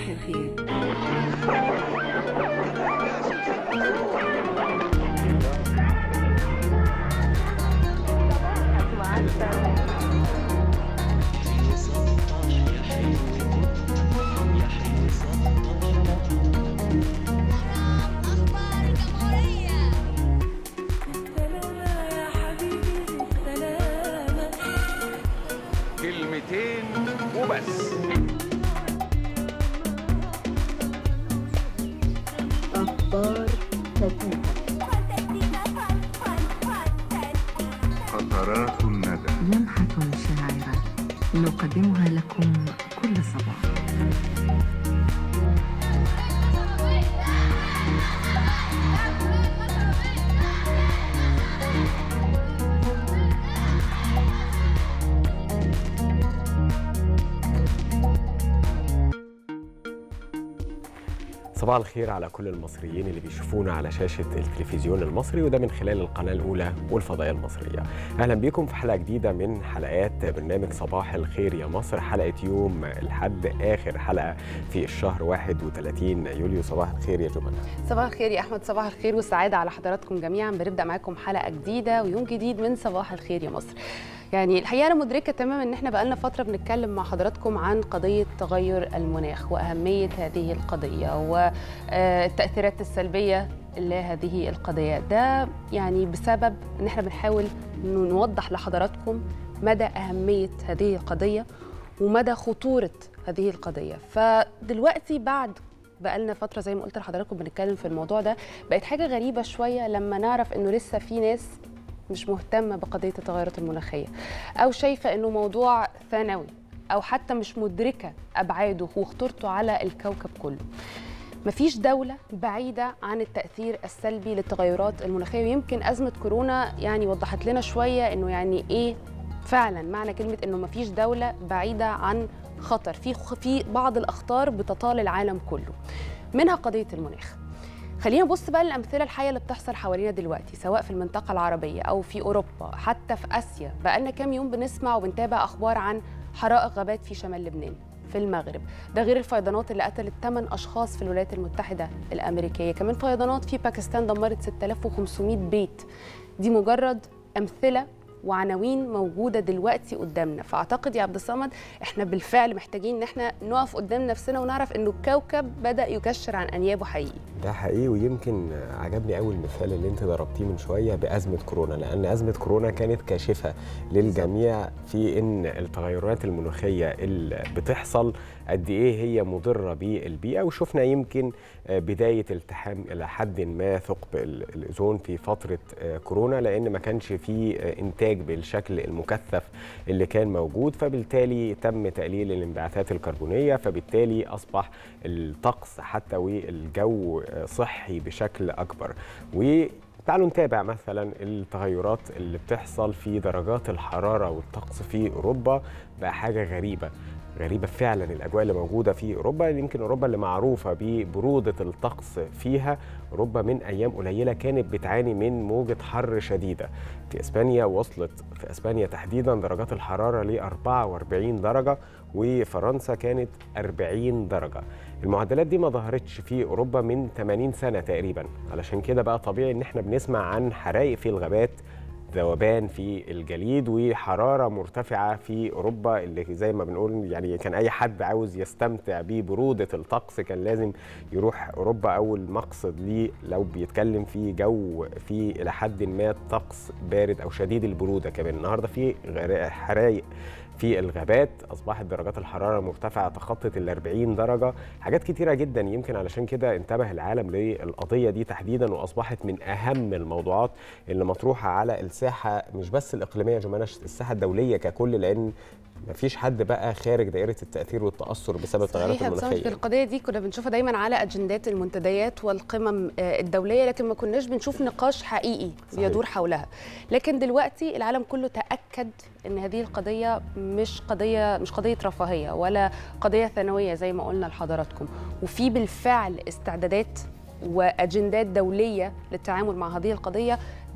الخير أخبار الجمهورية كلمتين وبس أخبار فتاة قطرات الندى لمحة شاعرة نقدمها لكم كل صباح صباح الخير على كل المصريين اللي بيشوفونا على شاشة التلفزيون المصري وده من خلال القناة الأولى والفضائية المصرية أهلا بكم في حلقة جديدة من حلقات برنامج صباح الخير يا مصر حلقة يوم الحد آخر حلقة في الشهر 31 يوليو صباح الخير يا جمانة صباح الخير يا احمد صباح الخير والسعاده على حضراتكم جميعا بنبدا معاكم حلقه جديده ويوم جديد من صباح الخير يا مصر يعني الحقيقه انا مدركه تماما ان احنا بقالنا فتره بنتكلم مع حضراتكم عن قضيه تغير المناخ واهميه هذه القضيه والتاثيرات السلبيه لهذه القضيه ده يعني بسبب ان احنا بنحاول نوضح لحضراتكم مدى اهميه هذه القضيه ومدى خطوره هذه القضيه فدلوقتي بعد بقالنا فتره زي ما قلت لحضراتكم بنتكلم في الموضوع ده بقت حاجه غريبه شويه لما نعرف انه لسه في ناس مش مهتمه بقضيه التغيرات المناخيه او شايفه انه موضوع ثانوي او حتى مش مدركه ابعاده وخطورته على الكوكب كله مفيش دولة بعيدة عن التأثير السلبي للتغيرات المناخية ويمكن أزمة كورونا يعني وضحت لنا شوية إنه يعني إيه فعلا معنى كلمة إنه مفيش دولة بعيدة عن خطر في في بعض الأخطار بتطال العالم كله منها قضية المناخ خلينا نبص بقى للامثله الحيه اللي بتحصل حوالينا دلوقتي سواء في المنطقه العربيه او في اوروبا حتى في اسيا بقالنا كام يوم بنسمع وبنتابع اخبار عن حرائق غابات في شمال لبنان في المغرب ده غير الفيضانات اللي قتلت 8 اشخاص في الولايات المتحده الامريكيه كمان فيضانات في باكستان دمرت 6500 بيت دي مجرد امثله وعناوين موجوده دلوقتي قدامنا فاعتقد يا عبد الصمد احنا بالفعل محتاجين ان احنا نقف قدام نفسنا ونعرف انه الكوكب بدا يكشر عن انيابه حقيقي ده حقيقي ويمكن عجبني قوي المثال اللي انت ضربتيه من شويه بازمه كورونا لان ازمه كورونا كانت كاشفه للجميع في ان التغيرات المناخيه اللي بتحصل قد ايه هي مضره بالبيئه وشفنا يمكن بدايه التحام الى حد ما ثقب الاوزون في فتره كورونا لان ما كانش في انتاج بالشكل المكثف اللي كان موجود فبالتالي تم تقليل الانبعاثات الكربونيه فبالتالي اصبح الطقس حتى والجو صحي بشكل اكبر و تعالوا نتابع مثلا التغيرات اللي بتحصل في درجات الحراره والطقس في اوروبا بقى حاجه غريبه غريبة فعلا الأجواء اللي موجودة في أوروبا يمكن أوروبا اللي معروفة ببرودة الطقس فيها أوروبا من أيام قليلة كانت بتعاني من موجة حر شديدة في إسبانيا وصلت في إسبانيا تحديدا درجات الحرارة ل 44 درجة وفرنسا كانت 40 درجة المعدلات دي ما ظهرتش في أوروبا من 80 سنة تقريبا علشان كده بقى طبيعي إن احنا بنسمع عن حرائق في الغابات ذوبان في الجليد وحراره مرتفعه في اوروبا اللي زي ما بنقول يعني كان اي حد عاوز يستمتع ببروده الطقس كان لازم يروح اوروبا اول مقصد ليه لو بيتكلم في جو في الى حد ما طقس بارد او شديد البروده كمان النهارده في حرايق في الغابات اصبحت درجات الحراره مرتفعه تخطت ال 40 درجه حاجات كتيره جدا يمكن علشان كده انتبه العالم للقضيه دي تحديدا واصبحت من اهم الموضوعات اللي مطروحه على الساحه مش بس الاقليميه يا جماعه الساحه الدوليه ككل لان مفيش حد بقى خارج دائره التاثير والتاثر بسبب التغيرات صحيح بصراحة المناخيه القضيه دي كنا بنشوفها دايما على اجندات المنتديات والقمم آه، الدوليه لكن ما كناش بنشوف نقاش حقيقي صحيح. بيدور حولها لكن دلوقتي العالم كله تاكد ان هذه القضيه مش قضيه مش قضيه رفاهيه ولا قضيه ثانويه زي ما قلنا لحضراتكم وفي بالفعل استعدادات واجندات دوليه للتعامل مع هذه القضيه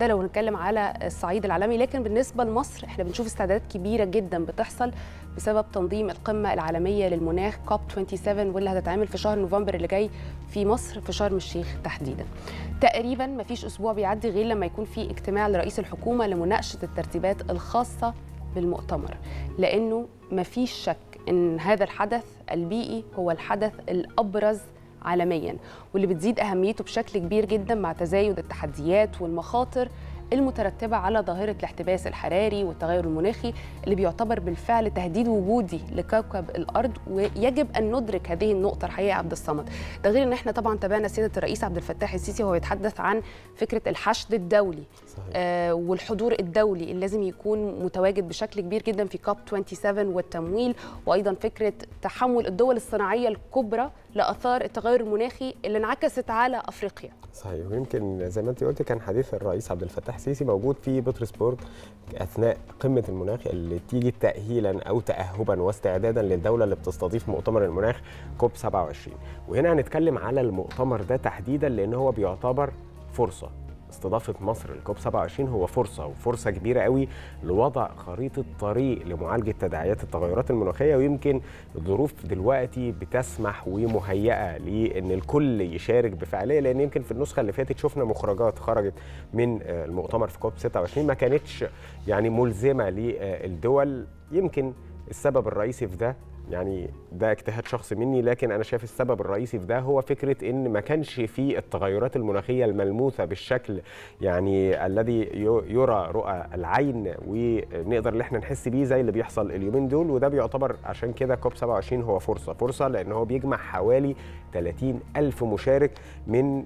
ده لو نتكلم على الصعيد العالمي لكن بالنسبه لمصر احنا بنشوف استعدادات كبيره جدا بتحصل بسبب تنظيم القمه العالميه للمناخ كوب 27 واللي هتتعمل في شهر نوفمبر اللي جاي في مصر في شرم الشيخ تحديدا تقريبا ما فيش اسبوع بيعدي غير لما يكون في اجتماع لرئيس الحكومه لمناقشه الترتيبات الخاصه بالمؤتمر لانه ما فيش شك ان هذا الحدث البيئي هو الحدث الابرز عالميا واللي بتزيد اهميته بشكل كبير جدا مع تزايد التحديات والمخاطر المترتبه على ظاهره الاحتباس الحراري والتغير المناخي اللي بيعتبر بالفعل تهديد وجودي لكوكب الارض ويجب ان ندرك هذه النقطه الحقيقه يا عبد الصمد ده غير ان احنا طبعا تابعنا سياده الرئيس عبد الفتاح السيسي وهو يتحدث عن فكره الحشد الدولي صحيح. آه والحضور الدولي اللي لازم يكون متواجد بشكل كبير جدا في كوب 27 والتمويل وايضا فكره تحمل الدول الصناعيه الكبرى لاثار التغير المناخي اللي انعكست على افريقيا صحيح ويمكن زي ما انت قلت كان حديث الرئيس عبد الفتاح السيسي موجود في بطرسبورغ اثناء قمه المناخ اللي تيجي تاهيلا او تاهبا واستعدادا للدوله اللي بتستضيف مؤتمر المناخ كوب 27 وهنا هنتكلم على المؤتمر ده تحديدا لان هو بيعتبر فرصه استضافه مصر لكوب 27 هو فرصه وفرصه كبيره قوي لوضع خريطه طريق لمعالجه تداعيات التغيرات المناخيه ويمكن الظروف دلوقتي بتسمح ومهيئه لان الكل يشارك بفعاليه لان يمكن في النسخه اللي فاتت شفنا مخرجات خرجت من آه، المؤتمر في كوب 26 ما كانتش يعني ملزمه للدول يمكن السبب الرئيسي في ده يعني ده اجتهاد شخصي مني لكن انا شايف السبب الرئيسي في ده هو فكره ان ما كانش في التغيرات المناخيه الملموسه بالشكل يعني الذي ي- يرى رؤى العين ونقدر ان احنا نحس بيه زي اللي بيحصل اليومين دول وده بيعتبر عشان كده كوب 27 هو فرصه فرصه لان هو بيجمع حوالي 30 ألف مشارك من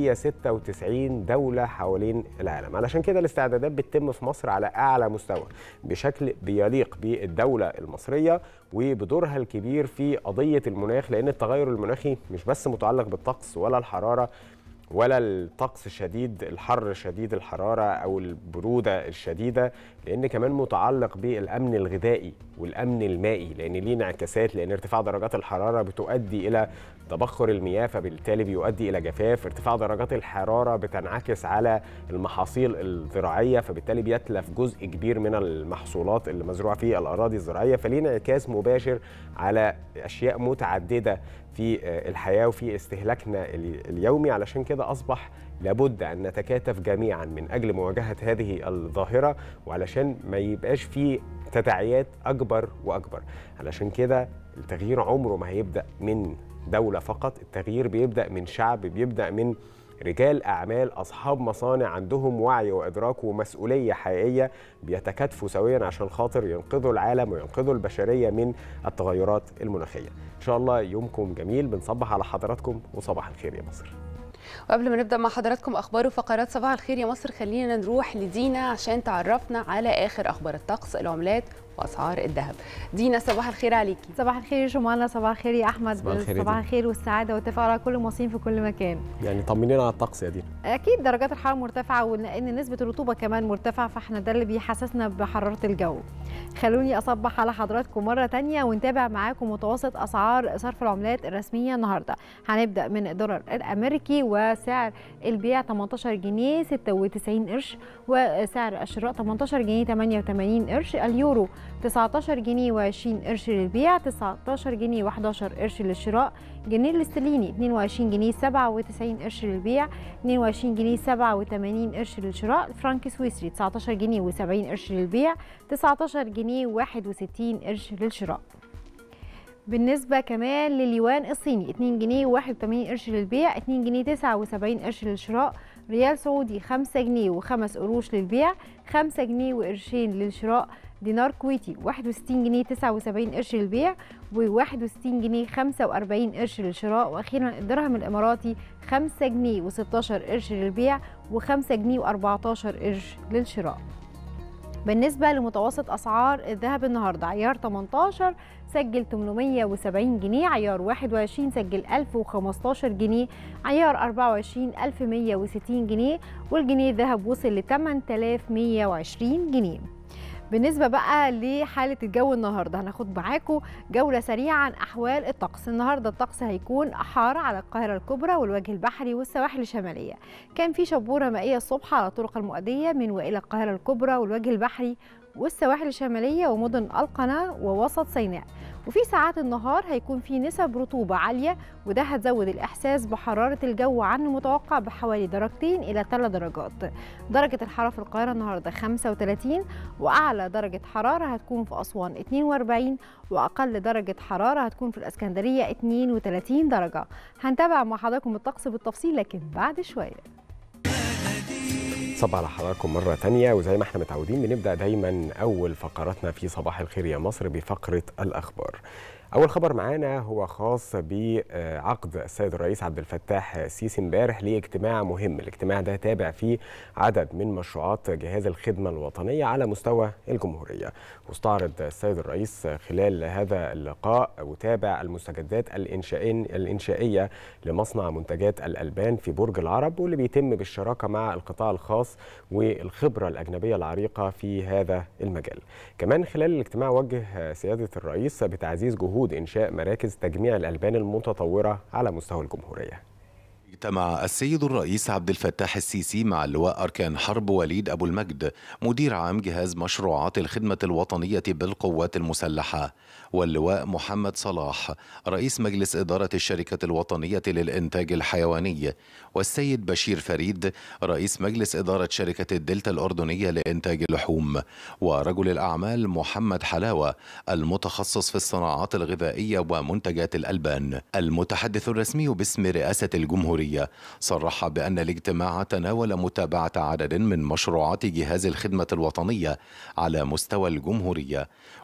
196 دولة حوالين العالم علشان كده الاستعدادات بتتم في مصر على أعلى مستوى بشكل بيليق بالدولة المصرية وبدورها الكبير في قضية المناخ لأن التغير المناخي مش بس متعلق بالطقس ولا الحرارة ولا الطقس شديد الحر شديد الحرارة أو البرودة الشديدة لأن كمان متعلق بالأمن الغذائي والأمن المائي لأن ليه انعكاسات لأن ارتفاع درجات الحرارة بتؤدي إلى تبخر المياه فبالتالي بيؤدي إلى جفاف ارتفاع درجات الحرارة بتنعكس على المحاصيل الزراعية فبالتالي بيتلف جزء كبير من المحصولات اللي مزروعة في الأراضي الزراعية فليه انعكاس مباشر على أشياء متعددة في الحياة وفي استهلاكنا ال- اليومي علشان كده أصبح لابد أن نتكاتف جميعا من أجل مواجهة هذه الظاهرة وعلشان ما يبقاش في تداعيات أكبر وأكبر علشان كده التغيير عمره ما هيبدأ من دولة فقط التغيير بيبدأ من شعب بيبدأ من رجال أعمال أصحاب مصانع عندهم وعي وإدراك ومسؤولية حقيقية بيتكاتفوا سويا عشان خاطر ينقذوا العالم وينقذوا البشرية من التغيرات المناخية إن شاء الله يومكم جميل بنصبح على حضراتكم وصباح الخير يا مصر وقبل ما نبدا مع حضراتكم اخبار وفقرات صباح الخير يا مصر خلينا نروح لدينا عشان تعرفنا على اخر اخبار الطقس العملات واسعار الذهب دينا صباح الخير عليكي صباح الخير يا جمانة صباح الخير يا احمد صباح الخير يا صباح دينا. الخير والسعاده والتفاؤل على كل المصريين في كل مكان يعني طمنينا على الطقس يا دينا اكيد درجات الحراره مرتفعه ولان نسبه الرطوبه كمان مرتفعه فاحنا ده اللي بيحسسنا بحراره الجو خلوني اصبح على حضراتكم مره تانية ونتابع معاكم متوسط اسعار صرف العملات الرسميه النهارده هنبدا من الدولار الامريكي وسعر البيع 18 جنيه 96 قرش وسعر الشراء 18 جنيه 88 قرش اليورو 19 جنيه و20 قرش للبيع 19 جنيه و11 قرش للشراء جنيه الاسترليني 22 جنيه 97 قرش للبيع 22 جنيه 87 قرش للشراء فرانك سويسري 19 جنيه و70 قرش للبيع 19 جنيه و61 قرش للشراء بالنسبة كمان لليوان الصيني 2 جنيه و81 قرش للبيع 2 جنيه 79 قرش للشراء ريال سعودي 5 جنيه و5 قروش للبيع 5 جنيه وقرشين للشراء دينار كويتي 61 جنيه 79 قرش للبيع و61 جنيه 45 قرش للشراء واخيرا الدرهم الاماراتي 5 جنيه و16 قرش للبيع و5 جنيه و14 قرش للشراء بالنسبة لمتوسط أسعار الذهب النهاردة عيار 18 سجل 870 جنيه عيار 21 سجل 1015 جنيه عيار 24 1160 جنيه والجنيه الذهب وصل ل 8120 جنيه بالنسبه بقى لحاله الجو النهارده هناخد معاكم جوله سريعه عن احوال الطقس النهارده الطقس هيكون حار على القاهره الكبرى والوجه البحري والسواحل الشماليه كان في شبوره مائيه الصبح على الطرق المؤديه من والى القاهره الكبرى والوجه البحري والسواحل الشماليه ومدن القناه ووسط سيناء وفي ساعات النهار هيكون في نسب رطوبة عالية وده هتزود الإحساس بحرارة الجو عن المتوقع بحوالي درجتين إلى 3 درجات درجة الحرارة في القاهرة النهاردة 35 وأعلى درجة حرارة هتكون في أسوان 42 وأقل درجة حرارة هتكون في الإسكندرية 32 درجة هنتابع مع حضراتكم الطقس بالتفصيل لكن بعد شوية صباح على حضراتكم مرة تانية وزي ما احنا متعودين بنبدأ دايما أول فقراتنا في صباح الخير يا مصر بفقرة الأخبار أول خبر معانا هو خاص بعقد السيد الرئيس عبد الفتاح السيسي امبارح لاجتماع مهم، الاجتماع ده تابع فيه عدد من مشروعات جهاز الخدمة الوطنية على مستوى الجمهورية، واستعرض السيد الرئيس خلال هذا اللقاء وتابع المستجدات الإنشائية لمصنع منتجات الألبان في برج العرب واللي بيتم بالشراكة مع القطاع الخاص والخبرة الأجنبية العريقة في هذا المجال. كمان خلال الاجتماع وجه سيادة الرئيس بتعزيز جهود جهود إنشاء مراكز تجميع الألبان المتطورة على مستوى الجمهورية اجتمع السيد الرئيس عبد الفتاح السيسي مع اللواء أركان حرب وليد أبو المجد مدير عام جهاز مشروعات الخدمة الوطنية بالقوات المسلحة واللواء محمد صلاح رئيس مجلس إدارة الشركة الوطنية للإنتاج الحيواني والسيد بشير فريد رئيس مجلس إدارة شركة الدلتا الأردنية لإنتاج اللحوم ورجل الأعمال محمد حلاوة المتخصص في الصناعات الغذائية ومنتجات الألبان المتحدث الرسمي باسم رئاسة الجمهورية صرح بأن الاجتماع تناول متابعة عدد من مشروعات جهاز الخدمة الوطنية على مستوى الجمهورية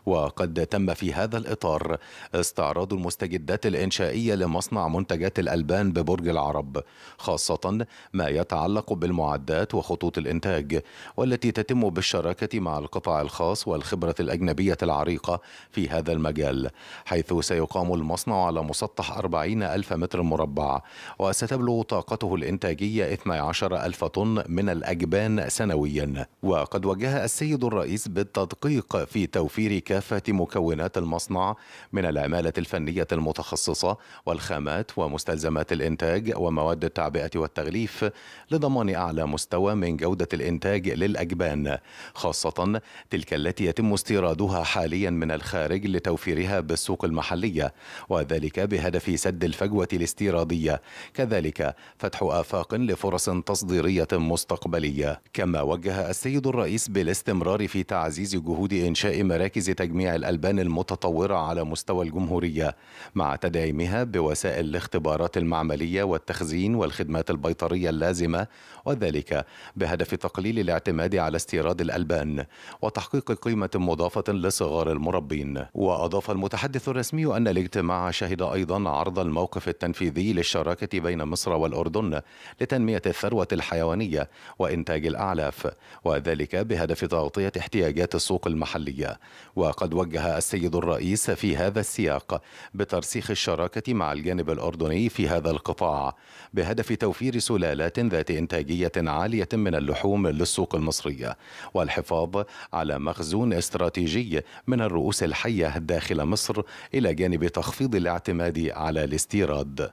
وقد تم في هذا الإطار استعراض المستجدات الإنشائية لمصنع منتجات الألبان ببرج العرب خاصة ما يتعلق بالمعدات وخطوط الإنتاج والتي تتم بالشراكة مع القطاع الخاص والخبرة الأجنبية العريقة في هذا المجال حيث سيقام المصنع على مسطح 40 ألف متر مربع وستبلغ طاقته الإنتاجية 12 ألف طن من الأجبان سنويا وقد وجه السيد الرئيس بالتدقيق في توفير كافة مكونات المصنع من العمالة الفنية المتخصصة والخامات ومستلزمات الإنتاج ومواد التعبئة والتغليف لضمان أعلى مستوى من جودة الإنتاج للأجبان خاصة تلك التي يتم استيرادها حاليا من الخارج لتوفيرها بالسوق المحلية وذلك بهدف سد الفجوة الاستيرادية كذلك فتح آفاق لفرص تصديرية مستقبلية كما وجه السيد الرئيس بالاستمرار في تعزيز جهود إنشاء مراكز تجميع الألبان المتطورة على مستوى الجمهورية مع تدعيمها بوسائل الاختبارات المعملية والتخزين والخدمات البيطرية اللازمة وذلك بهدف تقليل الاعتماد على استيراد الألبان وتحقيق قيمة مضافة لصغار المربين وأضاف المتحدث الرسمي أن الاجتماع شهد أيضا عرض الموقف التنفيذي للشراكة بين مصر والأردن لتنمية الثروة الحيوانية وإنتاج الأعلاف وذلك بهدف تغطية احتياجات السوق المحلية وقد وجه السيد الرئيس في هذا السياق بترسيخ الشراكة مع الجانب الأردني في هذا القطاع بهدف توفير سلالات ذات إنتاجية عالية من اللحوم للسوق المصرية والحفاظ على مخزون استراتيجي من الرؤوس الحية داخل مصر إلى جانب تخفيض الاعتماد على الاستيراد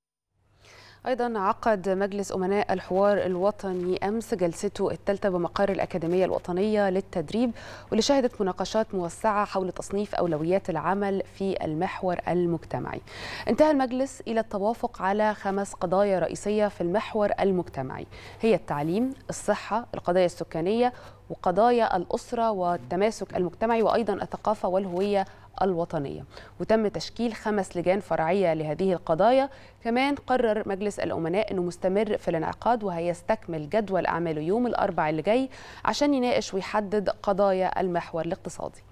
أيضا عقد مجلس أمناء الحوار الوطني أمس جلسته الثالثة بمقر الأكاديمية الوطنية للتدريب واللي شهدت مناقشات موسعة حول تصنيف أولويات العمل في المحور المجتمعي انتهى المجلس إلى التوافق على خمس قضايا رئيسية في المحور المجتمعي هي التعليم الصحة القضايا السكانية وقضايا الأسرة والتماسك المجتمعي وأيضا الثقافة والهوية الوطنية وتم تشكيل خمس لجان فرعية لهذه القضايا كمان قرر مجلس الأمناء أنه مستمر في الانعقاد وهيستكمل جدول أعماله يوم الأربع اللي جاي عشان يناقش ويحدد قضايا المحور الاقتصادي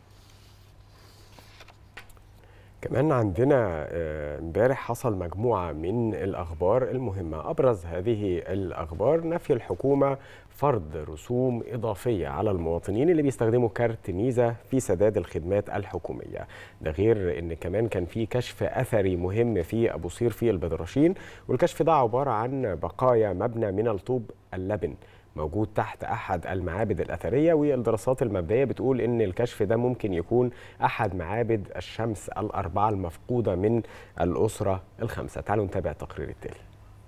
كمان عندنا امبارح حصل مجموعة من الأخبار المهمة أبرز هذه الأخبار نفي الحكومة فرض رسوم إضافية على المواطنين اللي بيستخدموا كارت ميزة في سداد الخدمات الحكومية ده غير أن كمان كان في كشف أثري مهم في أبو صير في البدرشين والكشف ده عبارة عن بقايا مبنى من الطوب اللبن موجود تحت احد المعابد الاثريه والدراسات المبدئيه بتقول ان الكشف ده ممكن يكون احد معابد الشمس الاربعه المفقوده من الاسره الخمسه تعالوا نتابع التقرير التالي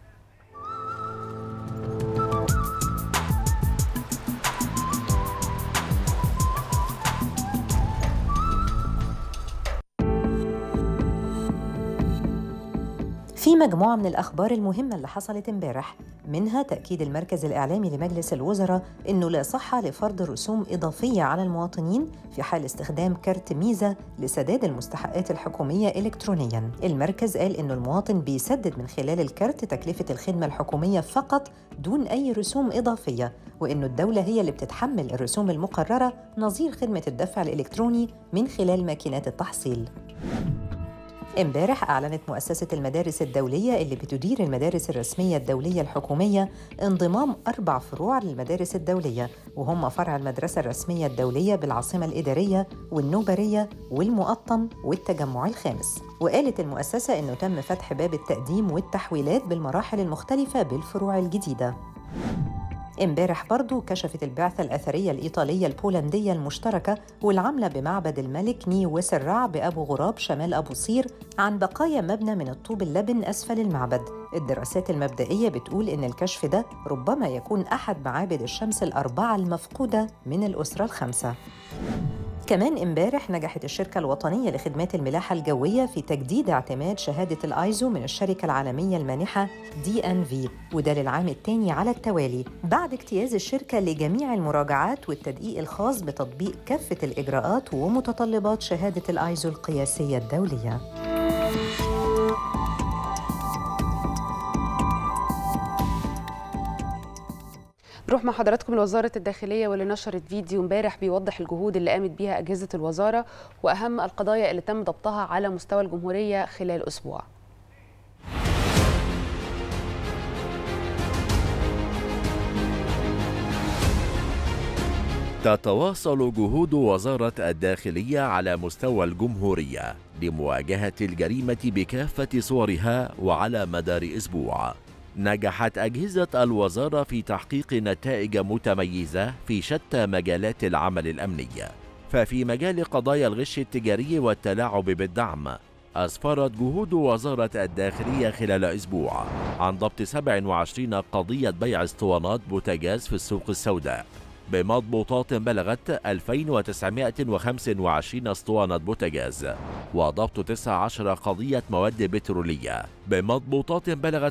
في مجموعة من الأخبار المهمة اللي حصلت امبارح منها تأكيد المركز الإعلامي لمجلس الوزراء أنه لا صحة لفرض رسوم إضافية على المواطنين في حال استخدام كارت ميزة لسداد المستحقات الحكومية إلكترونياً المركز قال أنه المواطن بيسدد من خلال الكارت تكلفة الخدمة الحكومية فقط دون أي رسوم إضافية وأنه الدولة هي اللي بتتحمل الرسوم المقررة نظير خدمة الدفع الإلكتروني من خلال ماكينات التحصيل امبارح أعلنت مؤسسة المدارس الدولية اللي بتدير المدارس الرسمية الدولية الحكومية انضمام أربع فروع للمدارس الدولية وهم فرع المدرسة الرسمية الدولية بالعاصمة الإدارية والنوبرية والمقطم والتجمع الخامس وقالت المؤسسة أنه تم فتح باب التقديم والتحويلات بالمراحل المختلفة بالفروع الجديدة امبارح برضو كشفت البعثة الأثرية الإيطالية البولندية المشتركة والعاملة بمعبد الملك نيو وسرع بأبو غراب شمال أبو صير عن بقايا مبنى من الطوب اللبن أسفل المعبد الدراسات المبدئية بتقول إن الكشف ده ربما يكون أحد معابد الشمس الأربعة المفقودة من الأسرة الخمسة كمان امبارح نجحت الشركة الوطنية لخدمات الملاحة الجوية في تجديد اعتماد شهادة الايزو من الشركة العالمية المانحة دي ان في وده للعام الثاني على التوالي بعد اجتياز الشركة لجميع المراجعات والتدقيق الخاص بتطبيق كافة الإجراءات ومتطلبات شهادة الايزو القياسية الدولية نروح مع حضراتكم لوزارة الداخلية واللي نشرت فيديو امبارح بيوضح الجهود اللي قامت بيها أجهزة الوزارة وأهم القضايا اللي تم ضبطها على مستوى الجمهورية خلال أسبوع تتواصل جهود وزارة الداخلية على مستوى الجمهورية لمواجهة الجريمة بكافة صورها وعلى مدار أسبوع. نجحت أجهزة الوزارة في تحقيق نتائج متميزة في شتى مجالات العمل الأمني. ففي مجال قضايا الغش التجاري والتلاعب بالدعم أسفرت جهود وزارة الداخلية خلال أسبوع عن ضبط 27 قضية بيع اسطوانات بوتاجاز في السوق السوداء بمضبوطات بلغت 2925 اسطوانة بوتاجاز وضبط 19 قضية مواد بترولية بمضبوطات بلغت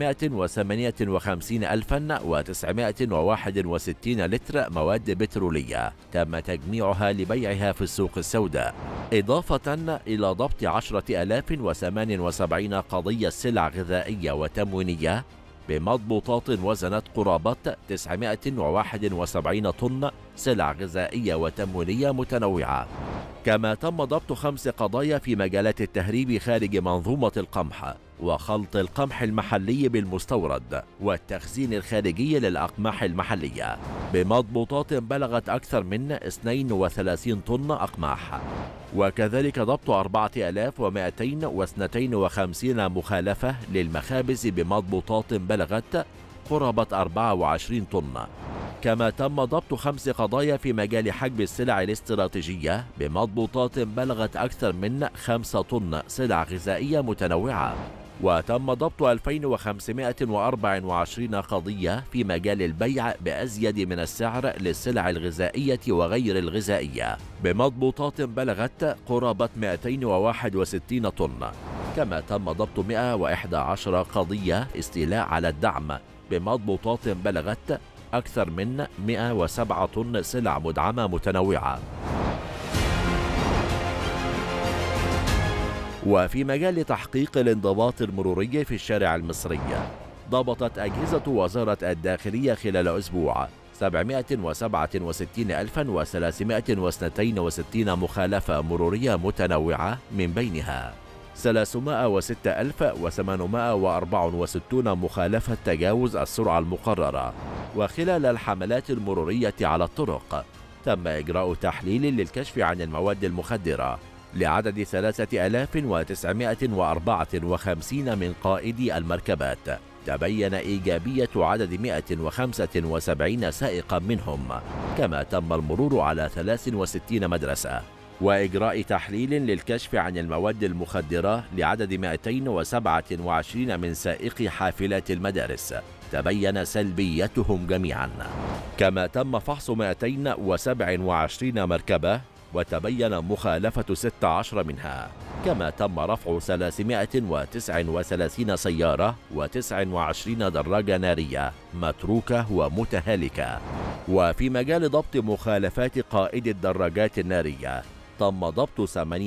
355961 لتر مواد بترولية تم تجميعها لبيعها في السوق السوداء إضافة إلى ضبط 10078 قضية سلع غذائية وتموينية بمضبوطات وزنت قرابة 971 طن سلع غذائية وتموينية متنوعة كما تم ضبط خمس قضايا في مجالات التهريب خارج منظومة القمح وخلط القمح المحلي بالمستورد والتخزين الخارجي للأقماح المحلية بمضبوطات بلغت أكثر من 32 طن أقماح وكذلك ضبط 4252 مخالفة للمخابز بمضبوطات بلغت قرابة 24 طن كما تم ضبط خمس قضايا في مجال حجب السلع الاستراتيجية بمضبوطات بلغت أكثر من 5 طن سلع غذائية متنوعة وتم ضبط 2524 قضية في مجال البيع بأزيد من السعر للسلع الغذائية وغير الغذائية بمضبوطات بلغت قرابة 261 طن كما تم ضبط 111 قضية استيلاء على الدعم بمضبوطات بلغت أكثر من 107 طن سلع مدعمة متنوعة وفي مجال تحقيق الانضباط المروري في الشارع المصري ضبطت أجهزة وزارة الداخلية خلال أسبوع 767362 مخالفة مرورية متنوعة من بينها 306864 مخالفة تجاوز السرعة المقررة وخلال الحملات المرورية على الطرق تم إجراء تحليل للكشف عن المواد المخدرة لعدد 3954 من قائدي المركبات تبين إيجابية عدد 175 سائقا منهم كما تم المرور على 63 مدرسة وإجراء تحليل للكشف عن المواد المخدرة لعدد 227 من سائقي حافلات المدارس تبين سلبيتهم جميعا كما تم فحص 227 مركبة وتبين مخالفة 16 منها كما تم رفع 339 سيارة و29 دراجة نارية متروكة ومتهالكة وفي مجال ضبط مخالفات قائد الدراجات النارية تم ضبط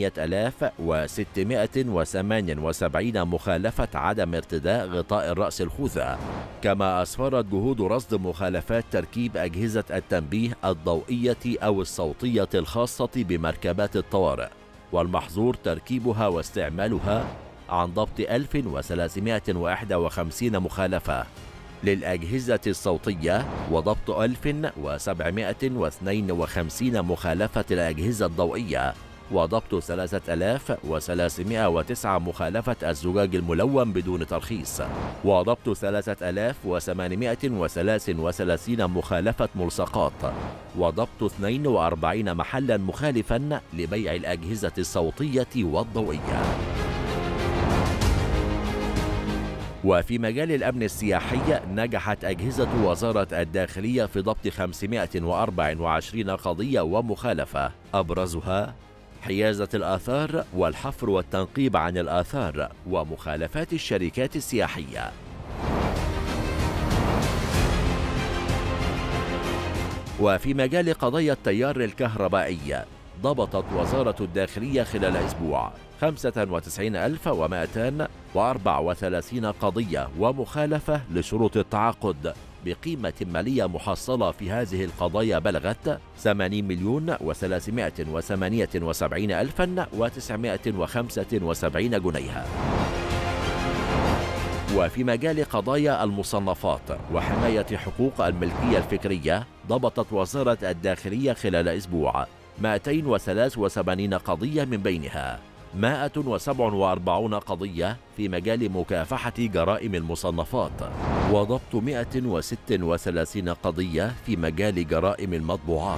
8678 مخالفة عدم ارتداء غطاء الرأس الخوذة كما أسفرت جهود رصد مخالفات تركيب أجهزة التنبيه الضوئية أو الصوتية الخاصة بمركبات الطوارئ والمحظور تركيبها واستعمالها عن ضبط 1351 مخالفة للأجهزة الصوتية وضبط 1752 مخالفة الأجهزة الضوئية وضبط 3309 مخالفة الزجاج الملون بدون ترخيص وضبط 3833 مخالفة ملصقات وضبط 42 محلا مخالفا لبيع الأجهزة الصوتية والضوئية وفي مجال الأمن السياحي نجحت أجهزة وزارة الداخلية في ضبط 524 قضية ومخالفة أبرزها حيازة الآثار والحفر والتنقيب عن الآثار ومخالفات الشركات السياحية وفي مجال قضايا التيار الكهربائي ضبطت وزارة الداخلية خلال أسبوع 95234 قضية ومخالفة لشروط التعاقد بقيمة مالية محصلة في هذه القضايا بلغت 80 مليون و378 ألفا و975 جنيها وفي مجال قضايا المصنفات وحماية حقوق الملكية الفكرية ضبطت وزارة الداخلية خلال أسبوع 283 قضية من بينها 147 قضية في مجال مكافحة جرائم المصنفات وضبط 136 قضية في مجال جرائم المطبوعات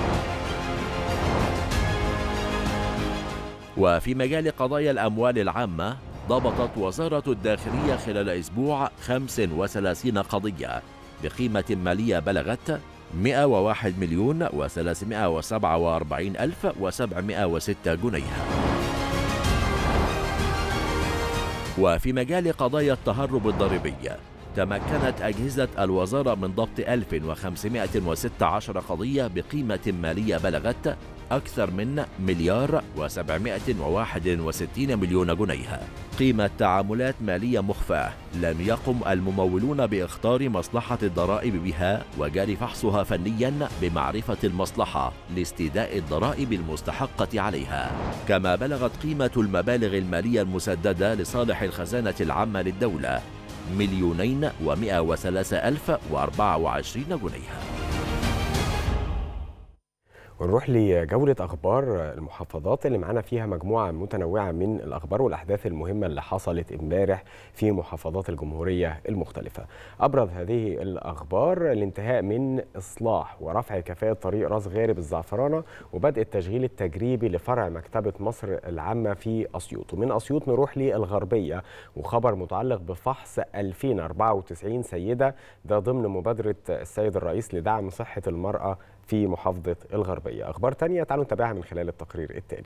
وفي مجال قضايا الأموال العامة ضبطت وزارة الداخلية خلال أسبوع 35 قضية بقيمة مالية بلغت 101 مليون و347 ألف و706 جنيها وفي مجال قضايا التهرب الضريبي تمكنت أجهزة الوزارة من ضبط 1516 قضية بقيمة مالية بلغت أكثر من مليار و761 مليون جنيه قيمة تعاملات مالية مخفاة لم يقم الممولون بإخطار مصلحة الضرائب بها وجاري فحصها فنيا بمعرفة المصلحة لاستيداء الضرائب المستحقة عليها كما بلغت قيمة المبالغ المالية المسددة لصالح الخزانة العامة للدولة مليونين ومائة وثلاثة ألف وأربعة وعشرين جنيها ونروح لجولة أخبار المحافظات اللي معانا فيها مجموعة متنوعة من الأخبار والأحداث المهمة اللي حصلت امبارح في محافظات الجمهورية المختلفة أبرز هذه الأخبار الانتهاء من إصلاح ورفع كفاءة طريق راس غارب الزعفرانة وبدء التشغيل التجريبي لفرع مكتبة مصر العامة في أسيوط ومن أسيوط نروح للغربية وخبر متعلق بفحص 2094 سيدة ده ضمن مبادرة السيد الرئيس لدعم صحة المرأة في محافظة الغربية أخبار تانية تعالوا نتابعها من خلال التقرير التالي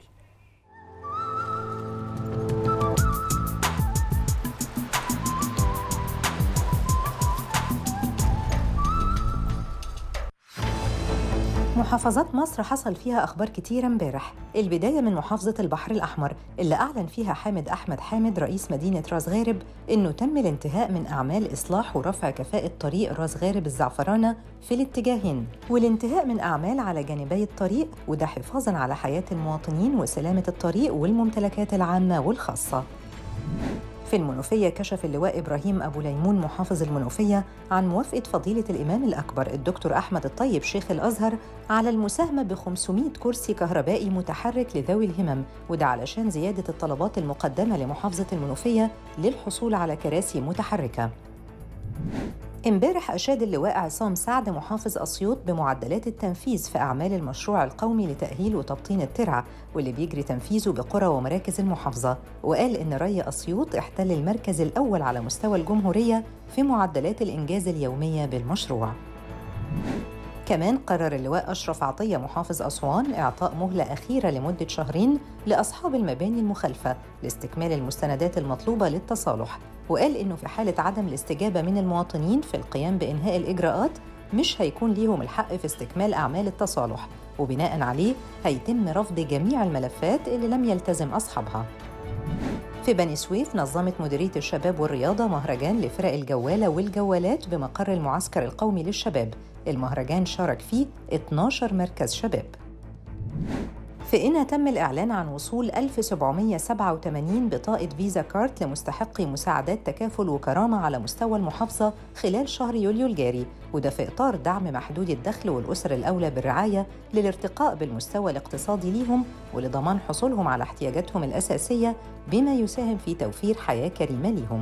محافظات مصر حصل فيها أخبار كتيرة امبارح البداية من محافظة البحر الأحمر اللي أعلن فيها حامد أحمد حامد رئيس مدينة راس غارب إنه تم الانتهاء من أعمال إصلاح ورفع كفاءة طريق راس غارب الزعفرانة في الاتجاهين والانتهاء من أعمال على جانبي الطريق وده حفاظاً على حياة المواطنين وسلامة الطريق والممتلكات العامة والخاصة في المنوفية كشف اللواء إبراهيم أبو ليمون محافظ المنوفية عن موافقة فضيلة الإمام الأكبر الدكتور أحمد الطيب شيخ الأزهر على المساهمة ب 500 كرسي كهربائي متحرك لذوي الهمم وده علشان زيادة الطلبات المقدمة لمحافظة المنوفية للحصول على كراسي متحركة امبارح أشاد اللواء عصام سعد محافظ أسيوط بمعدلات التنفيذ في أعمال المشروع القومي لتأهيل وتبطين الترعة واللي بيجري تنفيذه بقرى ومراكز المحافظة وقال إن ري أسيوط احتل المركز الأول على مستوى الجمهورية في معدلات الإنجاز اليومية بالمشروع كمان قرر اللواء أشرف عطية محافظ أسوان إعطاء مهلة أخيرة لمدة شهرين لأصحاب المباني المخالفة لاستكمال المستندات المطلوبة للتصالح وقال إنه في حالة عدم الاستجابة من المواطنين في القيام بإنهاء الإجراءات مش هيكون ليهم الحق في استكمال أعمال التصالح وبناء عليه هيتم رفض جميع الملفات اللي لم يلتزم أصحابها في بني سويف نظمت مديرية الشباب والرياضة مهرجان لفرق الجوالة والجوالات بمقر المعسكر القومي للشباب المهرجان شارك فيه 12 مركز شباب في إنا تم الإعلان عن وصول 1787 بطاقة فيزا كارت لمستحقي مساعدات تكافل وكرامة على مستوى المحافظة خلال شهر يوليو الجاري وده في إطار دعم محدود الدخل والأسر الأولى بالرعاية للارتقاء بالمستوى الاقتصادي ليهم ولضمان حصولهم على احتياجاتهم الأساسية بما يساهم في توفير حياة كريمة ليهم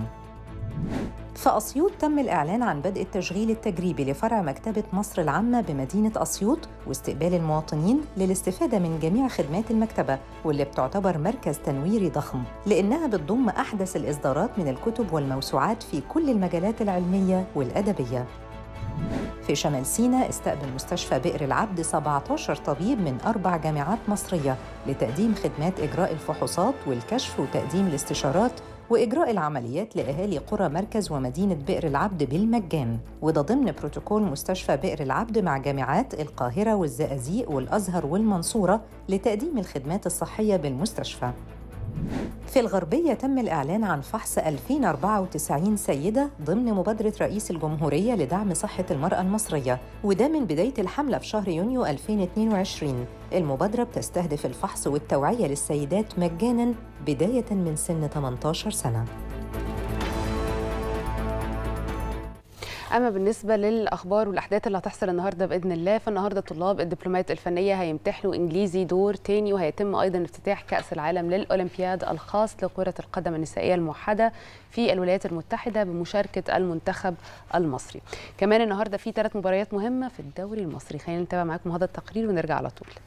في أسيوط تم الإعلان عن بدء التشغيل التجريبي لفرع مكتبة مصر العامة بمدينة أسيوط واستقبال المواطنين للاستفادة من جميع خدمات المكتبة واللي بتعتبر مركز تنويري ضخم لأنها بتضم أحدث الإصدارات من الكتب والموسوعات في كل المجالات العلمية والأدبية في شمال سيناء استقبل مستشفى بئر العبد 17 طبيب من أربع جامعات مصرية لتقديم خدمات إجراء الفحوصات والكشف وتقديم الاستشارات وإجراء العمليات لأهالي قرى مركز ومدينة بئر العبد بالمجان وده ضمن بروتوكول مستشفى بئر العبد مع جامعات القاهرة والزقازيق والأزهر والمنصورة لتقديم الخدمات الصحية بالمستشفى في الغربية تم الإعلان عن فحص 2094 سيدة ضمن مبادرة رئيس الجمهورية لدعم صحة المرأة المصرية وده من بداية الحملة في شهر يونيو 2022 المبادرة بتستهدف الفحص والتوعية للسيدات مجاناً بداية من سن 18 سنة اما بالنسبه للاخبار والاحداث اللي هتحصل النهارده باذن الله فالنهارده طلاب الدبلومات الفنيه هيمتحنوا انجليزي دور تاني وهيتم ايضا افتتاح كاس العالم للاولمبياد الخاص لكره القدم النسائيه الموحده في الولايات المتحده بمشاركه المنتخب المصري كمان النهارده في ثلاث مباريات مهمه في الدوري المصري خلينا نتابع معاكم هذا التقرير ونرجع على طول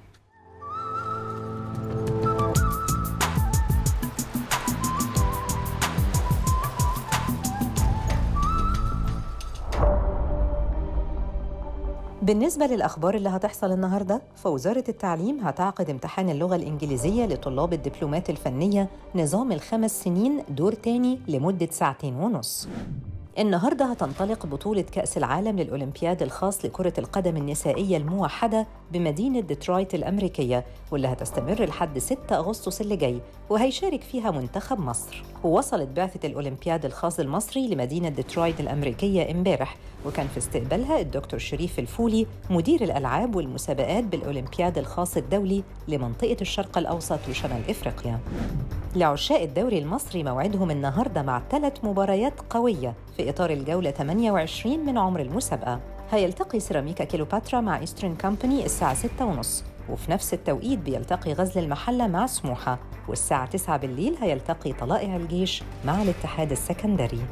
بالنسبة للأخبار اللي هتحصل النهاردة فوزارة التعليم هتعقد امتحان اللغة الإنجليزية لطلاب الدبلومات الفنية نظام الخمس سنين دور تاني لمدة ساعتين ونص النهارده هتنطلق بطولة كأس العالم للأولمبياد الخاص لكرة القدم النسائية الموحدة بمدينة ديترويت الأمريكية واللي هتستمر لحد 6 أغسطس اللي جاي وهيشارك فيها منتخب مصر ووصلت بعثة الأولمبياد الخاص المصري لمدينة ديترويت الأمريكية امبارح وكان في استقبالها الدكتور شريف الفولي مدير الألعاب والمسابقات بالأولمبياد الخاص الدولي لمنطقة الشرق الأوسط وشمال إفريقيا لعشاق الدوري المصري موعدهم النهارده مع ثلاث مباريات قويه في اطار الجوله 28 من عمر المسابقه هيلتقي سيراميكا كيلوباترا مع ايسترن كامباني الساعه 6:30 وفي نفس التوقيت بيلتقي غزل المحله مع سموحه والساعه 9 بالليل هيلتقي طلائع الجيش مع الاتحاد السكندري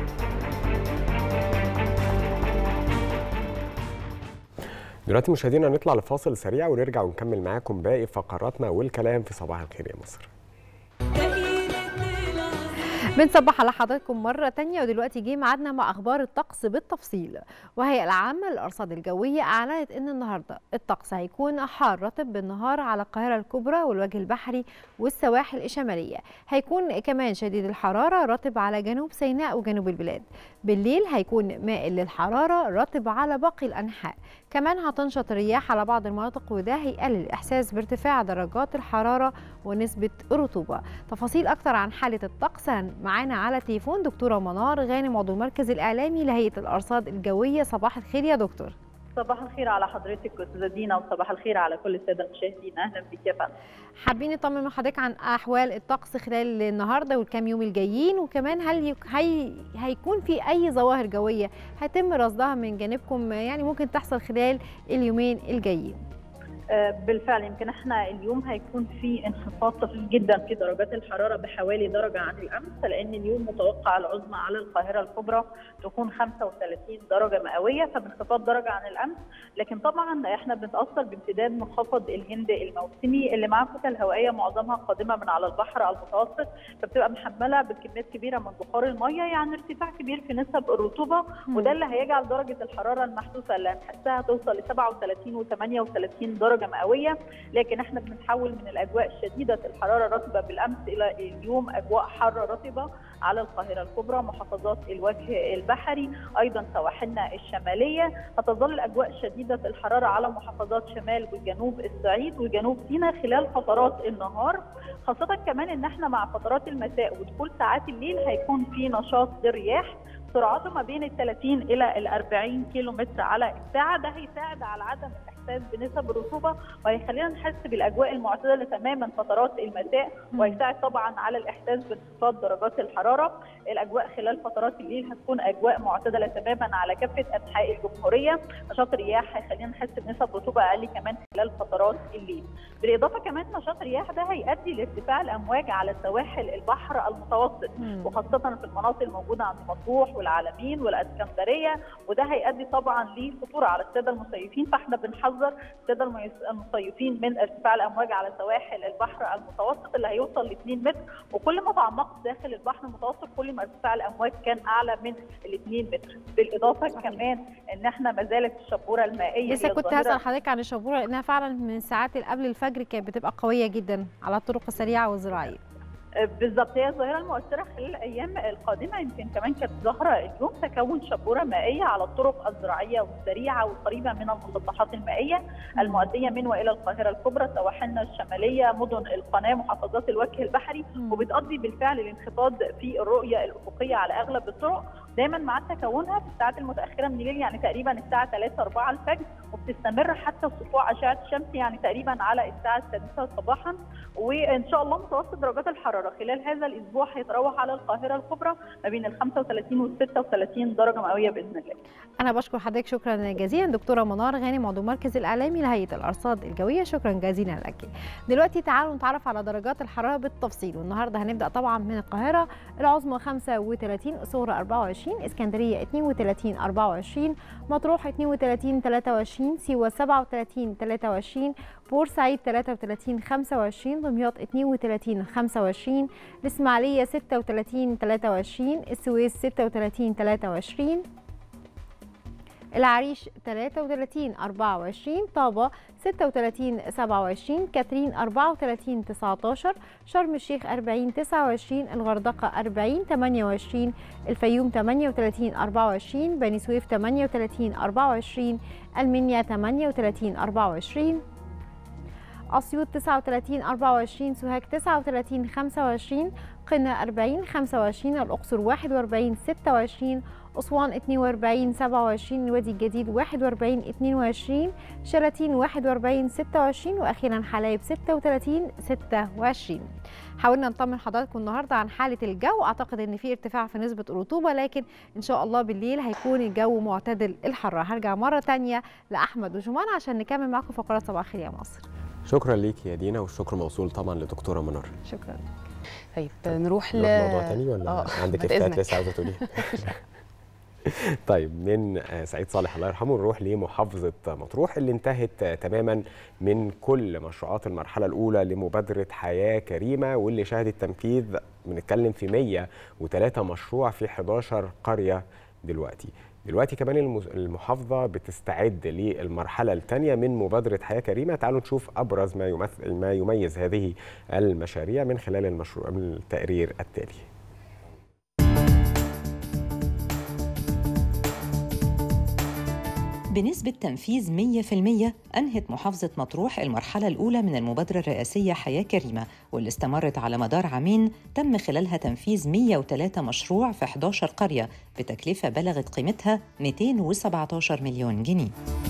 دلوقتي مشاهدينا نطلع لفاصل سريع ونرجع ونكمل معاكم باقي فقراتنا والكلام في صباح الخير يا مصر بنصبح على حضراتكم مرة تانية ودلوقتي جه ميعادنا مع أخبار الطقس بالتفصيل وهي العامة للأرصاد الجوية أعلنت إن النهاردة الطقس هيكون حار رطب بالنهار على القاهرة الكبرى والوجه البحري والسواحل الشمالية هيكون كمان شديد الحرارة رطب على جنوب سيناء وجنوب البلاد بالليل هيكون مائل للحرارة رطب على باقي الأنحاء كمان هتنشط الرياح على بعض المناطق وده هيقلل الإحساس بارتفاع درجات الحرارة ونسبة الرطوبة تفاصيل أكتر عن حالة الطقس معانا على تليفون دكتورة منار غانم عضو المركز الإعلامي لهيئة الأرصاد الجوية صباح الخير يا دكتور صباح الخير على حضرتك استاذه دينا وصباح الخير على كل الساده المشاهدين اهلا بك يا فندم حابين نطمن من حضرتك عن احوال الطقس خلال النهارده والكام يوم الجايين وكمان هل يك... هي... هيكون في اي ظواهر جويه هيتم رصدها من جانبكم يعني ممكن تحصل خلال اليومين الجايين آه، بالفعل يمكن احنا اليوم هيكون في انخفاض طفيف جدا في درجات الحراره بحوالي درجه عن الامس لان اليوم متوقع العظمى على القاهره الكبرى تكون 35 درجه مئويه فبانخفاض درجه عن الامس لكن طبعا احنا بنتاثر بامتداد منخفض الهند الموسمي اللي معاه كتل هوائيه معظمها قادمه من على البحر المتوسط فبتبقى محمله بكميات كبيره من بخار الميه يعني ارتفاع كبير في نسب الرطوبه وده اللي هيجعل درجه الحراره المحسوسه اللي هنحسها توصل ل 37 و 38 درجه مئويه لكن احنا بنتحول من الاجواء شديده الحراره الرطبه بالامس الى اليوم اجواء حاره رطبه على القاهره الكبرى محافظات الوجه البحري ايضا سواحلنا الشماليه هتظل الاجواء شديده الحراره على محافظات شمال وجنوب الصعيد وجنوب سيناء خلال فترات النهار خاصه كمان ان احنا مع فترات المساء ودخول ساعات الليل هيكون في نشاط للرياح سرعته ما بين ال 30 الى ال 40 كيلو متر على الساعه ده هيساعد على عدم الاحساس بنسب الرطوبه وهيخلينا نحس بالاجواء المعتدله تماما فترات المساء وهيساعد طبعا على الاحساس بانخفاض درجات الحراره الاجواء خلال فترات الليل هتكون اجواء معتدله تماما على كافه انحاء الجمهوريه نشاط رياح هيخلينا نحس بنسب رطوبه اقل كمان خلال فترات الليل بالاضافه كمان نشاط رياح ده هيؤدي لارتفاع الامواج على سواحل البحر المتوسط وخاصه في المناطق الموجوده عند مطروح والعالمين والاسكندريه وده هيؤدي طبعا لخطوره على الساده المصيفين فاحنا بنحذر الساده المصيفين من ارتفاع الامواج على سواحل البحر المتوسط اللي هيوصل ل 2 متر وكل ما تعمقت داخل البحر المتوسط كل ما ارتفاع الامواج كان اعلى من ال 2 متر بالاضافه صحيح. كمان ان احنا ما زالت الشبوره المائيه لسه كنت هسال حضرتك عن الشبوره لانها فعلا من ساعات قبل الفجر كانت بتبقى قويه جدا على الطرق السريعه والزراعيه بالظبط هي الظاهره المؤثره خلال الايام القادمه يمكن كمان كانت ظاهره اليوم تكون شبوره مائيه على الطرق الزراعيه والسريعه والقريبه من المسطحات المائيه المؤديه من والى القاهره الكبرى سواحلنا الشماليه مدن القناه محافظات الوجه البحري وبتؤدي بالفعل لانخفاض في الرؤيه الافقيه على اغلب الطرق دايما مع تكونها في الساعات المتاخره من الليل يعني تقريبا الساعه 3 4 الفجر وبتستمر حتى سطوع اشعه الشمس يعني تقريبا على الساعه السادسه صباحا وان شاء الله متوسط درجات الحراره خلال هذا الاسبوع هيتراوح على القاهره الكبرى ما بين ال 35 وال 36 درجه مئويه باذن الله. انا بشكر حضرتك شكرا جزيلا دكتوره منار غانم عضو المركز الاعلامي لهيئه الارصاد الجويه شكرا جزيلا لك. دلوقتي تعالوا نتعرف على درجات الحراره بالتفصيل والنهارده هنبدا طبعا من القاهره العظمى 35 الصغرى 24 اسكندريه 32 24 مطروح 32 23 سيوه 37 23 بورسعيد 33 25 دمياط 32 25 الإسماعيلية 36 23 السويس 36 23 العريش 33 24 طابة 36 27 كاترين 34 19 شرم الشيخ 40 29 الغردقة 40 28 الفيوم 38 24 بني سويف 38 24 المنيا 38 24 أسيوط 39 24 سوهاج 39 25 قنا 40 25 الأقصر 41 26 أسوان 42 27 الوادي الجديد 41 22 شلاتين 41 26 وأخيرا حلايب 36 26 حاولنا نطمن حضراتكم النهارده عن حاله الجو اعتقد ان في ارتفاع في نسبه الرطوبه لكن ان شاء الله بالليل هيكون الجو معتدل الحراره هرجع مره تانية لاحمد وجمان عشان نكمل معاكم فقرات صباح الخير يا مصر شكرا ليك يا دينا والشكر موصول طبعا لدكتوره منار شكرا طيب نروح ل موضوع تاني ولا آه، عندك بعد افتات إذنك. لسه عاوزه تقوليها طيب من آه، سعيد صالح الله يرحمه نروح لمحافظه مطروح اللي انتهت آه، تماما من كل مشروعات المرحله الاولى لمبادره حياه كريمه واللي شهدت تنفيذ بنتكلم في 103 مشروع في 11 قريه دلوقتي دلوقتي كمان المز- المحافظه بتستعد للمرحله الثانيه من مبادره حياه كريمه تعالوا نشوف ابرز ما يمثل ما يميز هذه المشاريع من خلال المشروع من التقرير التالي بنسبة تنفيذ 100% أنهت محافظة مطروح المرحلة الأولى من المبادرة الرئاسية حياة كريمة واللي استمرت على مدار عامين تم خلالها تنفيذ 103 مشروع في 11 قرية بتكلفة بلغت قيمتها 217 مليون جنيه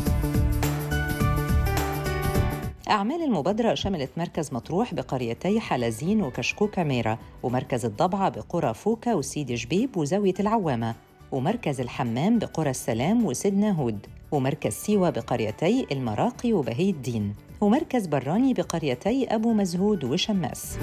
أعمال المبادرة شملت مركز مطروح بقريتي حلزين وكشكوك عميرة ومركز الضبعة بقرى فوكا وسيدي جبيب وزاوية العوامة ومركز الحمام بقرى السلام وسيدنا هود ومركز سيوة بقريتي المراقي وبهي الدين ومركز براني بقريتي أبو مزهود وشماس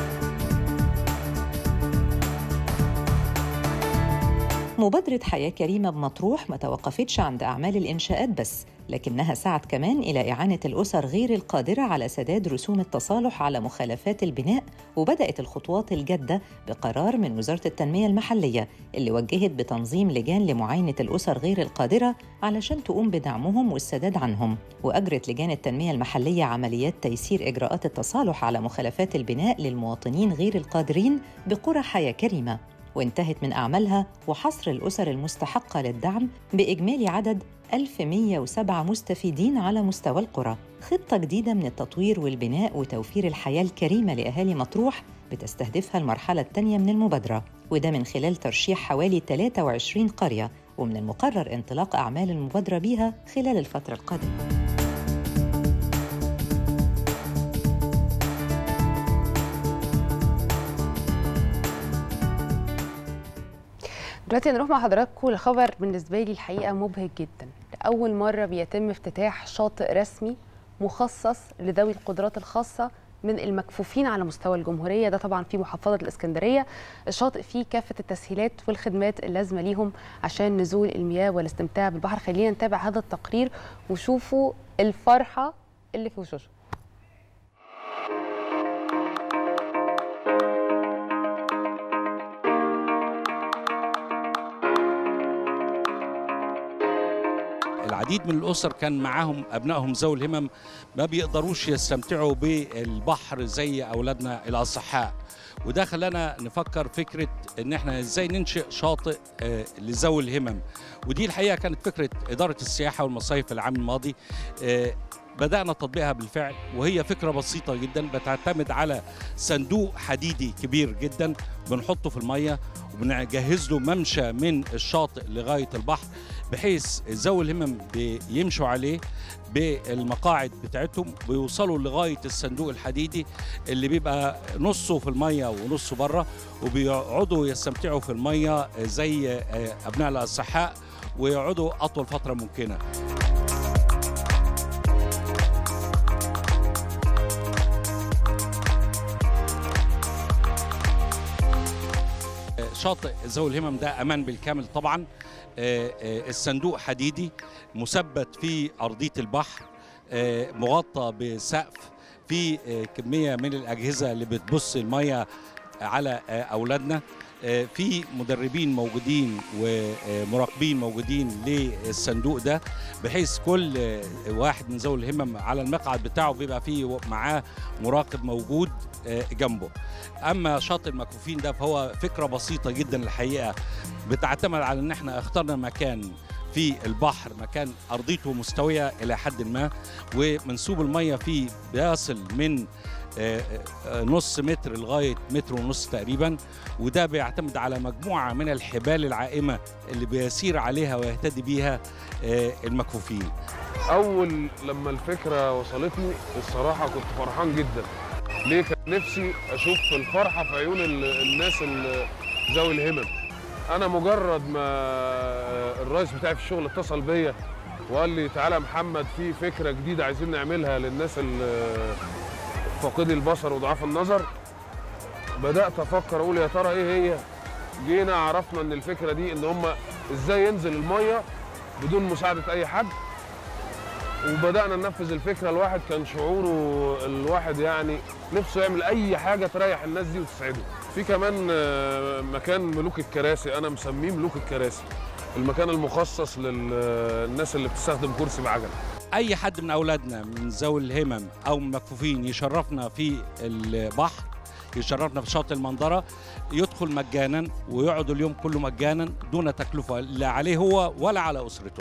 مبادرة حياة كريمة بمطروح ما توقفتش عند أعمال الإنشاءات بس لكنها سعت كمان إلى إعانة الأسر غير القادرة على سداد رسوم التصالح على مخالفات البناء وبدأت الخطوات الجادة بقرار من وزارة التنمية المحلية اللي وجهت بتنظيم لجان لمعاينة الأسر غير القادرة علشان تقوم بدعمهم والسداد عنهم وأجرت لجان التنمية المحلية عمليات تيسير إجراءات التصالح على مخالفات البناء للمواطنين غير القادرين بقرى حياة كريمة وانتهت من أعمالها وحصر الأسر المستحقة للدعم بإجمالي عدد 1107 مستفيدين على مستوى القرى خطة جديدة من التطوير والبناء وتوفير الحياة الكريمة لأهالي مطروح بتستهدفها المرحلة الثانية من المبادرة وده من خلال ترشيح حوالي 23 قرية ومن المقرر انطلاق أعمال المبادرة بها خلال الفترة القادمة دلوقتي هنروح مع حضراتكم لخبر بالنسبه لي الحقيقه مبهج جدا لاول مره بيتم افتتاح شاطئ رسمي مخصص لذوي القدرات الخاصه من المكفوفين على مستوى الجمهوريه ده طبعا في محافظه الاسكندريه الشاطئ فيه كافه التسهيلات والخدمات اللازمه ليهم عشان نزول المياه والاستمتاع بالبحر خلينا نتابع هذا التقرير وشوفوا الفرحه اللي في وشوشهم العديد من الاسر كان معاهم ابنائهم ذوي الهمم ما بيقدروش يستمتعوا بالبحر زي اولادنا الاصحاء وده خلانا نفكر فكره ان احنا ازاي ننشئ شاطئ آه، لذوي الهمم ودي الحقيقه كانت فكره اداره السياحه والمصايف العام الماضي آه، بدأنا تطبيقها بالفعل وهي فكرة بسيطة جدا بتعتمد على صندوق حديدي كبير جدا بنحطه في المية وبنجهز له ممشى من الشاطئ لغاية البحر بحيث ذوي الهمم بيمشوا عليه بالمقاعد بتاعتهم بيوصلوا لغاية الصندوق الحديدي اللي بيبقى نصه في المية ونصه بره وبيقعدوا يستمتعوا في المية زي آه، أبناء الأصحاء ويقعدوا أطول فترة ممكنة شاطئ ذوي الهمم ده امان بالكامل طبعا آه، آه، الصندوق حديدي مثبت في ارضيه البحر آه، مغطى بسقف في آه، كميه من الاجهزه اللي بتبص الميه على آه، اولادنا آه، في مدربين موجودين ومراقبين موجودين للصندوق ده بحيث كل آه، واحد من ذوي الهمم على المقعد بتاعه بيبقى فيه معاه مراقب موجود آه، جنبه اما شاطئ المكفوفين ده فهو فكره بسيطه جدا الحقيقه بتعتمد على ان احنا اخترنا مكان في البحر مكان ارضيته مستويه الى حد ما ومنسوب الميه فيه بيصل من آه، آه، نص متر لغايه متر ونص تقريبا وده بيعتمد على مجموعه من الحبال العائمه اللي بيسير عليها ويهتدي بيها آه، المكفوفين اول لما الفكره وصلتني الصراحه كنت فرحان جدا ليه كان نفسي اشوف الفرحه في عيون ال- الناس ال- ذوي الهمم انا مجرد ما الرئيس بتاعي في الشغل اتصل بيا وقال لي تعالى يا محمد في فكره جديده عايزين نعملها للناس ال- فاقدي البصر وضعاف النظر بدات افكر اقول يا ترى ايه هي جينا عرفنا ان الفكره دي ان هم ازاي ينزل الميه بدون مساعده اي حد وبدانا ننفذ الفكره الواحد كان شعوره الواحد يعني نفسه يعمل اي حاجه تريح الناس دي وتسعدهم في كمان آه، مكان ملوك الكراسي انا مسميه ملوك الكراسي المكان المخصص للناس اللي بتستخدم كرسي بعجله اي حد من اولادنا من ذوي الهمم او من المكفوفين يشرفنا في البحر يشرفنا في شاطئ المنظره يدخل مجانا ويقعد اليوم كله مجانا دون تكلفه لا عليه هو ولا على اسرته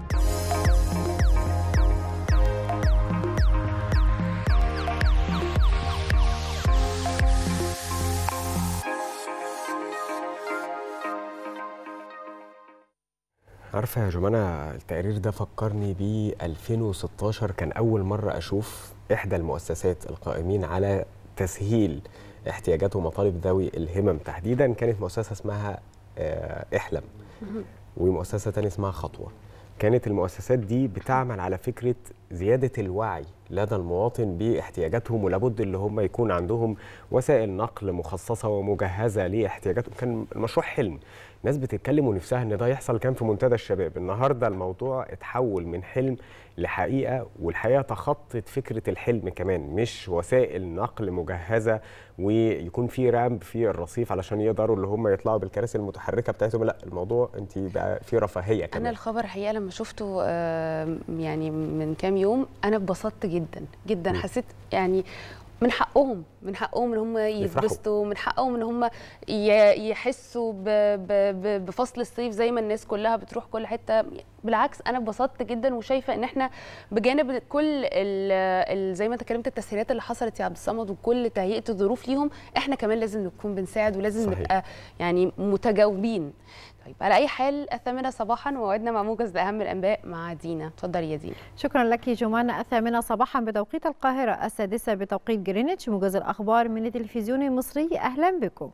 عارفه يا جمانة التقرير ده فكرني ب 2016 كان اول مره اشوف احدى المؤسسات القائمين على تسهيل احتياجات ومطالب ذوي الهمم تحديدا كانت مؤسسه اسمها آه، احلم ومؤسسه تانية اسمها خطوه كانت المؤسسات دي بتعمل على فكره زياده الوعي لدى المواطن باحتياجاتهم ولابد اللي هم يكون عندهم وسائل نقل مخصصه ومجهزه لاحتياجاتهم كان المشروع حلم ناس بتتكلم ونفسها ان ده يحصل كان في منتدى الشباب النهارده الموضوع اتحول من حلم لحقيقه والحقيقه تخطت فكره الحلم كمان مش وسائل نقل مجهزه ويكون في رامب في الرصيف علشان يقدروا اللي هم يطلعوا بالكراسي المتحركه بتاعتهم لا الموضوع انت بقى في رفاهيه كمان انا الخبر حقيقه لما شفته آه، يعني من كام يوم انا اتبسطت جدا جدا م. حسيت يعني من حقهم من حقهم ان هم يتبسطوا من حقهم ان هم ي- يحسوا ب- ب- ب- بفصل الصيف زي ما الناس كلها بتروح كل حته بالعكس انا اتبسطت جدا وشايفه ان احنا بجانب كل ال- ال- زي ما انت اتكلمت التسهيلات اللي حصلت يا عبد الصمد وكل تهيئه الظروف ليهم احنا كمان لازم نكون بنساعد ولازم صحيح. نبقى يعني متجاوبين طيب على اي حال الثامنه صباحا موعدنا مع موجز لاهم الانباء مع دينا اتفضلي يا دينا شكرا لك جمانة الثامنة صباحا بتوقيت القاهرة السادسة بتوقيت جرينتش موجز الأخبار من التلفزيون المصري أهلا بكم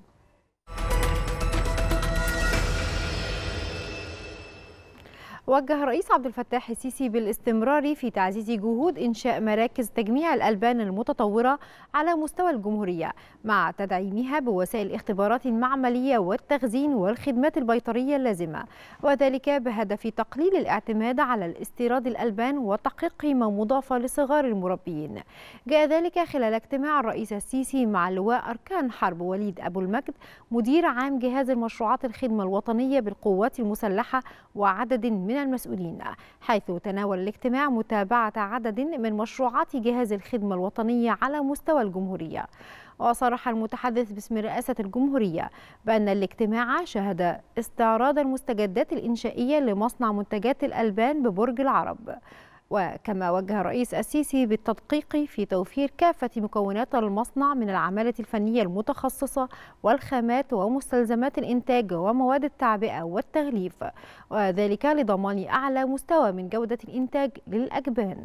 وجه الرئيس عبد الفتاح السيسي بالاستمرار في تعزيز جهود إنشاء مراكز تجميع الألبان المتطورة على مستوى الجمهورية مع تدعيمها بوسائل اختبارات معملية والتخزين والخدمات البيطرية اللازمة وذلك بهدف تقليل الاعتماد على الاستيراد الألبان وتحقيق قيمة مضافة لصغار المربيين جاء ذلك خلال اجتماع الرئيس السيسي مع لواء أركان حرب وليد أبو المجد مدير عام جهاز المشروعات الخدمة الوطنية بالقوات المسلحة وعدد من المسؤولين حيث تناول الاجتماع متابعة عدد من مشروعات جهاز الخدمة الوطنية على مستوى الجمهورية وصرح المتحدث باسم رئاسة الجمهورية بأن الاجتماع شهد استعراض المستجدات الإنشائية لمصنع منتجات الألبان ببرج العرب وكما وجه الرئيس السيسي بالتدقيق في توفير كافة مكونات المصنع من العمالة الفنية المتخصصة والخامات ومستلزمات الإنتاج ومواد التعبئة والتغليف وذلك لضمان أعلى مستوى من جودة الإنتاج للأجبان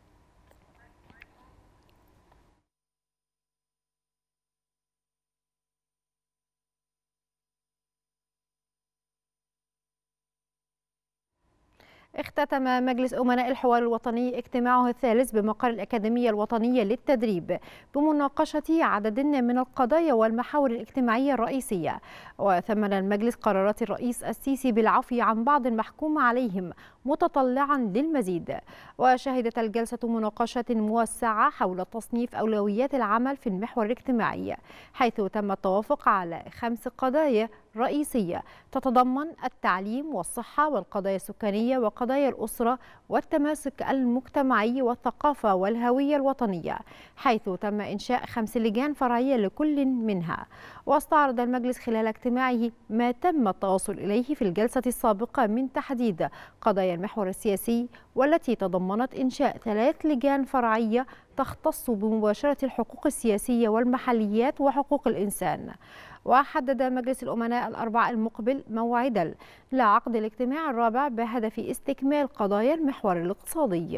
اختتم مجلس أمناء الحوار الوطني اجتماعه الثالث بمقر الأكاديمية الوطنية للتدريب بمناقشة عدد من القضايا والمحاور الاجتماعية الرئيسية وثمن المجلس قرارات الرئيس السيسي بالعفو عن بعض المحكوم عليهم متطلعا للمزيد وشهدت الجلسة مناقشة موسعة حول تصنيف أولويات العمل في المحور الاجتماعي حيث تم التوافق على خمس قضايا رئيسية تتضمن التعليم والصحة والقضايا السكانية وقضايا الأسرة والتماسك المجتمعي والثقافة والهوية الوطنية حيث تم إنشاء خمس لجان فرعية لكل منها واستعرض المجلس خلال اجتماعه ما تم التوصل إليه في الجلسة السابقة من تحديد قضايا المحور السياسي والتي تضمنت إنشاء ثلاث لجان فرعية تختص بمباشرة الحقوق السياسية والمحليات وحقوق الإنسان وحدد مجلس الأمناء الأربع المقبل موعدا لعقد الاجتماع الرابع بهدف استكمال قضايا المحور الاقتصادي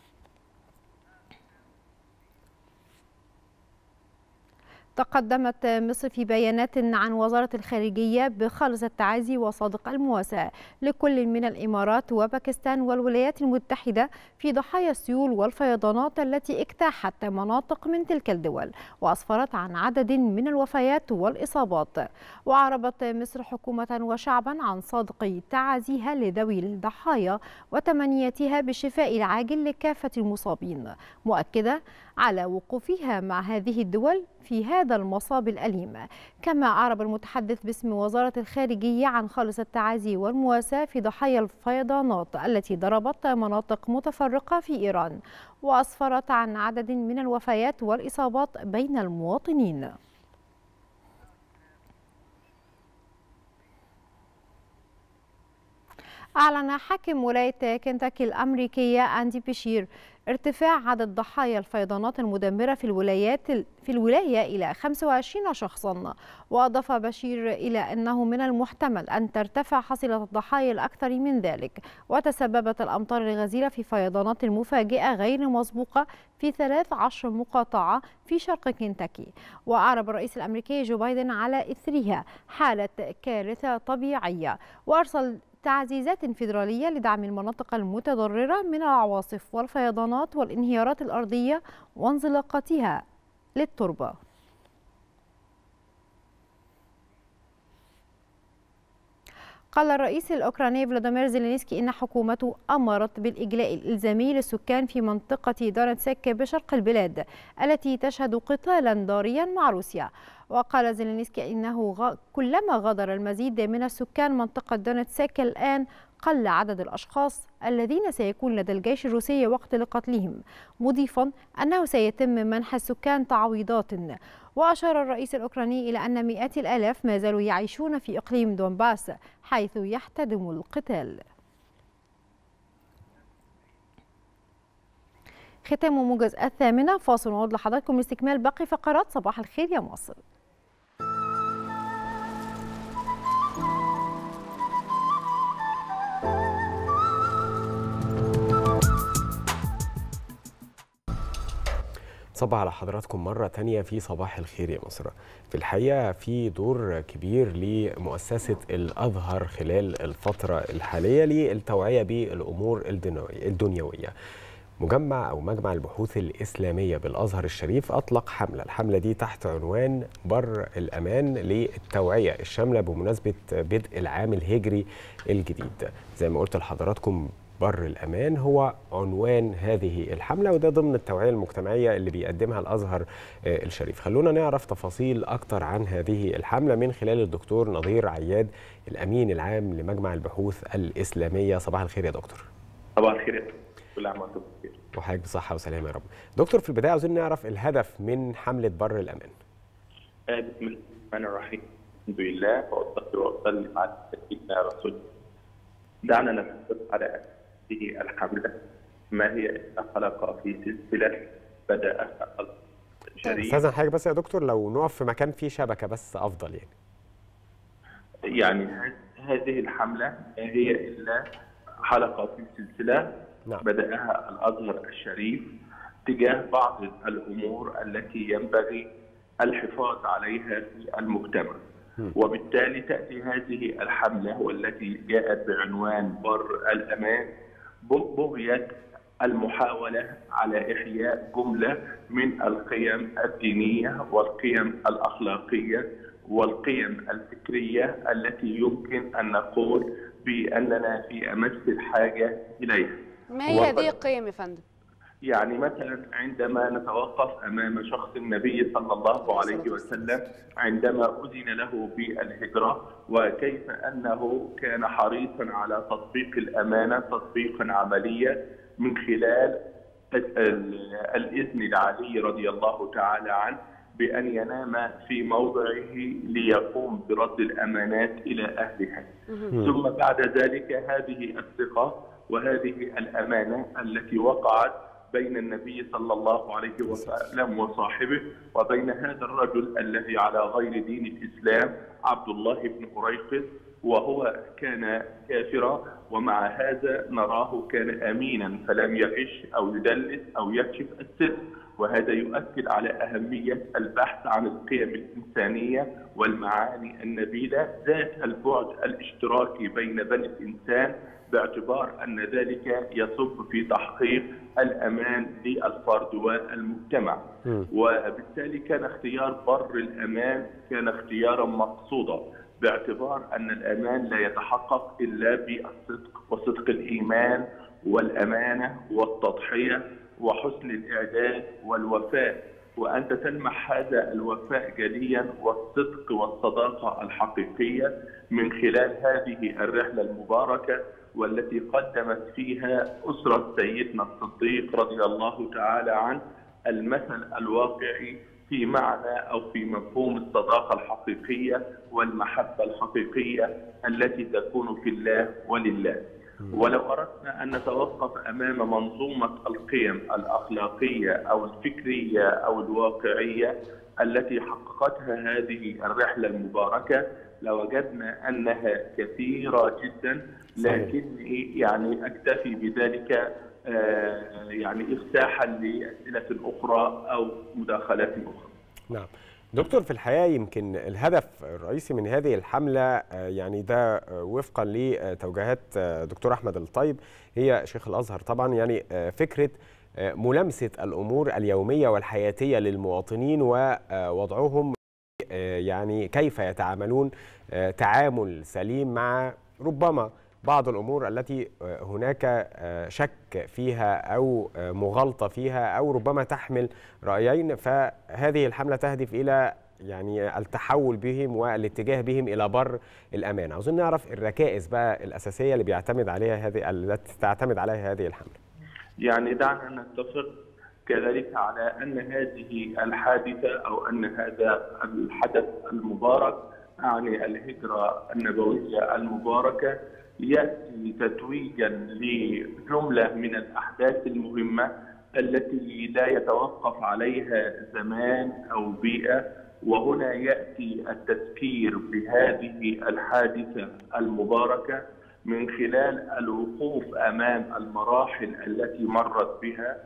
تقدمت مصر في بيانات عن وزارة الخارجية بخالص التعازي وصادق المواساة لكل من الإمارات وباكستان والولايات المتحدة في ضحايا السيول والفيضانات التي اجتاحت مناطق من تلك الدول وأسفرت عن عدد من الوفيات والإصابات وعربت مصر حكومة وشعبا عن صادق تعازيها لذوي الضحايا وتمنياتها بالشفاء العاجل لكافة المصابين مؤكدة على وقوفها مع هذه الدول في هذا المصاب الأليم كما أعرب المتحدث باسم وزارة الخارجية عن خالص التعازي والمواساة في ضحايا الفيضانات التي ضربت مناطق متفرقة في إيران وأسفرت عن عدد من الوفيات والإصابات بين المواطنين أعلن حاكم ولاية كنتاكي الأمريكية أندي بشير ارتفاع عدد ضحايا الفيضانات المدمرة في الولايات في الولاية إلى 25 شخصا وأضاف بشير إلى أنه من المحتمل أن ترتفع حصيلة الضحايا الأكثر من ذلك وتسببت الأمطار الغزيرة في فيضانات مفاجئة غير مسبوقة في 13 مقاطعة في شرق كنتاكي وأعرب الرئيس الأمريكي جو بايدن على إثرها حالة كارثة طبيعية وأرسل تعزيزات فيدرالية لدعم المناطق المتضررة من العواصف والفيضانات والانهيارات الأرضية وانزلاقاتها للتربة قال الرئيس الأوكراني فلاديمير زيلينسكي إن حكومته أمرت بالإجلاء الإلزامي للسكان في منطقة دونتسك بشرق البلاد التي تشهد قتالا ضاريا مع روسيا وقال زيلينسكي إنه غ... كلما غادر المزيد من السكان منطقة دونتسك الآن قل عدد الأشخاص الذين سيكون لدى الجيش الروسي وقت لقتلهم مضيفا أنه سيتم منح السكان تعويضات وأشار الرئيس الأوكراني إلى أن مئات الآلاف ما زالوا يعيشون في إقليم دونباس حيث يحتدم القتال ختام موجز الثامنة فاصل ونعود لحضراتكم لاستكمال باقي فقرات صباح الخير يا مصر صباح على حضراتكم مرة تانية في صباح الخير يا مصر في الحقيقة في دور كبير لمؤسسة الأزهر خلال الفترة الحالية للتوعية بالأمور الدنيوية مجمع أو مجمع البحوث الإسلامية بالأزهر الشريف أطلق حملة الحملة دي تحت عنوان بر الأمان للتوعية الشاملة بمناسبة بدء العام الهجري الجديد زي ما قلت لحضراتكم بر الأمان هو عنوان هذه الحملة وده ضمن التوعية المجتمعية اللي بيقدمها الأزهر الشريف خلونا نعرف تفاصيل أكتر عن هذه الحملة من خلال الدكتور نظير عياد الأمين العام لمجمع البحوث الإسلامية صباح الخير يا دكتور صباح الخير يا دكتور كل عام وانتم بخير وحضرتك بصحة وسلامة يا رب دكتور في البداية عاوزين نعرف الهدف من حملة بر الأمان آه بسم الله الرحمن الرحيم الحمد لله وأصلي وأسلم على سيدنا رسول الله دعنا نتحدث على هذه الحملة ما هي إلا حلقة في سلسلة بدأها الشريف استاذن حاجة بس يا دكتور لو نقف في مكان فيه شبكة بس أفضل يعني يعني هذه الحملة هي إلا حلقة في سلسلة نعم. بدأها الأزهر الشريف تجاه بعض الأمور التي ينبغي الحفاظ عليها في المجتمع وبالتالي تأتي هذه الحملة والتي جاءت بعنوان بر الأمان بغية المحاولة على إحياء جملة من القيم الدينية والقيم الأخلاقية والقيم الفكرية التي يمكن أن نقول بأننا في أمس الحاجة إليها ما هي هذه القيم يا فندم؟ يعني مثلا عندما نتوقف امام شخص النبي صلى الله عليه وسلم عندما اذن له بالهجره وكيف انه كان حريصا على تطبيق الامانه تطبيقا عمليا من خلال الاذن لعلي رضي الله تعالى عنه بان ينام في موضعه ليقوم برد الامانات الى اهلها ثم بعد ذلك هذه الثقه وهذه الامانه التي وقعت بين النبي صلى الله عليه وسلم وصاحبه وبين هذا الرجل الذي على غير دين الاسلام عبد الله بن قريقس وهو كان كافرا ومع هذا نراه كان امينا فلم يغش او يدلس او يكشف السر وهذا يؤكد على اهميه البحث عن القيم الانسانيه والمعاني النبيله ذات البعد الاشتراكي بين بني الانسان باعتبار ان ذلك يصب في تحقيق الامان للفرد والمجتمع وبالتالي كان اختيار بر الامان كان اختيارا مقصودا باعتبار ان الامان لا يتحقق الا بالصدق وصدق الايمان والامانه والتضحيه وحسن الاعداد والوفاء وانت تلمح هذا الوفاء جليا والصدق والصداقه الحقيقيه من خلال هذه الرحله المباركه والتي قدمت فيها أسرة سيدنا الصديق رضي الله تعالى عنه المثل الواقعي في معنى أو في مفهوم الصداقة الحقيقية والمحبة الحقيقية التي تكون في الله ولله ولو أردنا أن نتوقف أمام منظومة القيم الأخلاقية أو الفكرية أو الواقعية التي حققتها هذه الرحلة المباركة لوجدنا أنها كثيرة جدا لكن يعني أكتفي بذلك يعني إفتاحا لأسئلة أخرى أو مداخلات أخرى نعم دكتور في الحقيقه يمكن الهدف الرئيسي من هذه الحمله آه، يعني ده آه، وفقا لتوجيهات آه، دكتور احمد الطيب هي شيخ الازهر طبعا يعني آه، فكره آه، ملامسه الامور اليوميه والحياتيه للمواطنين ووضعهم آه، يعني كيف يتعاملون آه، تعامل سليم مع ربما بعض الامور التي آه، هناك آه، شك فيها او آه، مغالطه فيها او ربما تحمل رايين فهذه الحمله تهدف الى يعني التحول بهم والاتجاه بهم الى بر الامان عاوزين نعرف الركائز بقى الاساسيه اللي بيعتمد عليها هذه التي تعتمد عليها هذه الحمله يعني دعنا نتفق كذلك على ان هذه الحادثه او ان هذا الحدث المبارك اعني الهجره النبويه المباركه ياتي تتويجا لجمله من الاحداث المهمه التي لا يتوقف عليها زمان او بيئه وهنا ياتي التذكير بهذه الحادثه المباركه من خلال الوقوف امام المراحل التي مرت بها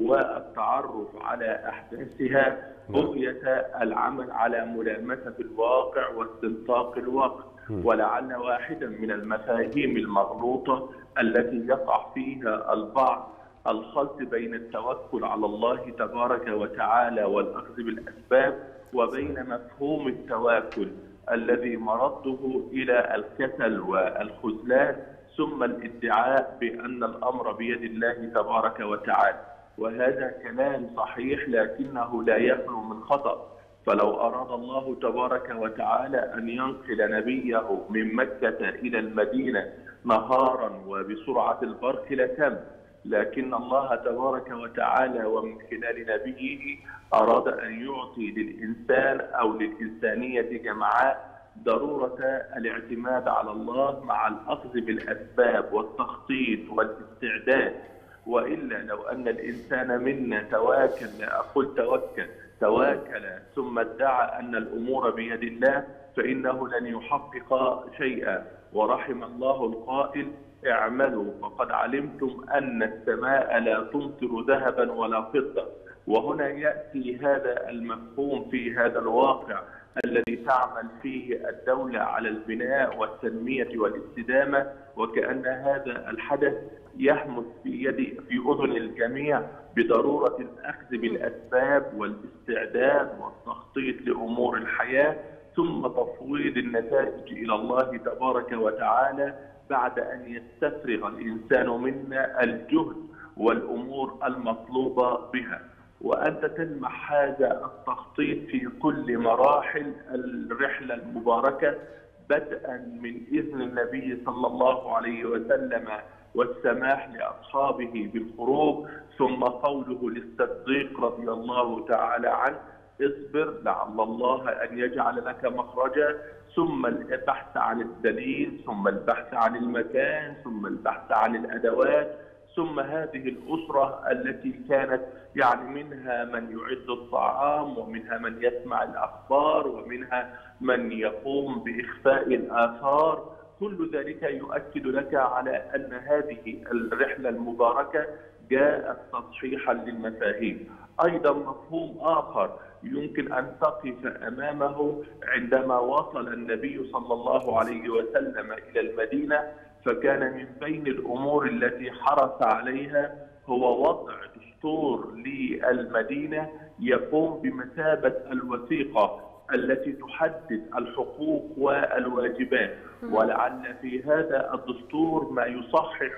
والتعرف على احداثها بغيه العمل على ملامسه الواقع واستنطاق الوقت ولعل واحدا من المفاهيم المغلوطه التي يقع فيها البعض الخلط بين التوكل على الله تبارك وتعالى والاخذ بالاسباب وبين مفهوم التواكل الذي مرده الى الكسل والخذلان ثم الادعاء بان الامر بيد الله تبارك وتعالى وهذا كلام صحيح لكنه لا يخلو من خطأ فلو أراد الله تبارك وتعالى أن ينقل نبيه من مكة إلى المدينة نهارا وبسرعة البرق لتم لكن الله تبارك وتعالى ومن خلال نبيه أراد أن يعطي للإنسان أو للإنسانية جمعاء ضرورة الاعتماد على الله مع الأخذ بالأسباب والتخطيط والاستعداد وإلا لو أن الإنسان منا تواكل لا أقول توكل تواكل ثم ادعى أن الأمور بيد الله فإنه لن يحقق شيئا ورحم الله القائل اعملوا فقد علمتم أن السماء لا تمطر ذهبا ولا فضة وهنا يأتي هذا المفهوم في هذا الواقع الذي تعمل فيه الدولة على البناء والتنمية والاستدامة وكأن هذا الحدث يحمس في يد في أذن الجميع بضرورة الأخذ بالأسباب والاستعداد والتخطيط لأمور الحياة ثم تفويض النتائج إلى الله تبارك وتعالى بعد أن يستفرغ الإنسان منا الجهد والأمور المطلوبة بها وأنت تلمح هذا التخطيط في كل مراحل الرحلة المباركة بدءا من إذن النبي صلى الله عليه وسلم والسماح لأصحابه بالخروج ثم قوله للصديق رضي الله تعالى عنه اصبر لعل الله أن يجعل لك مخرجا ثم البحث عن الدليل ثم البحث عن المكان ثم البحث عن الأدوات ثم هذه الأسرة التي كانت يعني منها من يعد الطعام ومنها من يسمع الأخبار ومنها من يقوم بإخفاء الآثار كل ذلك يؤكد لك على أن هذه الرحلة المباركة جاءت تصحيحا للمفاهيم أيضا مفهوم آخر يمكن أن تقف أمامه عندما وصل النبي صلى الله عليه وسلم إلى المدينة فكان من بين الأمور التي حرص عليها هو وضع دستور للمدينة يقوم بمثابة الوثيقة التي تحدد الحقوق والواجبات ولعل في هذا الدستور ما يصحح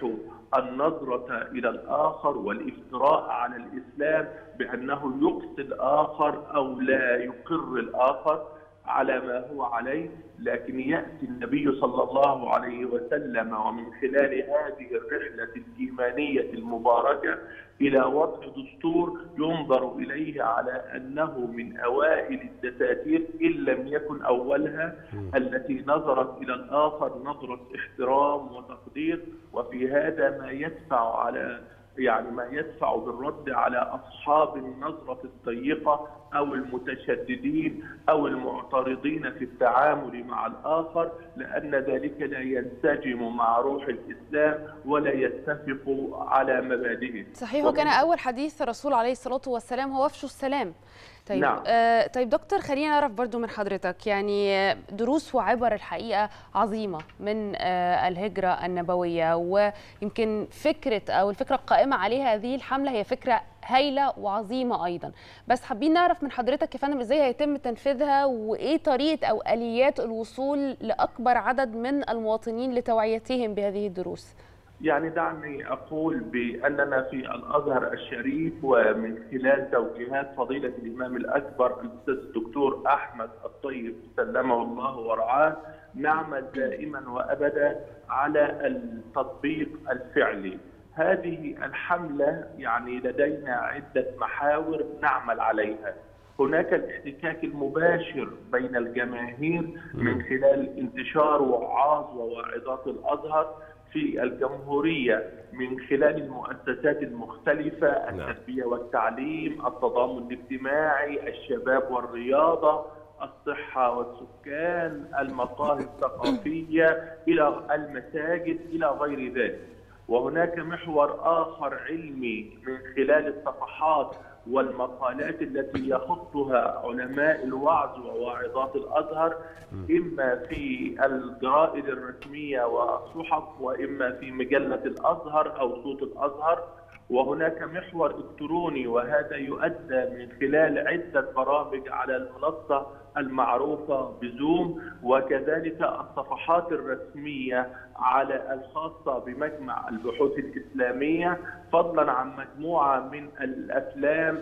النظرة إلى الآخر والافتراء على الإسلام بأنه يقصي الآخر أو لا يقر الآخر على ما هو عليه لكن يأتي النبي صلى الله عليه وسلم ومن خلال هذه الرحلة الإيمانية المباركة إلى وضع دستور ينظر إليه على أنه من أوائل الدساتير إن لم يكن أولها التي نظرت إلى الآخر نظرة احترام وتقدير وفي هذا ما يدفع على يعني ما يدفع بالرد على أصحاب النظرة الضيقة او المتشددين او المعترضين في التعامل مع الاخر لان ذلك لا ينسجم مع روح الاسلام ولا يتفق على مبادئه. صحيح وكان اول حديث الرسول عليه الصلاه والسلام هو افشوا السلام. طيب نعم. آه طيب دكتور خلينا نعرف برضو من حضرتك يعني دروس وعبر الحقيقه عظيمه من آه الهجره النبويه ويمكن فكره او الفكره القائمه عليها هذه الحمله هي فكره هايله وعظيمه ايضا بس حابين نعرف من حضرتك يا فندم ازاي هيتم تنفيذها وايه طريقه او اليات الوصول لاكبر عدد من المواطنين لتوعيتهم بهذه الدروس يعني دعني اقول باننا في الازهر الشريف ومن خلال توجيهات فضيله الامام الاكبر الاستاذ الدكتور احمد الطيب سلمه الله ورعاه نعمل دائما وابدا على التطبيق الفعلي. هذه الحمله يعني لدينا عده محاور نعمل عليها. هناك الاحتكاك المباشر بين الجماهير من خلال انتشار وعاظ وواعظات الازهر في الجمهورية من خلال المؤسسات المختلفة التربية والتعليم التضامن الاجتماعي الشباب والرياضة الصحة والسكان المقاهي الثقافية إلى المساجد إلى غير ذلك وهناك محور آخر علمي من خلال الصفحات والمقالات التي يخطها علماء الوعظ وواعظات الازهر اما في الجرائد الرسميه والصحف واما في مجله الازهر او صوت الازهر وهناك محور الكتروني وهذا يؤدى من خلال عده برامج على المنصه المعروفه بزوم وكذلك الصفحات الرسميه على الخاصه بمجمع البحوث الاسلاميه فضلا عن مجموعه من الافلام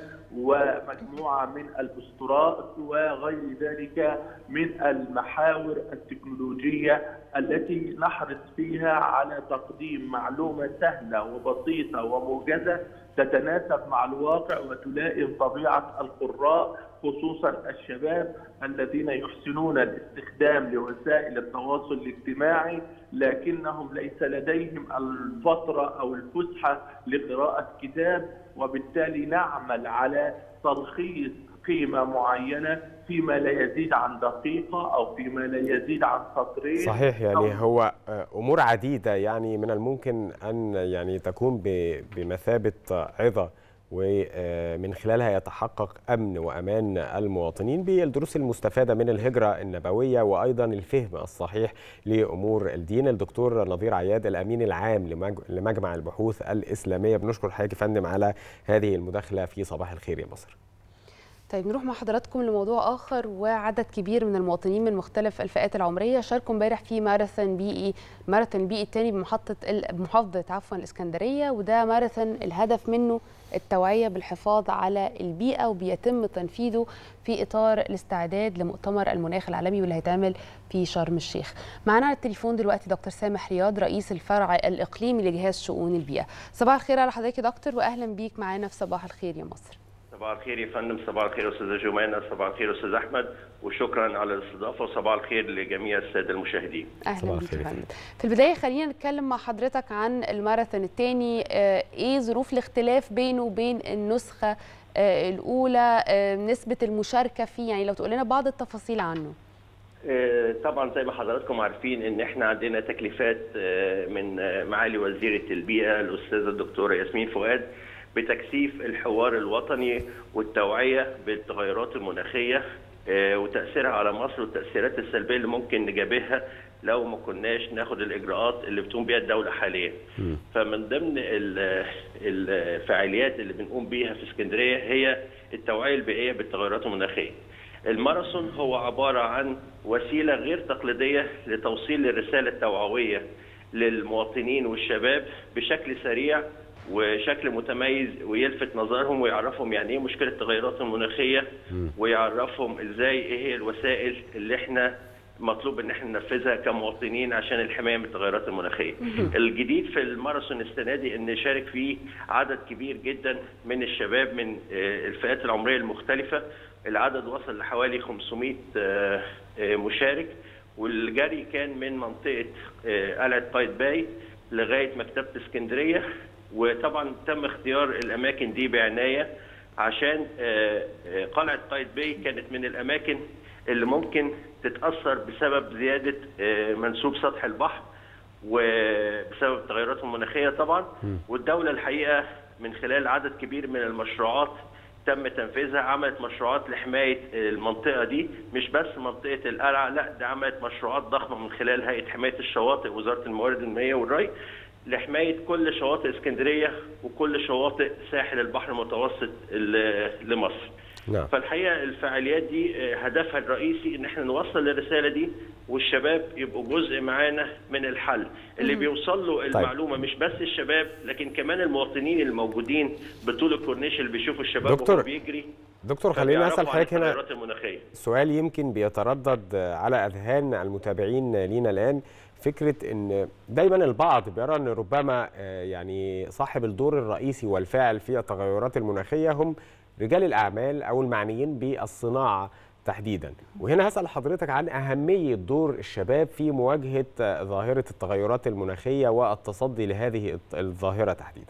ومجموعه من الاسطورات وغير ذلك من المحاور التكنولوجيه التي نحرص فيها على تقديم معلومه سهله وبسيطه وموجزه تتناسب مع الواقع وتلائم طبيعه القراء خصوصا الشباب الذين يحسنون الاستخدام لوسائل التواصل الاجتماعي لكنهم ليس لديهم الفتره او الفسحه لقراءه كتاب وبالتالي نعمل على تلخيص قيمه معينه فيما لا يزيد عن دقيقه او فيما لا يزيد عن سطرين صحيح يعني هو امور عديده يعني من الممكن ان يعني تكون بمثابه عظه ومن خلالها يتحقق امن وامان المواطنين بالدروس المستفاده من الهجره النبويه وايضا الفهم الصحيح لامور الدين الدكتور نظير عياد الامين العام لمجمع البحوث الاسلاميه بنشكر حضرتك يا فندم على هذه المداخله في صباح الخير يا مصر طيب نروح مع حضراتكم لموضوع اخر وعدد كبير من المواطنين من مختلف الفئات العمريه شاركوا امبارح في ماراثون بيئي ماراثون البيئي الثاني بمحطه محافظه عفوا الاسكندريه وده ماراثون الهدف منه التوعيه بالحفاظ على البيئه وبيتم تنفيذه في اطار الاستعداد لمؤتمر المناخ العالمي واللي هيتعمل في شرم الشيخ. معانا على التليفون دلوقتي دكتور سامح رياض رئيس الفرع الاقليمي لجهاز شؤون البيئه. صباح الخير على حضرتك يا دكتور واهلا بيك معانا في صباح الخير يا مصر. صباح الخير يا فندم صباح الخير استاذه جمانه صباح الخير استاذ احمد وشكرا على الاستضافه وصباح الخير لجميع الساده المشاهدين اهلا بك يا فندم في البدايه خلينا نتكلم مع حضرتك عن الماراثون الثاني ايه ظروف الاختلاف بينه وبين النسخه الاولى نسبه المشاركه فيه يعني لو تقول لنا بعض التفاصيل عنه طبعا زي ما حضراتكم عارفين ان احنا عندنا تكليفات من معالي وزيره البيئه الاستاذه الدكتوره ياسمين فؤاد بتكثيف الحوار الوطني والتوعيه بالتغيرات المناخيه وتاثيرها على مصر والتاثيرات السلبيه اللي ممكن نجابهها لو ما كناش ناخد الاجراءات اللي بتقوم بها الدوله حاليا. فمن ضمن الفعاليات اللي بنقوم بيها في اسكندريه هي التوعيه البيئيه بالتغيرات المناخيه. الماراثون هو عباره عن وسيله غير تقليديه لتوصيل الرساله التوعويه للمواطنين والشباب بشكل سريع وشكل متميز ويلفت نظرهم ويعرفهم يعني ايه مشكله التغيرات المناخيه ويعرفهم ازاي ايه هي الوسائل اللي احنا مطلوب ان احنا ننفذها كمواطنين عشان الحمايه من التغيرات المناخيه. الجديد في الماراثون السنه دي ان شارك فيه عدد كبير جدا من الشباب من الفئات العمريه المختلفه، العدد وصل لحوالي 500 مشارك والجري كان من منطقه قلعه قايتباي لغايه مكتبه اسكندريه وطبعا تم اختيار الاماكن دي بعنايه عشان آه، آه، قلعه قايتباي كانت من الاماكن اللي ممكن تتاثر بسبب زياده آه، منسوب سطح البحر وبسبب التغيرات المناخيه طبعا والدوله الحقيقه من خلال عدد كبير من المشروعات تم تنفيذها عملت مشروعات لحمايه المنطقه دي مش بس منطقه القلعه لا ده عملت مشروعات ضخمه من خلال هيئه حمايه الشواطئ وزاره الموارد المائيه والري لحمايه كل شواطئ اسكندريه وكل شواطئ ساحل البحر المتوسط ال- لمصر. نعم فالحقيقه الفعاليات دي آه، هدفها الرئيسي ان احنا نوصل الرساله دي والشباب يبقوا جزء معانا من الحل اللي بيوصل له المعلومه مش بس الشباب لكن كمان المواطنين الموجودين بطول الكورنيش اللي بيشوفوا الشباب دكتور، وهو بيجري دكتور خليني فبيعرفوا اسال عن حضرتك هنا التغيرات المناخيه سؤال يمكن بيتردد على اذهان المتابعين لينا الان فكره ان دايما البعض بيرى ان ربما آه، يعني صاحب الدور الرئيسي والفاعل في التغيرات المناخيه هم رجال الاعمال او المعنيين بالصناعه تحديدا وهنا هسال حضرتك عن اهميه دور الشباب في مواجهه آه، ظاهره التغيرات المناخيه والتصدي لهذه الت- الظاهره تحديدا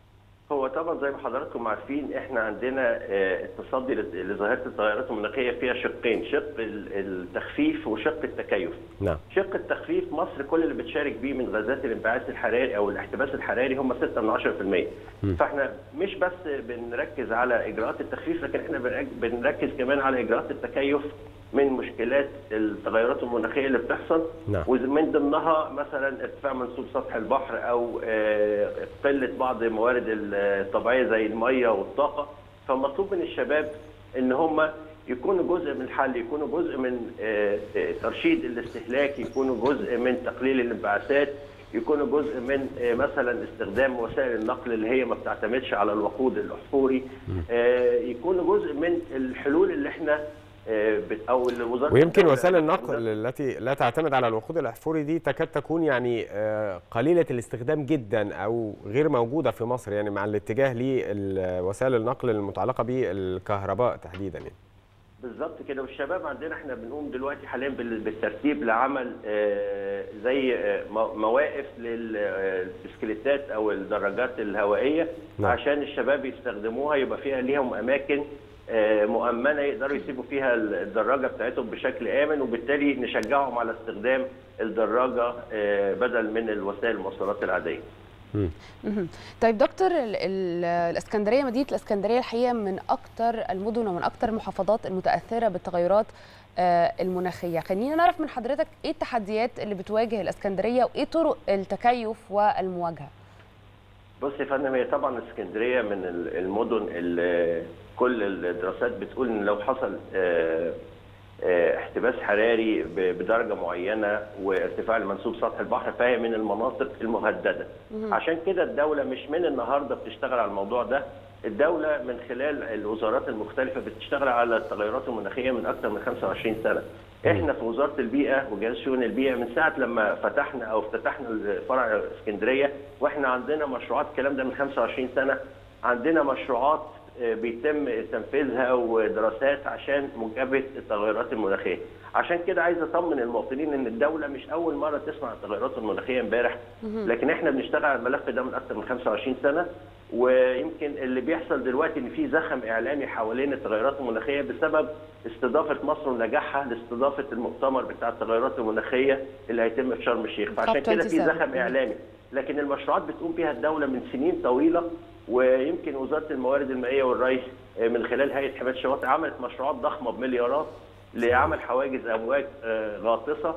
هو طبعا زي ما حضراتكم عارفين احنا عندنا آه، التصدي لت- لظاهره التغيرات المناخيه فيها شقين شق ال- التخفيف وشق التكيف نعم شق التخفيف مصر كل اللي بتشارك بيه من غازات الانبعاث الحراري او الاحتباس الحراري هم 6 من 10% مم. فاحنا مش بس بنركز على اجراءات التخفيف لكن احنا بنرك- بنركز كمان على اجراءات التكيف من مشكلات التغيرات المناخيه اللي بتحصل نعم. ومن ضمنها مثلا ارتفاع منسوب سطح البحر او آه، قله بعض الموارد الطبيعيه زي الميه والطاقه فمطلوب من الشباب ان هم يكونوا جزء من الحل يكونوا جزء من آه، آه، ترشيد الاستهلاك يكونوا جزء من تقليل الانبعاثات يكونوا جزء من آه، مثلا استخدام وسائل النقل اللي هي ما بتعتمدش على الوقود الاحفوري آه، يكونوا جزء من الحلول اللي احنا آه، بت- او اللي وزاره ويمكن الدولة- وسائل النقل التي لا تعتمد على الوقود الاحفوري دي تكاد تكون يعني آه، قليله الاستخدام جدا او غير موجوده في مصر يعني مع الاتجاه لوسائل النقل المتعلقه بالكهرباء تحديدا يعني. بالظبط كده والشباب عندنا احنا بنقوم دلوقتي حاليا بال- بالترتيب لعمل آه، زي آه، مو- مواقف للبسكليتات او الدراجات الهوائيه نعم. عشان الشباب يستخدموها يبقى فيها ليهم اماكن آه، مؤمنه يقدروا يسيبوا فيها الدراجه بتاعتهم بشكل امن وبالتالي نشجعهم على استخدام الدراجه آه، بدل من الوسائل المواصلات العاديه. مهم. طيب دكتور ال- ال- الاسكندريه مدينه الاسكندريه الحقيقه من اكثر المدن ومن اكثر المحافظات المتاثره بالتغيرات آه، المناخيه خلينا نعرف من حضرتك ايه التحديات اللي بتواجه الاسكندريه وايه طرق التكيف والمواجهه بص يا فندم هي طبعا اسكندريه من ال- المدن اللي كل الدراسات بتقول ان لو حصل آه، آه، احتباس حراري ب- بدرجه معينه وارتفاع المنسوب سطح البحر فهي من المناطق المهدده. مهم. عشان كده الدوله مش من النهارده بتشتغل على الموضوع ده، الدوله من خلال الوزارات المختلفه بتشتغل على التغيرات المناخيه من اكثر من 25 سنه. احنا في وزاره البيئه وجهاز شؤون البيئه من ساعه لما فتحنا او افتتحنا فرع اسكندريه واحنا عندنا مشروعات الكلام ده من 25 سنه عندنا مشروعات آه، بيتم تنفيذها ودراسات عشان مجابهه التغيرات المناخيه. عشان كده عايز اطمن المواطنين ان الدوله مش اول مره تسمع التغيرات المناخيه امبارح مهم. لكن احنا بنشتغل على الملف ده من اكثر من 25 سنه ويمكن اللي بيحصل دلوقتي ان في زخم اعلامي حوالين التغيرات المناخيه بسبب استضافه مصر ونجاحها لاستضافه المؤتمر بتاع التغيرات المناخيه اللي هيتم في شرم الشيخ فعشان كده في 27. زخم اعلامي لكن المشروعات بتقوم بها الدوله من سنين طويله ويمكن وزاره الموارد المائيه والري آه، من خلال هيئه حمايه الشواطئ عملت مشروعات ضخمه بمليارات لعمل حواجز امواج آه، غاطسه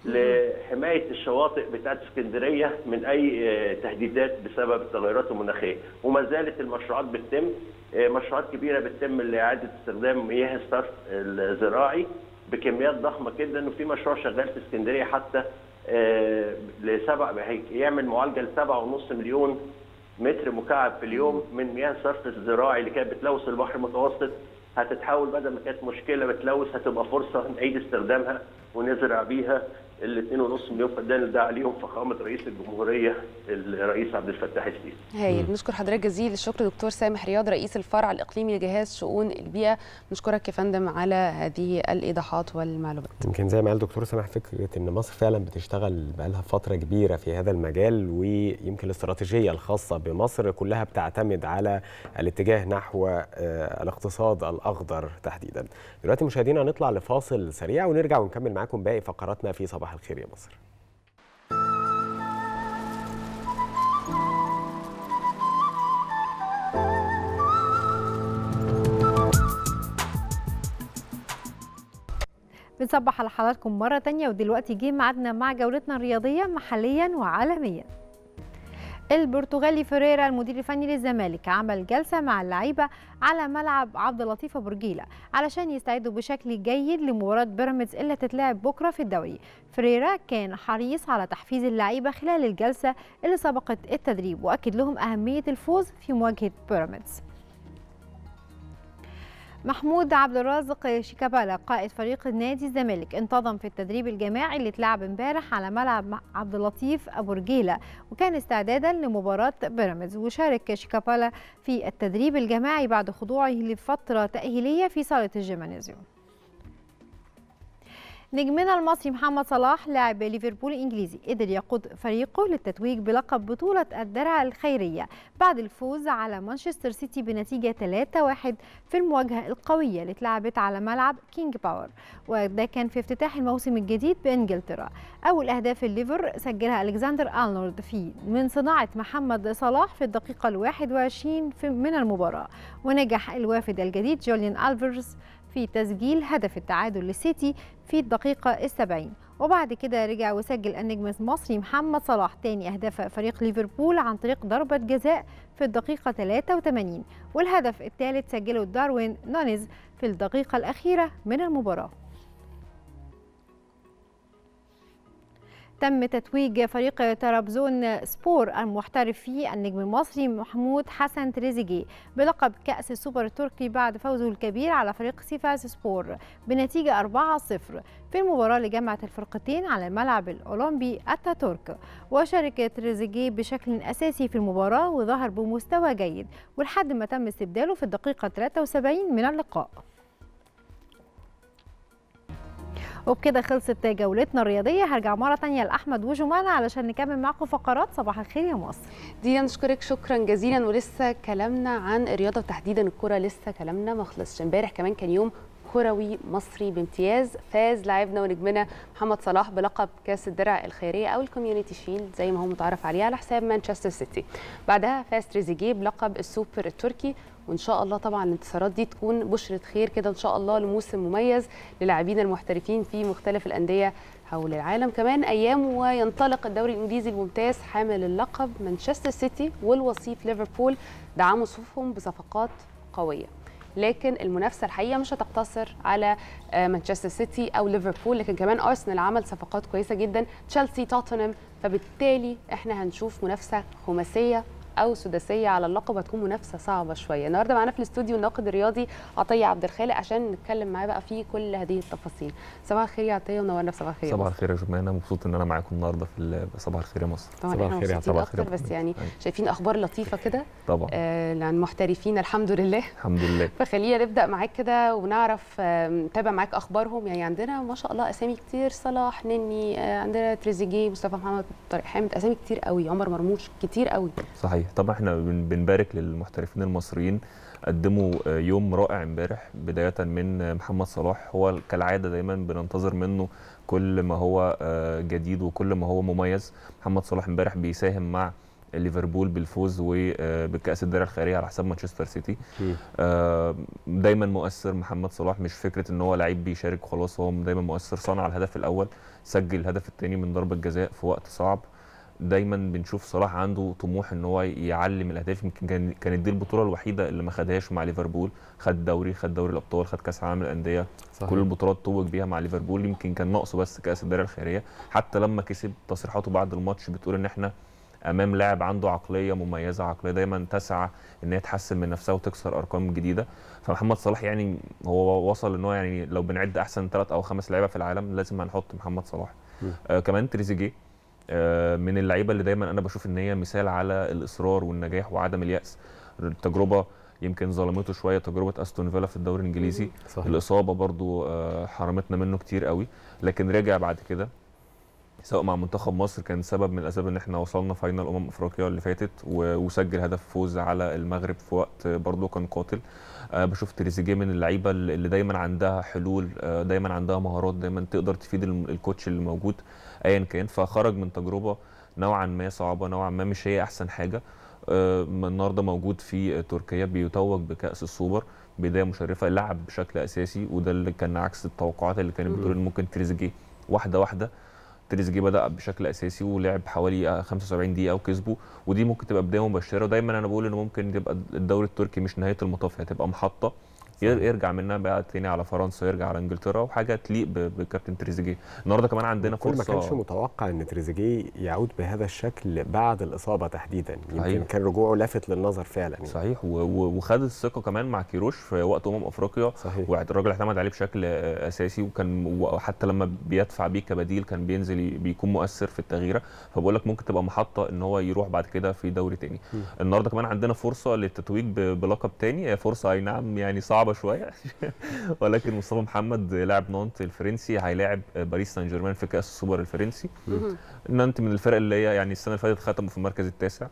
لحمايه الشواطئ بتاعت اسكندريه من اي آه، تهديدات بسبب التغيرات المناخيه وما زالت المشروعات بتتم آه، مشروعات كبيره بتتم لاعاده استخدام مياه الصرف الزراعي بكميات ضخمه جدا وفي مشروع شغال في اسكندريه حتى آه، لسبع يعمل معالجه لسبعة ونص مليون متر مكعب في اليوم من مياه الصرف الزراعي اللي كانت بتلوث البحر المتوسط هتتحول بدل ما كانت مشكله بتلوث هتبقى فرصه نعيد استخدامها ونزرع بيها ال 2.5 مليون فدان ده عليهم فخامه رئيس الجمهوريه الرئيس عبد الفتاح السيسي. هايل بنشكر حضرتك جزيل الشكر دكتور سامح رياض رئيس الفرع الاقليمي لجهاز شؤون البيئه بنشكرك يا فندم على هذه الايضاحات والمعلومات. يمكن زي ما قال دكتور سامح فكره ان مصر فعلا بتشتغل بقالها فتره كبيره في هذا المجال ويمكن الاستراتيجيه الخاصه بمصر كلها بتعتمد على الاتجاه نحو الاقتصاد الاخضر تحديدا. دلوقتي مشاهدينا هنطلع لفاصل سريع ونرجع ونكمل معاكم باقي فقراتنا في صباح الخير يا مصر. بنصبح على حضراتكم مرة تانية ودلوقتي جه ميعادنا مع جولتنا الرياضية محليا وعالميا البرتغالي فيريرا المدير الفني للزمالك عمل جلسة مع اللعيبة على ملعب عبد اللطيف برجيلة علشان يستعدوا بشكل جيد لمباراة بيراميدز اللي هتتلعب بكرة في الدوري فريرا كان حريص على تحفيز اللعيبة خلال الجلسة اللي سبقت التدريب وأكد لهم أهمية الفوز في مواجهة بيراميدز محمود عبد الرازق شيكابالا قائد فريق نادي الزمالك انتظم في التدريب الجماعي اللي اتلعب امبارح على ملعب عبد اللطيف ابو رجيله وكان استعدادا لمباراه بيراميدز وشارك شيكابالا في التدريب الجماعي بعد خضوعه لفتره تاهيليه في صاله الجيمانيزيوم نجمنا المصري محمد صلاح لاعب ليفربول الانجليزي قدر يقود فريقه للتتويج بلقب بطولة الدرع الخيرية بعد الفوز على مانشستر سيتي بنتيجة 3-1 في المواجهة القوية اللي اتلعبت على ملعب كينج باور وده كان في افتتاح الموسم الجديد بانجلترا أول أهداف الليفر سجلها ألكسندر أرنولد في من صناعة محمد صلاح في الدقيقة ال 21 من المباراة ونجح الوافد الجديد جوليان ألفرز في تسجيل هدف التعادل للسيتي في الدقيقة السبعين وبعد كده رجع وسجل النجم المصري محمد صلاح تاني أهداف فريق ليفربول عن طريق ضربة جزاء في الدقيقة 83 والهدف الثالث سجله داروين نونيز في الدقيقة الأخيرة من المباراة تم تتويج فريق ترابزون سبور المحترف فيه النجم المصري محمود حسن تريزيجيه بلقب كأس السوبر التركي بعد فوزه الكبير على فريق سيفاس سبور بنتيجة 4-0 في المباراة اللي جمعت الفرقتين على الملعب الأولمبي أتاتورك وشارك تريزيجيه بشكل أساسي في المباراة وظهر بمستوى جيد ولحد ما تم استبداله في الدقيقة 73 من اللقاء وبكده خلصت جولتنا الرياضيه هرجع مره تانية لاحمد وجمانه علشان نكمل معاكم فقرات صباح الخير يا مصر دينا نشكرك شكرا جزيلا ولسه كلامنا عن الرياضه وتحديدا الكره لسه كلامنا ما خلصش امبارح كمان كان يوم كروي مصري بامتياز فاز لاعبنا ونجمنا محمد صلاح بلقب كاس الدرع الخيريه او الكوميونتي شيلد زي ما هو متعارف عليه على حساب مانشستر سيتي بعدها فاز تريزيجيه بلقب السوبر التركي وان شاء الله طبعا الانتصارات دي تكون بشره خير كده ان شاء الله لموسم مميز للاعبين المحترفين في مختلف الانديه حول العالم كمان ايام وينطلق الدوري الانجليزي الممتاز حامل اللقب مانشستر سيتي والوصيف ليفربول دعموا صفوفهم بصفقات قويه لكن المنافسه الحقيقه مش هتقتصر على مانشستر سيتي او ليفربول لكن كمان ارسنال عمل صفقات كويسه جدا تشيلسي توتنهام فبالتالي احنا هنشوف منافسه خماسيه او سداسيه على اللقب هتكون منافسه صعبه شويه النهارده معانا في الاستوديو الناقد الرياضي عطيه عبد الخالق عشان نتكلم معاه بقى في كل هذه التفاصيل صباح الخير يا عطيه ونورنا في صباح الخير صباح الخير يا جماعه مبسوط ان انا معاكم النهارده في صباح الخير يا مصر طبعا صباح الخير يا صباح الخير بس يعني أي. شايفين اخبار لطيفه كده طبعا آه عن محترفين الحمد لله الحمد لله فخلينا نبدا معاك كده ونعرف نتابع معاك اخبارهم يعني عندنا ما شاء الله اسامي كتير صلاح نني آه عندنا تريزيجيه مصطفى محمد طارق حامد اسامي كتير قوي عمر مرموش كتير قوي صحيح طبعا احنا بنبارك للمحترفين المصريين قدموا يوم رائع امبارح بدايه من محمد صلاح هو كالعاده دايما بننتظر منه كل ما هو جديد وكل ما هو مميز محمد صلاح امبارح بيساهم مع ليفربول بالفوز وبكاس الدرع الخيريه على حساب مانشستر سيتي دايما مؤثر محمد صلاح مش فكره ان هو لعيب بيشارك وخلاص هو دايما مؤثر صنع الهدف الاول سجل الهدف الثاني من ضربه جزاء في وقت صعب دايما بنشوف صلاح عنده طموح ان هو يعلم الاهداف يمكن كانت دي البطوله الوحيده اللي ما خدهاش مع ليفربول خد دوري خد دوري الابطال خد كاس عالم الانديه كل البطولات توج بيها مع ليفربول يمكن كان ناقصه بس كاس الدوري الخيريه حتى لما كسب تصريحاته بعد الماتش بتقول ان احنا امام لاعب عنده عقليه مميزه عقليه دايما تسعى ان هي تحسن من نفسها وتكسر ارقام جديده فمحمد صلاح يعني هو وصل ان هو يعني لو بنعد احسن ثلاث او خمس لعيبه في العالم لازم هنحط محمد صلاح آه كمان تريزيجيه آه من اللعيبه اللي دايما انا بشوف ان هي مثال على الاصرار والنجاح وعدم الياس التجربه يمكن ظلمته شويه تجربه استون فيلا في الدوري الانجليزي صحيح. الاصابه برضو آه حرمتنا منه كتير قوي لكن رجع بعد كده سواء مع منتخب مصر كان سبب من الاسباب ان احنا وصلنا فاينل امم افريقيا اللي فاتت و- وسجل هدف فوز على المغرب في وقت برضه كان قاتل أه بشوف تريزيجيه من اللعيبه اللي دايما عندها حلول أه دايما عندها مهارات دايما تقدر تفيد الم- الكوتش اللي موجود ايا كان فخرج من تجربه نوعا ما صعبه نوعا ما مش هي احسن حاجه أه النهارده موجود في تركيا بيتوج بكاس السوبر بدايه مشرفه لعب بشكل اساسي وده اللي كان عكس التوقعات اللي كانت بتقول ان ممكن تريزيجيه واحده واحده تريزيجيه بدا بشكل اساسي ولعب حوالي 75 دقيقه وكسبه ودي ممكن تبقى بدايه مبشره ودايما انا بقول ان ممكن تبقى الدوري التركي مش نهايه المطاف هتبقى محطه ير- يرجع منها بقى تاني على فرنسا يرجع على انجلترا وحاجه تليق ب- بكابتن تريزيجيه النهارده كمان عندنا كل ما كانش فرصه متوقع ان تريزيجيه يعود بهذا الشكل بعد الاصابه تحديدا يمكن صحيح. كان رجوعه لافت للنظر فعلا يعني. صحيح و- و- وخد الثقه كمان مع كيروش في وقت امم افريقيا صحيح. والراجل اعتمد عليه بشكل آه، اساسي وكان وحتى لما بيدفع بيه كبديل كان بينزل ي- بيكون مؤثر في التغييره فبقول لك ممكن تبقى محطه ان هو يروح بعد كده في دوري تاني م. النهارده كمان عندنا فرصه للتتويج ب- بلقب تاني هي فرصه اي نعم يعني صعبه شويه ولكن مصطفى محمد لاعب نانت الفرنسي هيلاعب باريس سان جيرمان في كاس السوبر الفرنسي مهم. نانت من الفرق اللي هي يعني السنه اللي فاتت ختموا في المركز التاسع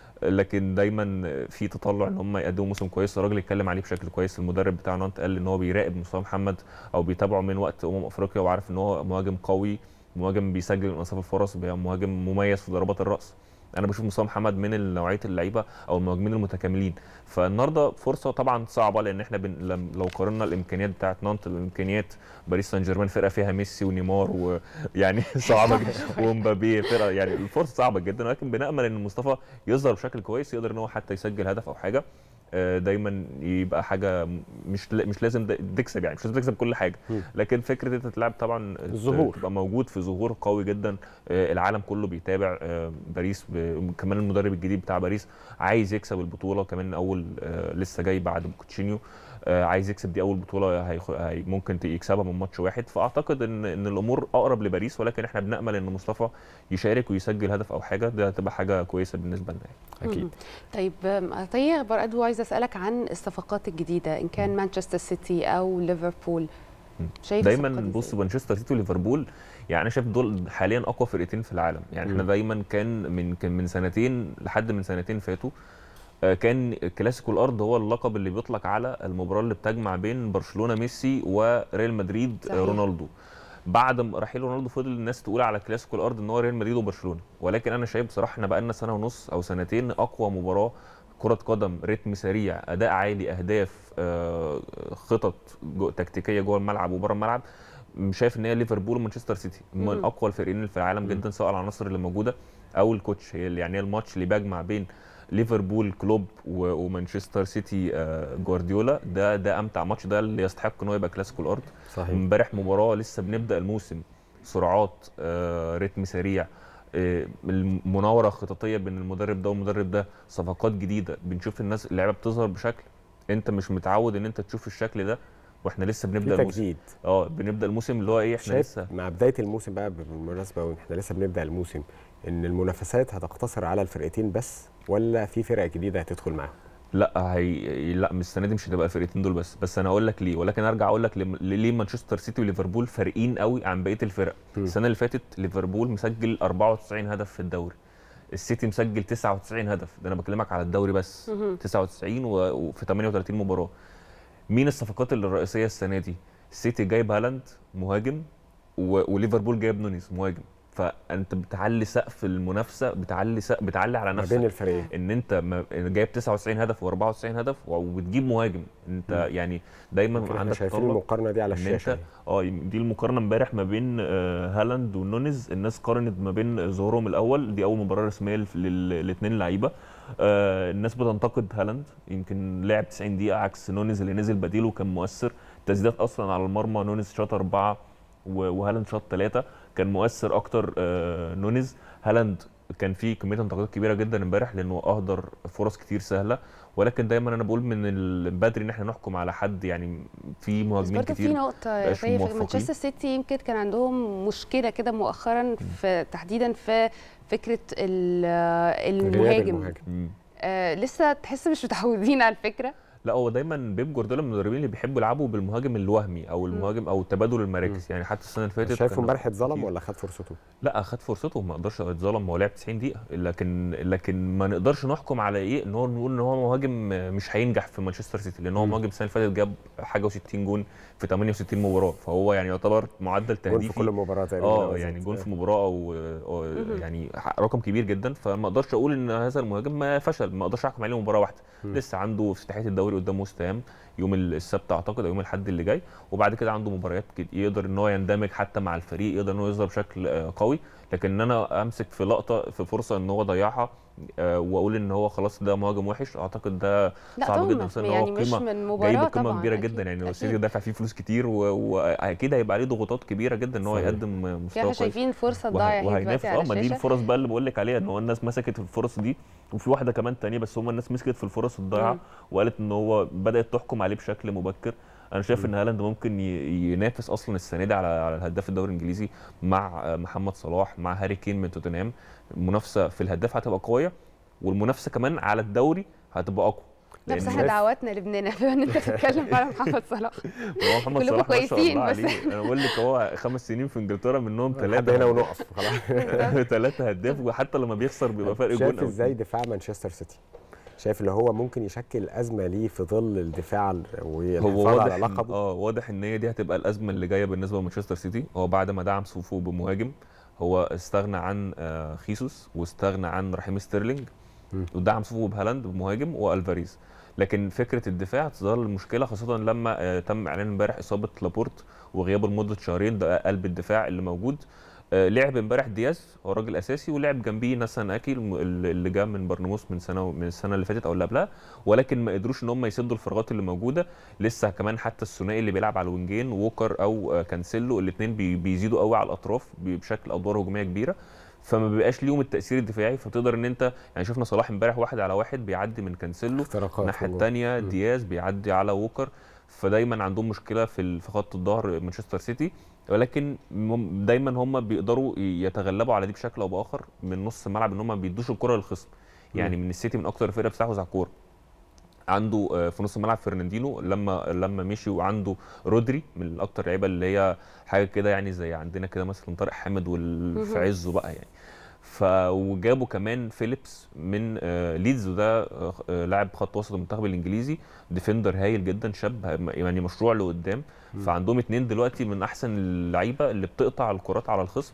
لكن دايما في تطلع ان هم يقدموا موسم كويس الراجل اتكلم عليه بشكل كويس المدرب بتاع نانت قال ان هو بيراقب مصطفى محمد او بيتابعه من وقت امم افريقيا وعارف ان هو مهاجم قوي مهاجم بيسجل من انصاف الفرص بي- مهاجم مميز في ضربات الراس انا بشوف مصطفى محمد من نوعيه اللعيبه او المهاجمين المتكاملين فالنهارده فرصه طبعا صعبه لان احنا بن... لم- لو قارنا الامكانيات بتاعت نانت الامكانيات باريس سان جيرمان فرقه فيها ميسي ونيمار ويعني صعبه جدا ومبابي فرقه يعني الفرصه صعبه جدا ولكن بنامل ان مصطفى يظهر بشكل كويس يقدر ان هو حتى يسجل هدف او حاجه آه، دايما يبقى حاجه مش لا- مش لازم د- تكسب يعني مش لازم تكسب كل حاجه مم. لكن فكره انت تلعب طبعا الظهور. تبقى موجود في ظهور قوي جدا آه، العالم كله بيتابع آه، باريس ب- كمان المدرب الجديد بتاع باريس عايز يكسب البطوله كمان اول آه، لسه جاي بعد بوتشينيو آه، عايز يكسب دي اول بطوله هيخ... هي ممكن ت- يكسبها من ماتش واحد فاعتقد ان ان الامور اقرب لباريس ولكن احنا بنامل ان مصطفى يشارك ويسجل هدف او حاجه ده هتبقى حاجه كويسه بالنسبه لنا يعني. اكيد مهم. طيب آم، عطيه برضو عايزه اسالك عن الصفقات الجديده ان كان مانشستر سيتي او ليفربول شايف دايما الصفقات دي بص مانشستر سيتي وليفربول يعني انا شايف دول حاليا اقوى فرقتين في العالم يعني احنا مم. دايما كان من كان من سنتين لحد من سنتين فاتوا آه، كان كلاسيكو الارض هو اللقب اللي بيطلق على المباراه اللي بتجمع بين برشلونه ميسي وريال مدريد آه، صحيح. رونالدو بعد ما رحيل رونالدو فضل الناس تقول على كلاسيكو الارض ان هو ريال مدريد وبرشلونه ولكن انا شايف بصراحه احنا بقالنا سنه ونص او سنتين اقوى مباراه كرة قدم رتم سريع أداء عالي أهداف آه، خطط جو تكتيكية جوه الملعب وبره الملعب م- شايف ان هي ليفربول ومانشستر سيتي من مم. اقوى الفريقين اللي في العالم جدا سواء العناصر اللي موجوده او الكوتش هي اللي- يعني هي الماتش اللي بيجمع بين ليفربول كلوب و- ومانشستر سيتي آه، جوارديولا ده ده امتع ماتش ده اللي يستحق ان هو يبقى كلاسيكو الارض صحيح امبارح مباراه لسه بنبدا الموسم سرعات آه، رتم سريع آه، المناوره خططيه بين المدرب ده والمدرب ده صفقات جديده بنشوف الناس اللعيبه بتظهر بشكل انت مش متعود ان انت تشوف الشكل ده واحنا لسه بنبدا في الموسم تجديد اه بنبدا الموسم اللي هو ايه احنا شايف لسه مع بدايه الموسم بقى بالمناسبه واحنا لسه بنبدا الموسم ان المنافسات هتقتصر على الفرقتين بس ولا في فرق جديده هتدخل معاهم لا هي لا من السنه دي مش هتبقى الفرقتين دول بس بس انا هقول لك ليه ولكن ارجع اقول لك لم- ليه مانشستر سيتي وليفربول فارقين قوي عن بقيه الفرق م. السنه اللي فاتت ليفربول مسجل 94 هدف في الدوري السيتي مسجل 99 هدف ده انا بكلمك على الدوري بس مهم. 99 و- وفي 38 مباراه مين الصفقات اللي الرئيسيه السنه دي السيتي جايب هالاند مهاجم و... وليفربول جايب نونيز مهاجم فانت بتعلي سقف المنافسه بتعلي سقف بتعلي على ما نفسك بين الفريقين ان انت ما- جايب 99 هدف و94 هدف وبتجيب مهاجم انت مم. يعني دايما يمكن احنا عندك شايفين تطلع المقارنه دي على ان الشاشه انت اه دي المقارنه امبارح ما بين آه، هالاند ونونيز الناس قارنت ما بين ظهورهم الاول دي اول مباراه رسميه للاثنين لعيبه آه، الناس بتنتقد هالاند يمكن لعب 90 دقيقه عكس نونيز اللي نزل بديله كان مؤثر تسديدات اصلا على المرمى نونيز شاط اربعه و- وهالاند شاط ثلاثه كان مؤثر اكتر آه، نونيز هالاند كان في كميه انتقادات كبيره جدا امبارح لانه اهدر فرص كتير سهله ولكن دايما انا بقول من البدري ان احنا نحكم على حد يعني في بس مهاجمين برضه كتير في نقطة يا مبقاش فايف موفقين. مانشستر سيتي يمكن كان عندهم مشكلة كده مؤخرا في تحديدا في فكرة ال- المهاجم مم. آه لسه تحس مش متعودين على الفكرة لا هو دايما بيب جوارديولا من المدربين اللي بيحبوا يلعبوا بالمهاجم الوهمي او المهاجم او تبادل المراكز يعني حتى السنه اللي فاتت شايفه كان امبارح اتظلم ولا خد فرصته؟ لا خد فرصته ما اقدرش اتظلم هو لعب 90 دقيقه لكن لكن ما نقدرش نحكم على ايه ان هو نقول ان هو مهاجم مش هينجح في مانشستر سيتي لان هو مهاجم السنه اللي فاتت جاب حاجه و60 جون في 68 مباراه فهو يعني يعتبر معدل جون تهديفي في كل مباراه تقريبا اه لو يعني زاد. جون في مباراه او أو مهم. يعني رقم كبير جدا فما اقدرش اقول ان هذا المهاجم ما فشل ما اقدرش احكم عليه مباراه واحده مم. لسه عنده افتتاحيه الدوري قدام وست هام يوم السبت اعتقد او يوم الاحد اللي جاي وبعد كده عنده مباريات كت- يقدر ان هو يندمج حتى مع الفريق يقدر ان هو يظهر بشكل آه، قوي لكن ان انا امسك في لقطه في فرصه ان هو ضيعها آه، واقول ان هو خلاص ده مهاجم وحش اعتقد ده لا صعب طبعاً، جدا خصوصاً ان يعني هو مش قيمه من مباراة جايب قيمه طبعاً، كبيره أكيد، جدا يعني هو أكيد. السيتي دافع فيه فلوس كتير و- واكيد هيبقى عليه ضغوطات كبيره جدا ان هو صحيح. يقدم مستوى احنا كويس شايفين فرصة وه- ضايعة اهي وهينافس دلوقتي اه على ما دي الشاشة الفرص بقى اللي بقول لك عليها ان هو الناس مسكت الفرص دي وفي واحده كمان تانية بس هم الناس مسكت في الفرص الضايعه مم. وقالت ان هو بدات تحكم عليه بشكل مبكر انا شايف مم. ان هالاند ممكن ي- ينافس اصلا السنه دي على على الهداف الدوري الانجليزي مع آه، محمد صلاح مع هاري كين من توتنهام المنافسه في الهداف هتبقى قويه والمنافسه كمان على الدوري هتبقى اقوى لا بس لأن- احنا دعواتنا لابننا بما ان انت بتتكلم على محمد صلاح هو محمد كلكم صلاح ما شاء كويسين الله بس عليه انا بقول لك هو خمس سنين في انجلترا منهم لحد ثلاثه هنا ونقف خلاص ثلاثه هداف وحتى لما بيخسر بيبقى فرق جون شايف أو ازاي دفاع مانشستر سيتي؟ شايف اللي هو ممكن يشكل ازمه ليه في ظل الدفاع هو والحفاظ واضح على إن- لقبه اه واضح ان هي دي هتبقى الازمه اللي جايه بالنسبه لمانشستر سيتي هو بعد ما دعم صفوفه بمهاجم هو استغنى عن آه، خيسوس واستغنى عن رحيم ستيرلينج مم. ودعم صفوفه بهالاند بمهاجم والفاريز لكن فكره الدفاع تظل المشكله خاصه لما آه، تم اعلان امبارح اصابه لابورت وغيابه لمده شهرين ده قلب الدفاع اللي موجود آه، لعب امبارح دياز هو راجل اساسي ولعب جنبيه ناسان اكي الم- اللي جه من برنموث من سنه من السنه اللي فاتت او اللي قبلها ولكن ما قدروش ان هم يسدوا الفراغات اللي موجوده لسه كمان حتى الثنائي اللي بيلعب على الوينجين ووكر او آه، كانسيلو الاثنين بيزيدوا قوي على الاطراف بي- بشكل ادوار هجوميه كبيره فما بيبقاش ليهم التاثير الدفاعي فتقدر ان انت يعني شفنا صلاح امبارح واحد على واحد بيعدي من كانسيلو اختراقات الناحيه هجوم. الثانيه مم. دياز بيعدي على ووكر فدايما عندهم مشكله في ال- في خط الظهر مانشستر سيتي ولكن مم- دايما هم بيقدروا يتغلبوا على دي بشكل او باخر من نص الملعب ان هم ما بيدوش الكره للخصم يعني من السيتي من اكتر الفرق بتستحوذ على الكوره عنده آه، في نص الملعب فرناندينو لما لما مشي وعنده رودري من اكتر اللعيبه اللي هي حاجه كده يعني زي عندنا كده مثلا طارق حامد وال- في مهم. عزه بقى يعني ف وجابوا كمان فيليبس من آه، ليدز وده آه، آه، لاعب خط وسط المنتخب الانجليزي ديفندر هايل جدا شاب يعني مشروع لقدام مم. فعندهم اتنين دلوقتي من احسن اللعيبه اللي بتقطع الكرات على الخصم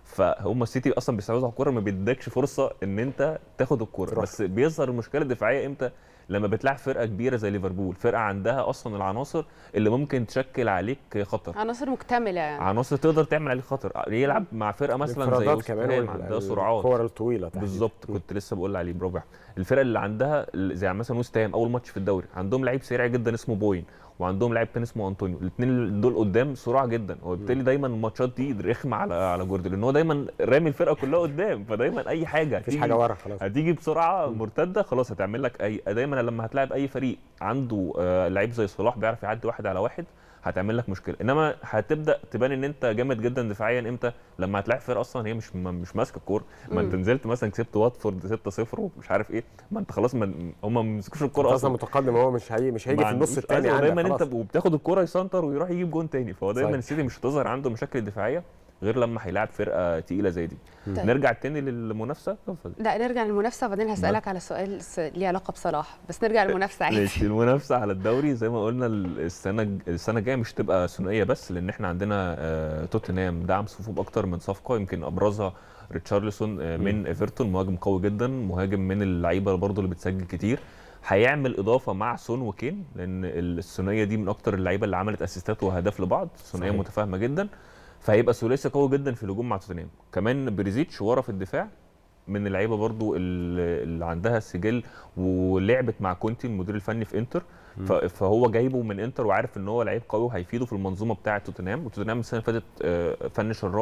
فهم السيتي اصلا بيستحوذوا على الكوره ما بيدكش فرصه ان انت تاخد الكوره تروح. بس بيظهر المشكله الدفاعيه امتى لما بتلعب فرقه كبيره زي ليفربول فرقه عندها اصلا العناصر اللي ممكن تشكل عليك خطر عناصر مكتملة يعني عناصر تقدر تعمل عليه خطر يلعب مع فرقه مثلا زي الانفرادات وست كمان هام وال- عندها سرعات الكور الطويله تحديداً. بالظبط كنت لسه بقول عليه برافو أحمد. الفرق اللي عندها ال- زي مثلا وست هام اول ماتش في الدوري عندهم لعيب سريع جدا اسمه بوين وعندهم لعيب تاني اسمه انطونيو الاثنين دول قدام سرعه جدا وبالتالي دايما الماتشات دي رخمه على على جوارديولا لان هو دايما رامي الفرقه كلها قدام فدايما اي حاجه مفيش هتيجي- حاجه ورا خلاص هتيجي بسرعه مرتده خلاص هتعمل لك اي دايما لما هتلاعب اي فريق عنده آه، لعيب زي صلاح بيعرف يعدي واحد على واحد هتعمل لك مشكله انما هتبدا تبان ان انت جامد جدا دفاعيا امتى لما هتلاعب فرقه اصلا هي مش م- مش ماسكه الكوره ما انت مم. نزلت مثلا كسبت واتفورد 6-0 ومش عارف ايه ما انت خلاص ما هم ما مسكوش الكوره اصلا اصلا متقدم هو مش هي مش هيجي ما في النص عندوش- الثاني أيوة، عندك دايما خلاص. انت وبتاخد الكوره يسنتر ويروح يجيب جون تاني فهو دايما صحيح. السيتي مش هتظهر عنده مشاكل دفاعيه غير لما هيلاعب فرقه تقيله زي دي طيب. نرجع تاني للمنافسه اتفضل. لا نرجع للمنافسة وبعدين هسألك على سؤال س- ليه علاقة بصلاح بس نرجع للمنافسة عادي ماشي المنافسه على الدوري زي ما قلنا السنه السنه الجايه مش تبقى ثنائيه بس لان احنا عندنا آه، توتنهام دعم صفوفه باكتر من صفقه يمكن ابرزها ريتشارلسون آه، من ايفرتون مهاجم قوي جدا مهاجم من اللعيبه برضو اللي بتسجل كتير هيعمل اضافه مع سون وكين لان الثنائيه دي من اكتر اللعيبه اللي عملت اسيستات واهداف لبعض ثنائيه صحيح. متفاهمه جدا فهيبقى ثلاثي قوي جدا في الهجوم مع توتنهام كمان بريزيتش ورا في الدفاع من اللعيبه برضو اللي اللي عندها سجل ولعبت مع كونتي المدير الفني في انتر مم. ف- فهو جايبه من انتر وعارف ان هو لعيب قوي وهيفيده في المنظومه بتاعه توتنهام وتوتنهام السنه اللي فاتت آه، فنش الرابع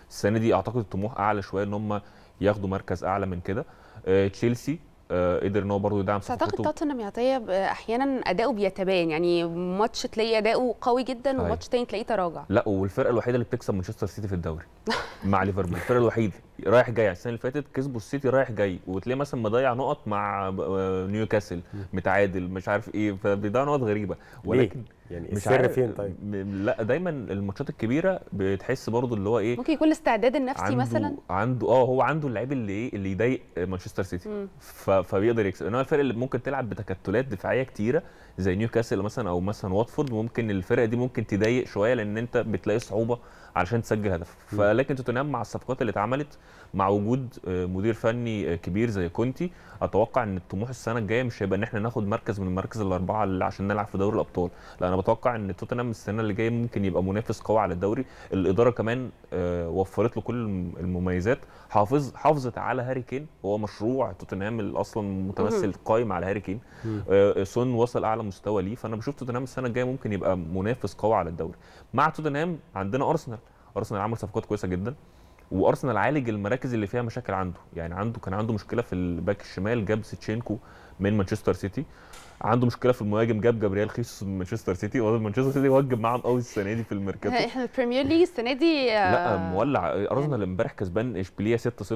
السنه دي اعتقد الطموح اعلى شويه ان هم ياخدوا مركز اعلى من كده آه، تشيلسي آه، قدر ان هو برضه يدعم بس اعتقد صفقته توتنهام يا طيب آه، احيانا اداؤه بيتباين يعني ماتش تلاقيه اداؤه قوي جدا صحيح. وماتش تاني تلاقيه تراجع لا والفرقه الوحيده اللي بتكسب مانشستر سيتي في الدوري مع ليفربول الفرقه الوحيده رايح جاي السنه اللي فاتت كسبوا السيتي رايح جاي وتلاقيه مثلا مضيع نقط مع آه، نيوكاسل متعادل مش عارف ايه فبيضيع نقط غريبه ولكن يعني مش السر عارف- فين طيب؟ م- لا دايما الماتشات الكبيره بتحس برضو اللي هو ايه ممكن يكون الاستعداد النفسي عنده مثلا عنده اه هو عنده اللعيب اللي ايه اللي يضايق مانشستر سيتي مم. ف- فبيقدر يكسب انما الفرق اللي ممكن تلعب بتكتلات دفاعيه كتيره زي نيوكاسل مثلا او مثلا واتفورد ممكن الفرقه دي ممكن تضايق شويه لان انت بتلاقي صعوبه علشان تسجل هدف مم. فلكن توتنهام مع الصفقات اللي اتعملت مع وجود آه، مدير فني آه، كبير زي كونتي اتوقع ان الطموح السنه الجايه مش هيبقى ان احنا ناخد مركز من المراكز الاربعه اللي عشان نلعب في دوري الابطال لا انا بتوقع ان توتنهام السنه اللي جايه ممكن يبقى منافس قوي على الدوري الاداره كمان آه، وفرت له كل الم- المميزات حافظ حافظت على هاري كين هو مشروع توتنهام اللي اصلا متمثل مهم. قايم على هاري كين مم. آه، سون وصل اعلى مستوى ليه فانا بشوف توتنهام السنه الجايه ممكن يبقى منافس قوي على الدوري مع توتنهام عندنا ارسنال ارسنال عمل صفقات كويسه جدا وارسنال عالج المراكز اللي فيها مشاكل عنده يعني عنده كان عنده مشكله في الباك الشمال جاب سيتشينكو من مانشستر سيتي عنده مشكله في المهاجم جاب جابريال خيسوس من مانشستر سيتي ومانشستر سيتي وجب معاهم قوي السنه دي في الميركاتو احنا البريمير ليج السنه دي آه، لا مولع ارسنال امبارح كسبان اشبيليه 6-0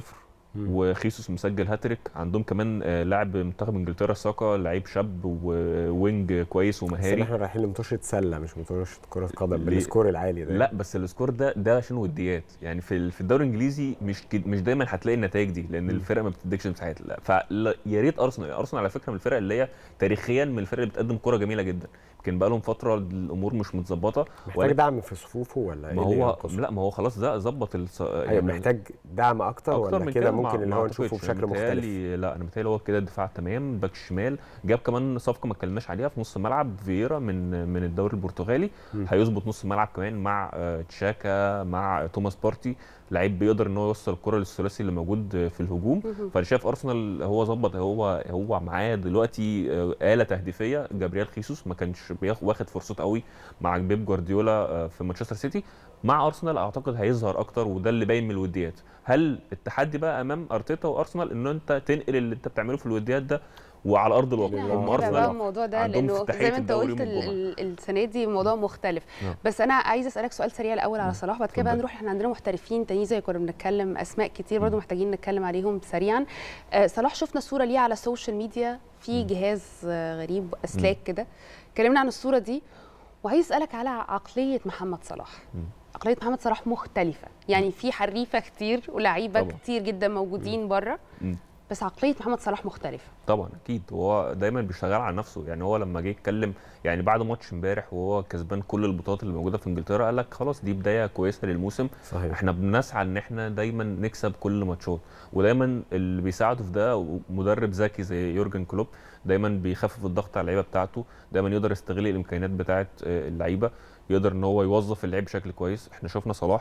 وخيسوس مسجل هاتريك عندهم كمان آه، لاعب منتخب انجلترا ساكا لعيب شاب ووينج كويس بس ومهاري احنا رايحين لمطوشه سله مش مطوشه كره قدم ليه؟ بالسكور العالي ده لا بس السكور ده ده عشان وديات يعني في ال- في الدوري الانجليزي مش كد- مش دايما هتلاقي النتائج دي لان الفرق ما بتديكش مساحات لا فيا ريت ارسنال ارسنال على فكره من الفرق اللي هي تاريخيا من الفرق اللي بتقدم كره جميله جدا يمكن بقى لهم فتره الامور مش متظبطه محتاج دعم في صفوفه ولا ما إيه اللي هو ينقصه؟ لا ما هو خلاص ده ظبط الص... ايوه محتاج دعم اكتر, اكتر ولا من كده ما- ممكن اللي ما هو أعتقدش. نشوفه بشكل مختلف متهيألي لا انا متهيألي هو كده الدفاع تمام باك شمال جاب كمان صفقه ما اتكلمناش عليها في نص الملعب فييرا من من الدوري البرتغالي مم. هيظبط نص الملعب كمان مع آه، تشاكا مع توماس بارتي لعيب بيقدر ان هو يوصل الكره للثلاثي اللي موجود آه، في الهجوم مهم. فانا شايف ارسنال هو ظبط هو هو معاه دلوقتي آه، آلة تهديفيه جابريال خيسوس ما كانش بياخ- واخد فرصته قوي مع بيب جوارديولا آه، في مانشستر سيتي مع ارسنال اعتقد هيظهر اكتر وده اللي باين من الوديات هل التحدي بقى امام ارتيتا وارسنال ان انت تنقل اللي انت بتعمله في الوديات ده وعلى ارض الواقع هم هنتابع بقى ارسنال الموضوع ده عندهم لانه افتتاحية زي ما انت الدوري قلت يوم ال- الجمعة. ال- السنه دي موضوع مختلف نعم. بس انا عايزه اسالك سؤال سريع الاول على مم. صلاح بعد كده بقى اتفضل. نروح احنا عندنا محترفين تاني زي كنا بنتكلم اسماء كتير برضو محتاجين نتكلم عليهم سريعا آه، صلاح شفنا صوره ليه على السوشيال ميديا في جهاز آه، غريب اسلاك كده كلمنا عن الصوره دي وعايز اسالك على عقليه محمد صلاح عقليه محمد صلاح مختلفه يعني في حريفه كتير ولاعيبه طبعا. كتير جدا موجودين بره مم. بس عقليه محمد صلاح مختلفه طبعا اكيد هو دايما بيشتغل على نفسه يعني هو لما جه يتكلم يعني بعد ماتش امبارح وهو كسبان كل البطولات اللي موجوده في انجلترا قال لك خلاص دي بدايه كويسه للموسم صحيح. احنا بنسعى ان احنا دايما نكسب كل ماتشات ودايما اللي بيساعده في ده مدرب ذكي زي يورجن كلوب دايما بيخفف الضغط على اللعيبه بتاعته دايما يقدر يستغل الامكانيات بتاعه آه، اللعيبه يقدر ان هو يوظف اللعيب بشكل كويس احنا شفنا صلاح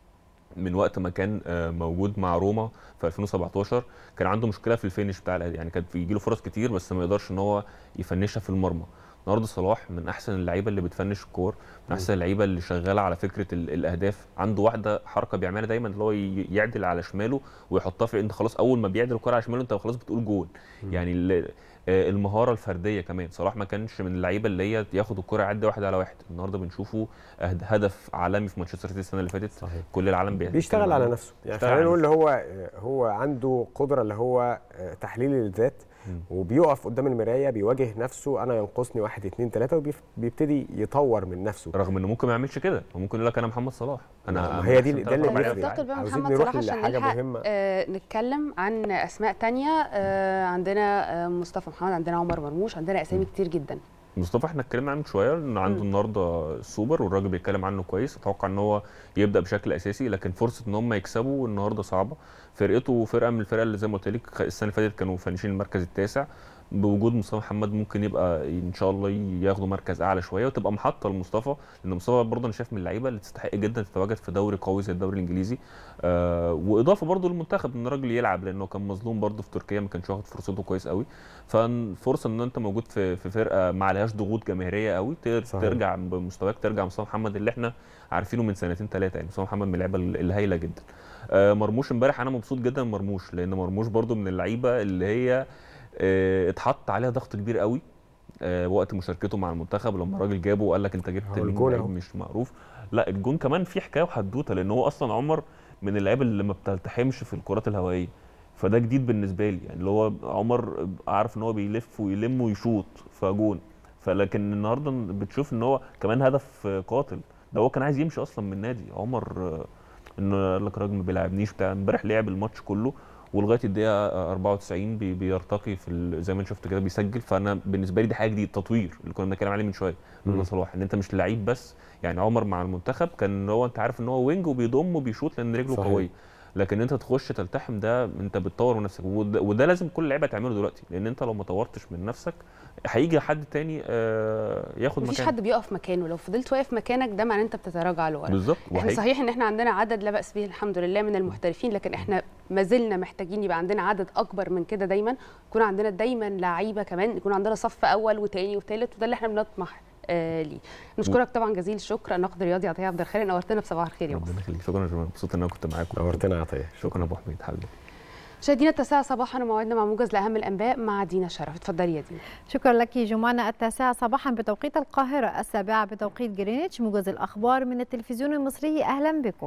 من وقت ما كان آه، موجود مع روما في 2017 كان عنده مشكله في الفينش بتاع الأهلي، يعني كان بيجي له فرص كتير بس ما يقدرش ان هو يفنشها في المرمى النهارده صلاح من احسن اللعيبه اللي بتفنش الكور من احسن اللعيبه اللي شغاله على فكره ال- الاهداف عنده واحده حركه بيعملها دايما اللي هو ي- يعدل على شماله ويحطها في انت خلاص اول ما بيعدل الكره على شماله انت خلاص بتقول جول يعني ال- آه، المهاره الفرديه كمان صلاح ما كانش من اللعيبه اللي هي ياخد الكره يعدي واحد على واحد النهارده بنشوفه أهد- هدف عالمي في مانشستر سيتي السنه اللي فاتت صحيح. كل العالم بيتكلم بيشتغل على عنه. نفسه يعني بيشتغل خلينا على نقول اللي هو هو عنده قدره اللي هو تحليل الذات وبيقف قدام المرايه بيواجه نفسه انا ينقصني واحد اتنين تلاته وبيبتدي يطور من نفسه رغم انه ممكن ما يعملش كده هو ممكن يقول لك انا محمد صلاح انا ما هي دي- أحسن ده اللي تلات أربع بيفرق. لعيبة. ننتقل بقى عاوزين محمد نروح صلاح عشان لحاجة نلحق مهمة. آه نتكلم عن اسماء تانية آه عندنا آه مصطفى محمد عندنا عمر مرموش عندنا اسامي كتير جدا مصطفى احنا اتكلمنا عنه شويه ان عنده النهارده السوبر والراجل بيتكلم عنه كويس اتوقع ان هو يبدا بشكل اساسي لكن فرصه ان هم يكسبوا النهارده صعبه فرقته فرقه من الفرق اللي زي ما قلت لك السنه اللي فاتت كانوا فانيشين المركز التاسع بوجود مصطفى محمد ممكن يبقى ان شاء الله ياخدوا مركز اعلى شويه وتبقى محطه لمصطفى لان مصطفى برضه انا شايف من اللعيبه اللي تستحق جدا تتواجد في دوري قوي زي الدوري الانجليزي آه واضافه برضه للمنتخب ان الراجل يلعب لانه كان مظلوم برضه في تركيا ما كانش واخد فرصته كويس قوي ففرصه ان انت موجود في في فرقه ما عليهاش ضغوط جماهيريه قوي تقدر صحيح. ترجع بمستواك ترجع مصطفى محمد اللي احنا عارفينه من سنتين ثلاثه يعني مصطفى محمد من اللعيبه الهايله جدا آه مرموش امبارح انا مبسوط جدا من مرموش لان مرموش برضه من اللعيبه اللي هي آه، اتحط عليها ضغط كبير قوي آه، وقت مشاركته مع المنتخب لما الراجل جابه وقال لك انت جبت هو مين الجون لعيب أهو. مش معروف لا الجون كمان فيه حكايه وحدوته لان هو اصلا عمر من اللعيبه اللي ما بتلتحمش في الكرات الهوائيه فده جديد بالنسبه لي يعني اللي هو عمر عارف ان هو بيلف ويلم ويشوط فجون فلكن النهارده بتشوف ان هو كمان هدف قاتل ده هو كان عايز يمشي اصلا من النادي عمر آه، انه قال لك الراجل ما بيلعبنيش بتاع امبارح لعب الماتش كله ولغايه الدقيقه 94 بي- بيرتقي في ال- زي ما انت شفت كده بيسجل فانا بالنسبه لي دي حاجه جديده تطوير اللي كنا بنتكلم عليه من شويه مم. رضا صلاح ان انت مش لعيب بس يعني عمر مع المنتخب كان هو انت عارف ان هو وينج وبيضم وبيشوط لان رجله صحيح. قويه لكن انت تخش تلتحم ده انت بتطور من نفسك وده, وده لازم كل لعيبه تعمله دلوقتي لان انت لو ما طورتش من نفسك هيجي حد تاني آه، ياخد مفيش مكانك حد بيقف مكانه لو فضلت واقف مكانك ده معناه انت بتتراجع لورا بالظبط احنا وهيجي. صحيح ان احنا عندنا عدد لا باس به الحمد لله من المحترفين لكن احنا ما زلنا محتاجين يبقى عندنا عدد اكبر من كده دايما يكون عندنا دايما لعيبه كمان يكون عندنا صف اول وتاني وتالت وده اللي احنا بنطمح آه ليه نشكرك طبعا جزيل الشكر الناقد الرياضي عطيه عبد الخالق نورتنا في صباح الخير يا مصر ربنا يخليك شكرا يا جماعه مبسوط ان انا كنت معاكم نورتنا يا عطيه شكرا يا ابو حميد حبيبي مشاهدينا التاسعة صباحا موعدنا مع موجز لأهم الأنباء مع دينا شرف اتفضلي يا دينا شكرا لك جمانة التاسعة صباحا بتوقيت القاهرة السابعة بتوقيت جرينتش موجز الأخبار من التلفزيون المصري أهلا بكم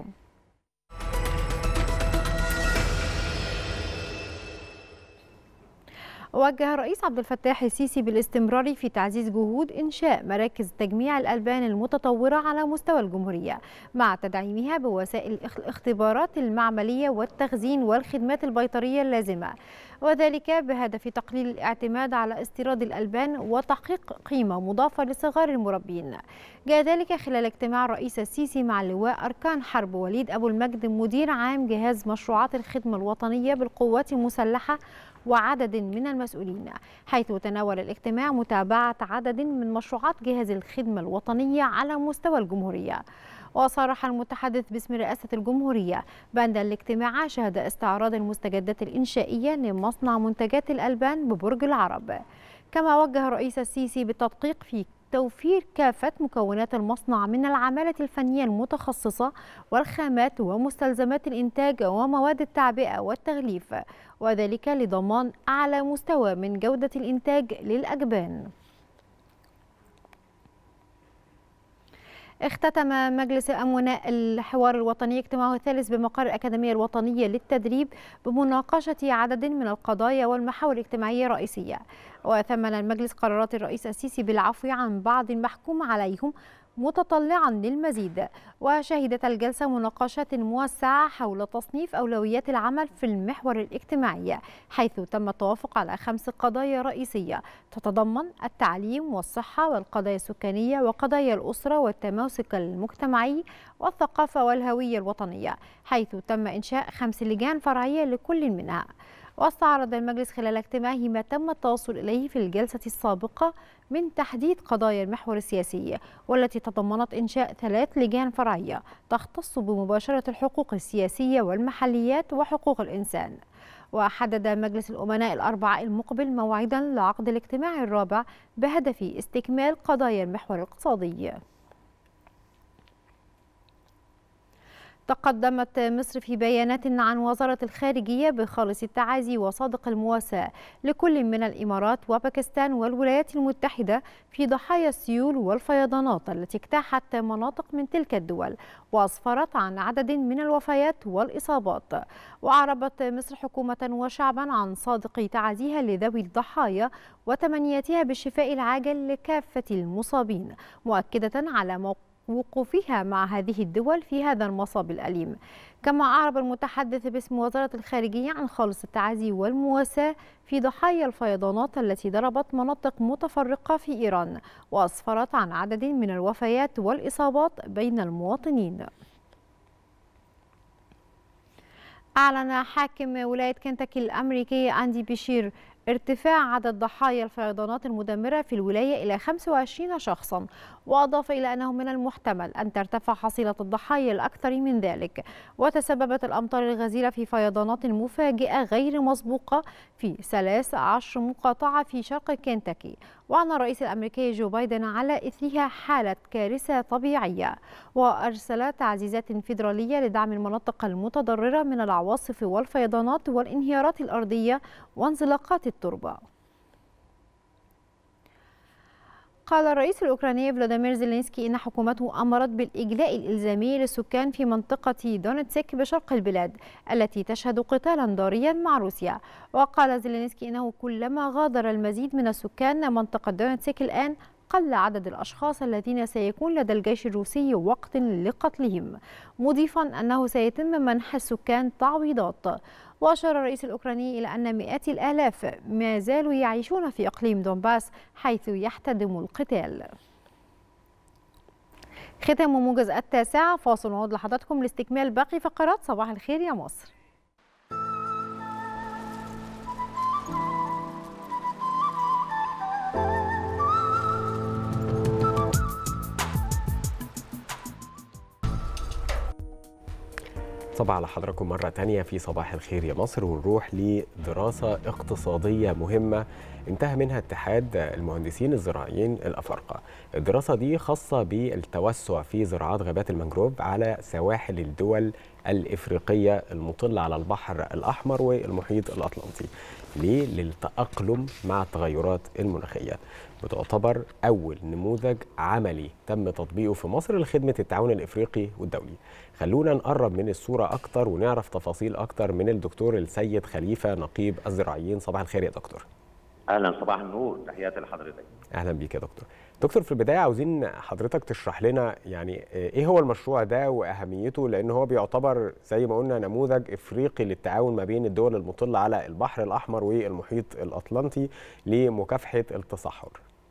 وجه الرئيس عبد الفتاح السيسي بالاستمرار في تعزيز جهود إنشاء مراكز تجميع الألبان المتطورة على مستوى الجمهورية مع تدعيمها بوسائل الاخ- الاختبارات المعملية والتخزين والخدمات البيطرية اللازمة وذلك بهدف تقليل الاعتماد على استيراد الألبان وتحقيق قيمة مضافة لصغار المربين جاء ذلك خلال اجتماع الرئيس السيسي مع اللواء أركان حرب وليد أبو المجد مدير عام جهاز مشروعات الخدمة الوطنية بالقوات المسلحة وعدد من المسؤولين حيث تناول الاجتماع متابعة عدد من مشروعات جهاز الخدمة الوطنية على مستوى الجمهورية وصرح المتحدث باسم رئاسة الجمهورية بأن الاجتماع شهد استعراض المستجدات الإنشائية لمصنع منتجات الألبان ببرج العرب كما وجه الرئيس السيسي بالتدقيق في توفير كافة مكونات المصنع من العمالة الفنية المتخصصة والخامات ومستلزمات الإنتاج ومواد التعبئة والتغليف وذلك لضمان أعلى مستوى من جودة الإنتاج للأجبان اختتم مجلس أمناء الحوار الوطني اجتماعه الثالث بمقر الأكاديمية الوطنية للتدريب بمناقشة عدد من القضايا والمحاور الاجتماعية الرئيسية وثمن المجلس قرارات الرئيس السيسي بالعفو عن بعض المحكوم عليهم متطلعا للمزيد وشهدت الجلسة مناقشات موسعة حول تصنيف أولويات العمل في المحور الاجتماعي حيث تم التوافق على خمس قضايا رئيسية تتضمن التعليم والصحة والقضايا السكانية وقضايا الأسرة والتماسك المجتمعي والثقافة والهوية الوطنية حيث تم إنشاء خمس لجان فرعية لكل منها واستعرض المجلس خلال اجتماعه ما تم التوصل إليه في الجلسة السابقة من تحديد قضايا المحور السياسي والتي تضمنت إنشاء ثلاث لجان فرعية تختص بمباشرة الحقوق السياسية والمحليات وحقوق الإنسان وحدد مجلس الأمناء الأربعاء المقبل موعدا لعقد الاجتماع الرابع بهدف استكمال قضايا المحور الاقتصادي تقدمت مصر في بيانات عن وزارة الخارجية بخالص التعازي وصادق المواساة لكل من الإمارات وباكستان والولايات المتحدة في ضحايا السيول والفيضانات التي اجتاحت مناطق من تلك الدول وأسفرت عن عدد من الوفيات والإصابات وأعربت مصر حكومة وشعبا عن صادق تعازيها لذوي الضحايا وتمنياتها بالشفاء العاجل لكافة المصابين مؤكدة على موقف وقوفها مع هذه الدول في هذا المصاب الأليم كما أعرب المتحدث باسم وزارة الخارجية عن خالص التعازي والمواساة في ضحايا الفيضانات التي ضربت مناطق متفرقة في إيران وأسفرت عن عدد من الوفيات والإصابات بين المواطنين أعلن حاكم ولاية كنتاكي الأمريكية أندي بشير ارتفاع عدد ضحايا الفيضانات المدمرة في الولاية إلى 25 شخصا وأضاف إلى أنه من المحتمل أن ترتفع حصيلة الضحايا الأكثر من ذلك وتسببت الأمطار الغزيرة في فيضانات مفاجئة غير مسبوقة في 13 مقاطعة في شرق كنتاكي وأعلن الرئيس الأمريكي جو بايدن على إثرها حالة كارثة طبيعية وأرسل تعزيزات فيدرالية لدعم المناطق المتضررة من العواصف والفيضانات والانهيارات الأرضية وانزلاقات التربة قال الرئيس الأوكراني فلاديمير زيلينسكي إن حكومته أمرت بالإجلاء الإلزامي للسكان في منطقة دونتسك بشرق البلاد التي تشهد قتالا ضاريا مع روسيا وقال زيلينسكي إنه كلما غادر المزيد من السكان منطقة دونتسك الآن قل عدد الأشخاص الذين سيكون لدى الجيش الروسي وقت لقتلهم مضيفا أنه سيتم منح السكان تعويضات وأشار الرئيس الأوكراني إلى أن مئات الآلاف ما زالوا يعيشون في إقليم دونباس حيث يحتدم القتال ختام موجز التاسعة فاصل ونعود لحضراتكم لاستكمال باقي فقرات صباح الخير يا مصر صباح على حضراتكم مرة تانية في صباح الخير يا مصر ونروح لدراسة اقتصادية مهمة انتهى منها اتحاد المهندسين الزراعيين الأفارقة الدراسة دي خاصة بالتوسع في زراعات غابات المنجروف على سواحل الدول الإفريقية المطلة على البحر الأحمر والمحيط الأطلنطي ليه؟ للتأقلم مع التغيرات المناخية بتعتبر أول نموذج عملي تم تطبيقه في مصر لخدمة التعاون الإفريقي والدولي خلونا نقرب من الصورة أكتر ونعرف تفاصيل أكتر من الدكتور السيد خليفة نقيب الزراعيين صباح الخير يا دكتور اهلا صباح النور تحياتي لحضرتك أهلا بيك يا دكتور دكتور في البداية عاوزين حضرتك تشرح لنا يعني إيه هو المشروع ده وأهميته لأن هو بيعتبر زي ما قلنا نموذج إفريقي للتعاون ما بين الدول المطلة على البحر الأحمر والمحيط الأطلنطي لمكافحة التصحر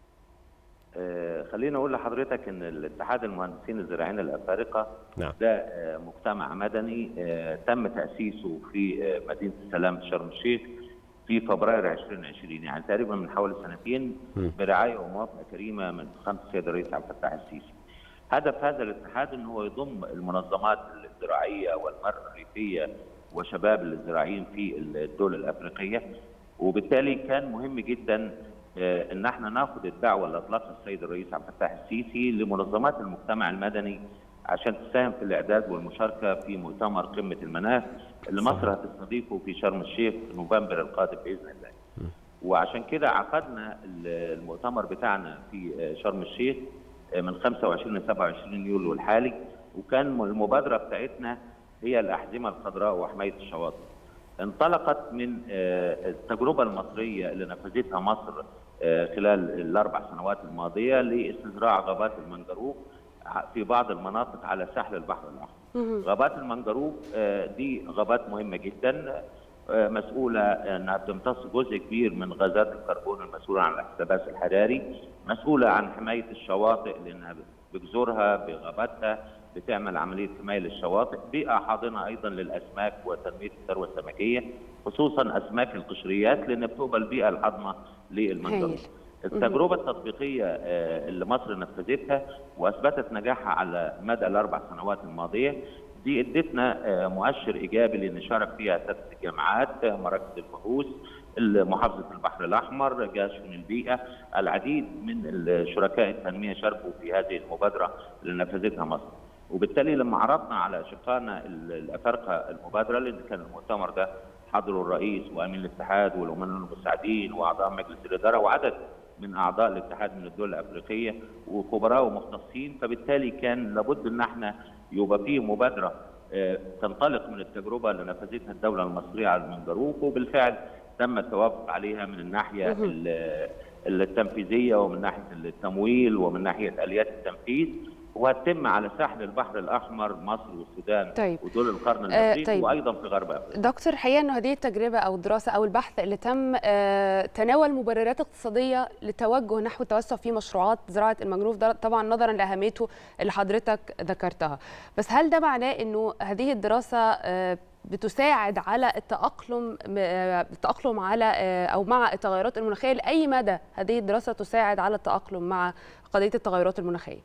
آه خليني اقول لحضرتك ان الاتحاد المهندسين الزراعيين الافارقه نعم. ده آه مجتمع مدني آه تم تاسيسه في آه مدينه السلام في شرم الشيخ في فبراير 2020 يعني تقريبا من حوالي سنتين م. برعايه وموافقه كريمه من فخامه السيد الرئيس عبد الفتاح السيسي. هدف هذا الاتحاد ان هو يضم المنظمات الزراعيه والمراه الريفيه وشباب الزراعيين في الدول الافريقيه وبالتالي كان مهم جدا آه، ان احنا ناخد الدعوه اللي اطلقها السيد الرئيس عبد الفتاح السيسي لمنظمات المجتمع المدني عشان تساهم في الاعداد والمشاركه في مؤتمر قمه المناخ اللي مصر هتستضيفه في شرم الشيخ في نوفمبر القادم باذن الله. وعشان كده عقدنا المؤتمر بتاعنا في شرم الشيخ من 25 ل 27 يوليو الحالي وكان المبادره بتاعتنا هي الاحزمه الخضراء وحمايه الشواطئ. انطلقت من التجربه المصريه اللي نفذتها مصر خلال الاربع سنوات الماضيه لاستزراع غابات المنجروف في بعض المناطق على ساحل البحر الاحمر. غابات المنجروف دي غابات مهمه جدا مسؤوله انها بتمتص جزء كبير من غازات الكربون المسؤوله عن الاحتباس الحراري، مسؤوله عن حمايه الشواطئ لانها بجذورها بغاباتها بتعمل عمليه حمايه للشواطئ، بيئه حاضنه ايضا للاسماك وتنميه الثروه السمكيه، خصوصا اسماك القشريات لان بتبقى البيئه الحاضنه للمنجروف. التجربه التطبيقيه اللي مصر نفذتها واثبتت نجاحها على مدى الاربع سنوات الماضيه دي ادتنا مؤشر ايجابي لان شارك فيها ست جامعات مراكز البحوث محافظه البحر الاحمر جهاز شؤون البيئه العديد من شركاء التنميه شاركوا في هذه المبادره اللي نفذتها مصر وبالتالي لما عرضنا على اشقائنا الافارقه المبادره لان كان المؤتمر ده حضروا الرئيس وامين الاتحاد والامناء المساعدين واعضاء مجلس الاداره وعدد من اعضاء الاتحاد من الدول الافريقيه وخبراء ومختصين فبالتالي كان لابد ان احنا يبقى فيه مبادره تنطلق من التجربه اللي نفذتها الدوله المصريه على المنجروف وبالفعل تم التوافق عليها من الناحيه التنفيذيه ومن ناحيه التمويل ومن ناحيه اليات التنفيذ وهتتم على ساحل البحر الاحمر مصر والسودان طيب. ودول القرن الافريقي آه طيب. وايضا في غرب افريقيا. دكتور الحقيقه انه هذه التجربه او الدراسه او البحث اللي تم آه تناول مبررات اقتصاديه للتوجه نحو التوسع في مشروعات زراعه المنجروف ده طبعا نظرا لاهميته اللي حضرتك ذكرتها، بس هل ده معناه انه هذه الدراسه آه بتساعد على التاقلم التاقلم على او مع التغيرات المناخيه لاي مدى هذه الدراسه تساعد على التاقلم مع قضيه التغيرات المناخيه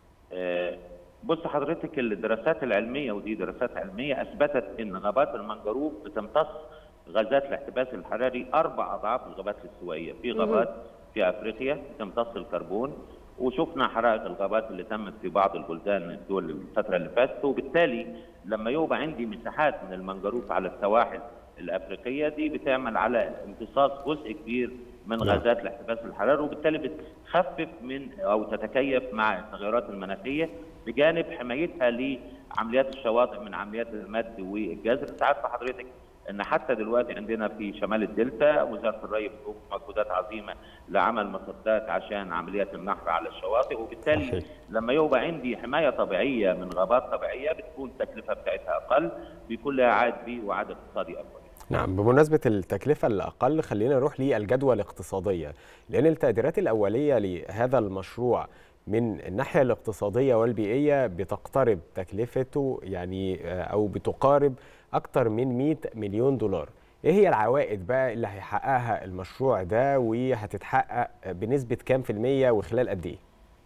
بص حضرتك الدراسات العلميه ودي دراسات علميه اثبتت ان غابات المنجروف بتمتص غازات الاحتباس الحراري اربع اضعاف الغابات الاستوائيه في غابات في افريقيا بتمتص الكربون وشفنا حرائق الغابات اللي تمت في بعض البلدان الدول الفتره اللي فاتت وبالتالي لما يبقى عندي مساحات من المنجروف على السواحل الافريقيه دي بتعمل على امتصاص جزء كبير من غازات الاحتباس الحراري وبالتالي بتخفف من او تتكيف مع التغيرات المناخيه بجانب حمايتها لعمليات الشواطئ من عمليات المد والجزر انت عارفه حضرتك ان حتى دلوقتي عندنا في شمال الدلتا وزاره الري بتقوم مجهودات عظيمه لعمل مصدات عشان عمليات النحر على الشواطئ وبالتالي صحيح. لما يبقى عندي حمايه طبيعيه من غابات طبيعيه بتكون التكلفه بتاعتها اقل بيكون لها عائد بي وعائد اقتصادي اكبر. نعم بمناسبة التكلفة الأقل خلينا نروح للجدوى الاقتصادية لأن التقديرات الأولية لهذا المشروع من الناحية الاقتصادية والبيئية بتقترب تكلفته يعني أو بتقارب أكثر من 100 مليون دولار إيه هي العوائد بقى اللي هيحققها المشروع ده وهتتحقق بنسبة كام في المية وخلال قد إيه؟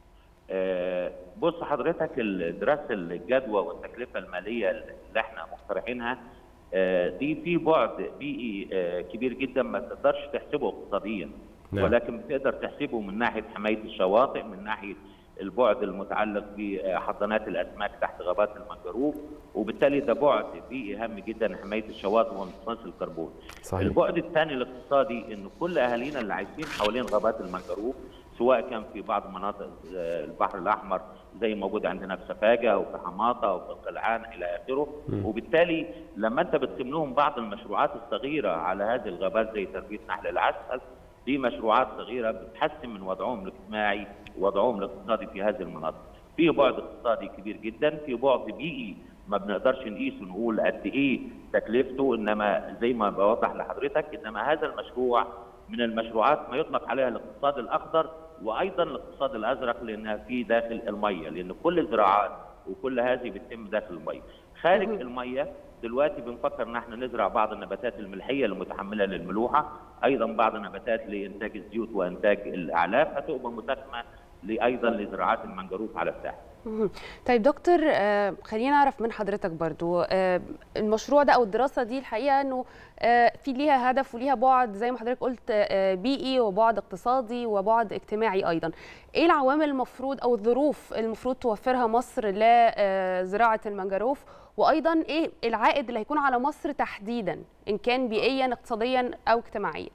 آه بص حضرتك دراسة الجدوى والتكلفة المالية اللي احنا مقترحينها آه دي في بعد بيئي آه كبير جدا ما تقدرش تحسبه اقتصاديا نعم. ولكن بتقدر تحسبه من ناحيه حمايه الشواطئ من ناحيه البعد المتعلق بحضانات الاسماك تحت غابات المنجروف وبالتالي ده بعد بيئي هام جدا حمايه الشواطئ وامتصاص الكربون. صحيح. البعد الثاني الاقتصادي ان كل اهالينا اللي عايشين حوالين غابات المنجروف سواء كان في بعض مناطق البحر الاحمر زي موجود عندنا في سفاجه او في حماطه او في القلعان الى اخره وبالتالي لما انت بتقيم لهم بعض المشروعات الصغيره على هذه الغابات زي تربيه نحل العسل دي مشروعات صغيره بتحسن من وضعهم الاجتماعي ووضعهم الاقتصادي في هذه المناطق. في بعد اقتصادي كبير جدا، في بعد بيئي ما بنقدرش نقيسه نقول قد ايه تكلفته انما زي ما بوضح لحضرتك انما هذا المشروع من المشروعات ما يطلق عليها الاقتصاد الاخضر وايضا الاقتصاد الازرق لانها في داخل الميه لان كل الزراعات وكل هذه بتتم داخل الميه. خارج الميه دلوقتي بنفكر ان احنا نزرع بعض النباتات الملحيه المتحمله للملوحه، ايضا بعض النباتات لانتاج الزيوت وانتاج الاعلاف هتبقى متاحه ايضا لزراعات المنجروف على الساحل. طيب دكتور خلينا نعرف من حضرتك برضو المشروع ده او الدراسه دي الحقيقه انه في ليها هدف وليها بعد زي ما حضرتك قلت بيئي وبعد اقتصادي وبعد اجتماعي ايضا ايه العوامل المفروض او الظروف المفروض توفرها مصر لزراعه المنجروف وايضا ايه العائد اللي هيكون على مصر تحديدا ان كان بيئيا اقتصاديا او اجتماعيا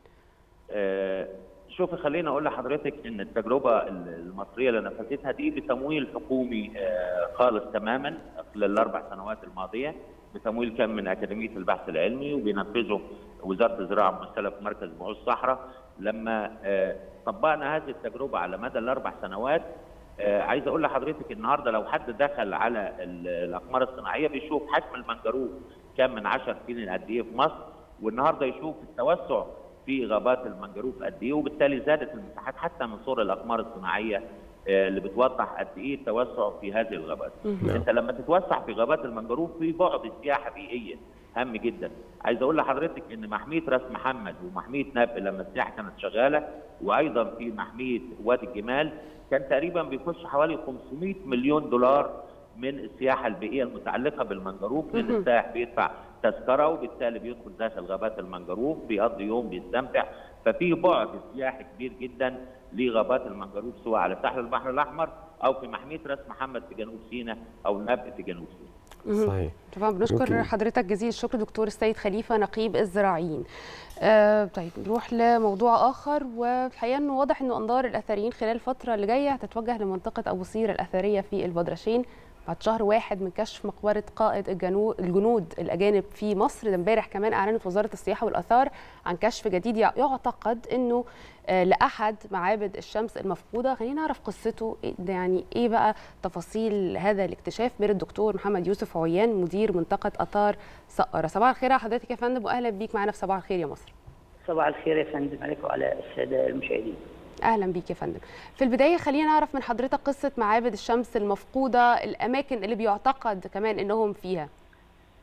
أه شوفي خليني اقول لحضرتك ان التجربه المصريه اللي نفذتها دي بتمويل حكومي خالص تماما خلال الاربع سنوات الماضيه بتمويل كان من اكاديميه البحث العلمي وبينفذه وزاره الزراعه ممثله في مركز بحوث الصحراء لما طبقنا هذه التجربه على مدى الاربع سنوات عايز اقول لحضرتك النهارده لو حد دخل على الاقمار الصناعيه بيشوف حجم المنجروف كان من 10 سنين قد ايه في مصر والنهارده يشوف التوسع في غابات المنجروف قد ايه وبالتالي زادت المساحات حتى من صور الاقمار الصناعيه اللي بتوضح قد ايه التوسع في هذه الغابات. انت لما تتوسع في غابات المنجروف في بعد سياحه بيئيه هام جدا. عايز اقول لحضرتك ان محميه راس محمد ومحميه ناب لما السياحه كانت شغاله وايضا في محميه وادي الجمال كان تقريبا بيخش حوالي 500 مليون دولار من السياحه البيئيه المتعلقه بالمنجروف لان السائح بيدفع تذكره وبالتالي بيدخل داخل غابات المنجروف بيقضي يوم بيستمتع ففي بعد سياحي كبير جدا لغابات المنجروف سواء على ساحل البحر الاحمر او في محميه راس محمد في جنوب سيناء او ناب في جنوب سيناء. صحيح طبعا بنشكر حضرتك جزيل الشكر دكتور السيد خليفه نقيب الزراعيين. آه طيب نروح لموضوع اخر والحقيقه انه واضح انه انظار الاثريين خلال الفتره اللي جايه هتتوجه لمنطقه ابو سير الاثريه في البدرشين بعد شهر واحد من كشف مقبره قائد الجنود الاجانب في مصر ده امبارح كمان اعلنت وزاره السياحه والاثار عن كشف جديد يعتقد انه لاحد معابد الشمس المفقوده خلينا نعرف قصته يعني ايه بقى تفاصيل هذا الاكتشاف من الدكتور محمد يوسف عويان مدير منطقه اثار سقره صباح الخير على حضرتك يا فندم واهلا بيك معانا في صباح الخير يا مصر صباح الخير يا فندم عليكم وعلى الساده المشاهدين اهلا بيك يا فندم في البدايه خلينا نعرف من حضرتك قصه معابد الشمس المفقوده الاماكن اللي بيعتقد كمان انهم فيها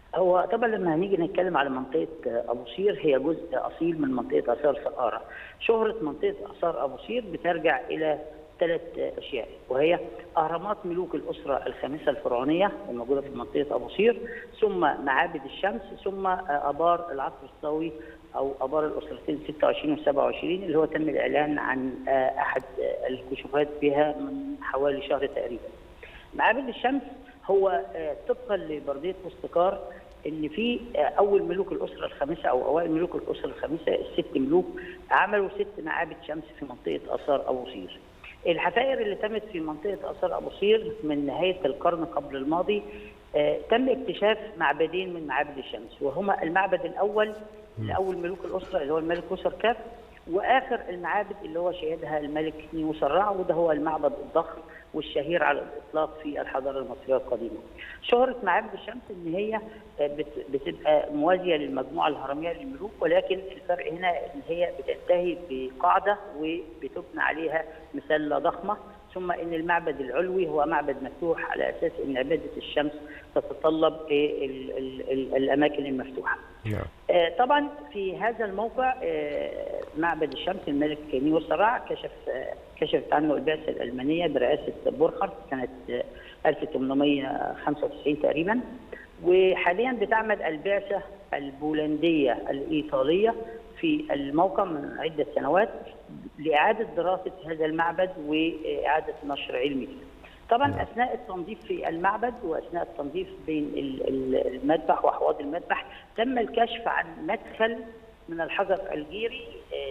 هو طبعا لما هنيجي نتكلم على منطقه ابو سير هي جزء اصيل من منطقه اثار سقاره. شهره منطقه اثار ابو سير بترجع الى ثلاث اشياء وهي اهرامات ملوك الاسره الخامسه الفرعونيه الموجوده في منطقه ابو سير ثم معابد الشمس ثم ابار العصر الصاوي او ابار الاسرتين 26 و 27 اللي هو تم الاعلان عن احد الكشوفات بها من حوالي شهر تقريبا. معابد الشمس هو طبقا لبرديه مستقار ان في اول ملوك الاسره الخامسه او اوائل ملوك الاسره الخامسه الست ملوك عملوا ست معابد شمس في منطقه اثار ابو سير. الحفائر اللي تمت في منطقه اثار ابو سير من نهايه القرن قبل الماضي تم اكتشاف معبدين من معابد الشمس وهما المعبد الاول لاول ملوك الاسره اللي هو الملك وسر كاف واخر المعابد اللي هو شيدها الملك نيوسرع وده هو المعبد الضخم والشهير على الاطلاق في الحضاره المصريه القديمه. شهره معابد الشمس ان هي بتبقى موازيه للمجموعه الهرميه للملوك ولكن الفرق هنا ان هي بتنتهي بقاعده وبتبنى عليها مسله ضخمه ثم ان المعبد العلوي هو معبد مفتوح على اساس ان عباده الشمس تتطلب ال ال ال الاماكن المفتوحه. آه طبعا في هذا الموقع آه معبد الشمس الملك نيو سراع كشف آه كشفت عنه البعثه الالمانيه برئاسه بورخارت سنه 1895 تقريبا وحاليا بتعمل البعثه البولنديه الايطاليه في الموقع من عده سنوات لاعاده دراسه هذا المعبد واعاده نشر علمي طبعا اثناء التنظيف في المعبد واثناء التنظيف بين المذبح واحواض المذبح تم الكشف عن مدخل من الحجر الجيري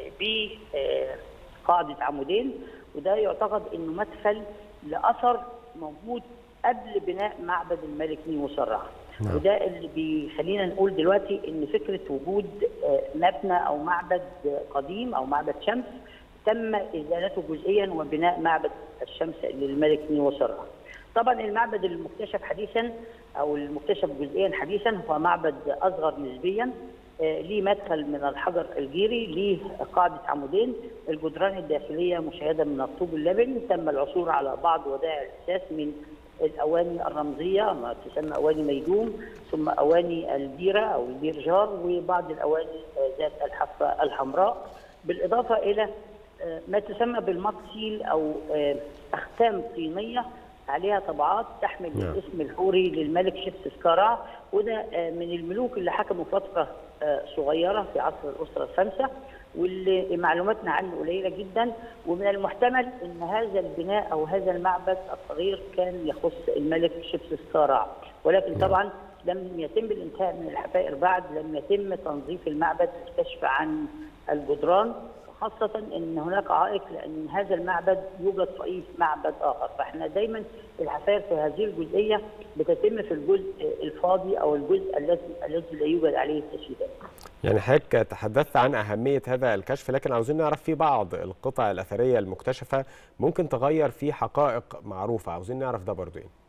بقاعده عمودين وده يعتقد انه مدخل لاثر موجود قبل بناء معبد الملك نيمو سرع نعم. وده اللي بيخلينا نقول دلوقتي ان فكره وجود مبنى او معبد قديم او معبد شمس تم ازالته جزئيا وبناء معبد الشمس للملك نيمو سرع. طبعا المعبد المكتشف حديثا او المكتشف جزئيا حديثا هو معبد اصغر نسبيا ليه مدخل من الحجر الجيري ليه قاعده عمودين الجدران الداخليه مشيده من الطوب اللبني تم العثور على بعض ودائع الاساس من الاواني الرمزيه ما تسمى اواني ميدوم ثم اواني البيره او البيرجار وبعض الاواني ذات الحافه الحمراء بالاضافه الى ما تسمى بالمقسيل او اختام طينيه عليها طبعات تحمل نعم. الاسم الحوري للملك شبس سكارع وده من الملوك اللي حكموا فتره صغيره في عصر الاسره الخامسه واللي معلوماتنا عنه قليله جدا ومن المحتمل ان هذا البناء او هذا المعبد الصغير كان يخص الملك شبس سكارع ولكن طبعا لم يتم الانتهاء من الحفائر بعد لم يتم تنظيف المعبد والكشف عن الجدران خاصة ان هناك عائق لان هذا المعبد يوجد رئيس معبد اخر، فاحنا دايما الحفائر في هذه الجزئية بتتم في الجزء الفاضي او الجزء الذي الذي لا يوجد عليه التشييدات. يعني حضرتك تحدثت عن اهمية هذا الكشف لكن عاوزين نعرف في بعض القطع الاثرية المكتشفة ممكن تغير في حقائق معروفة، عاوزين نعرف ده برضو ايه؟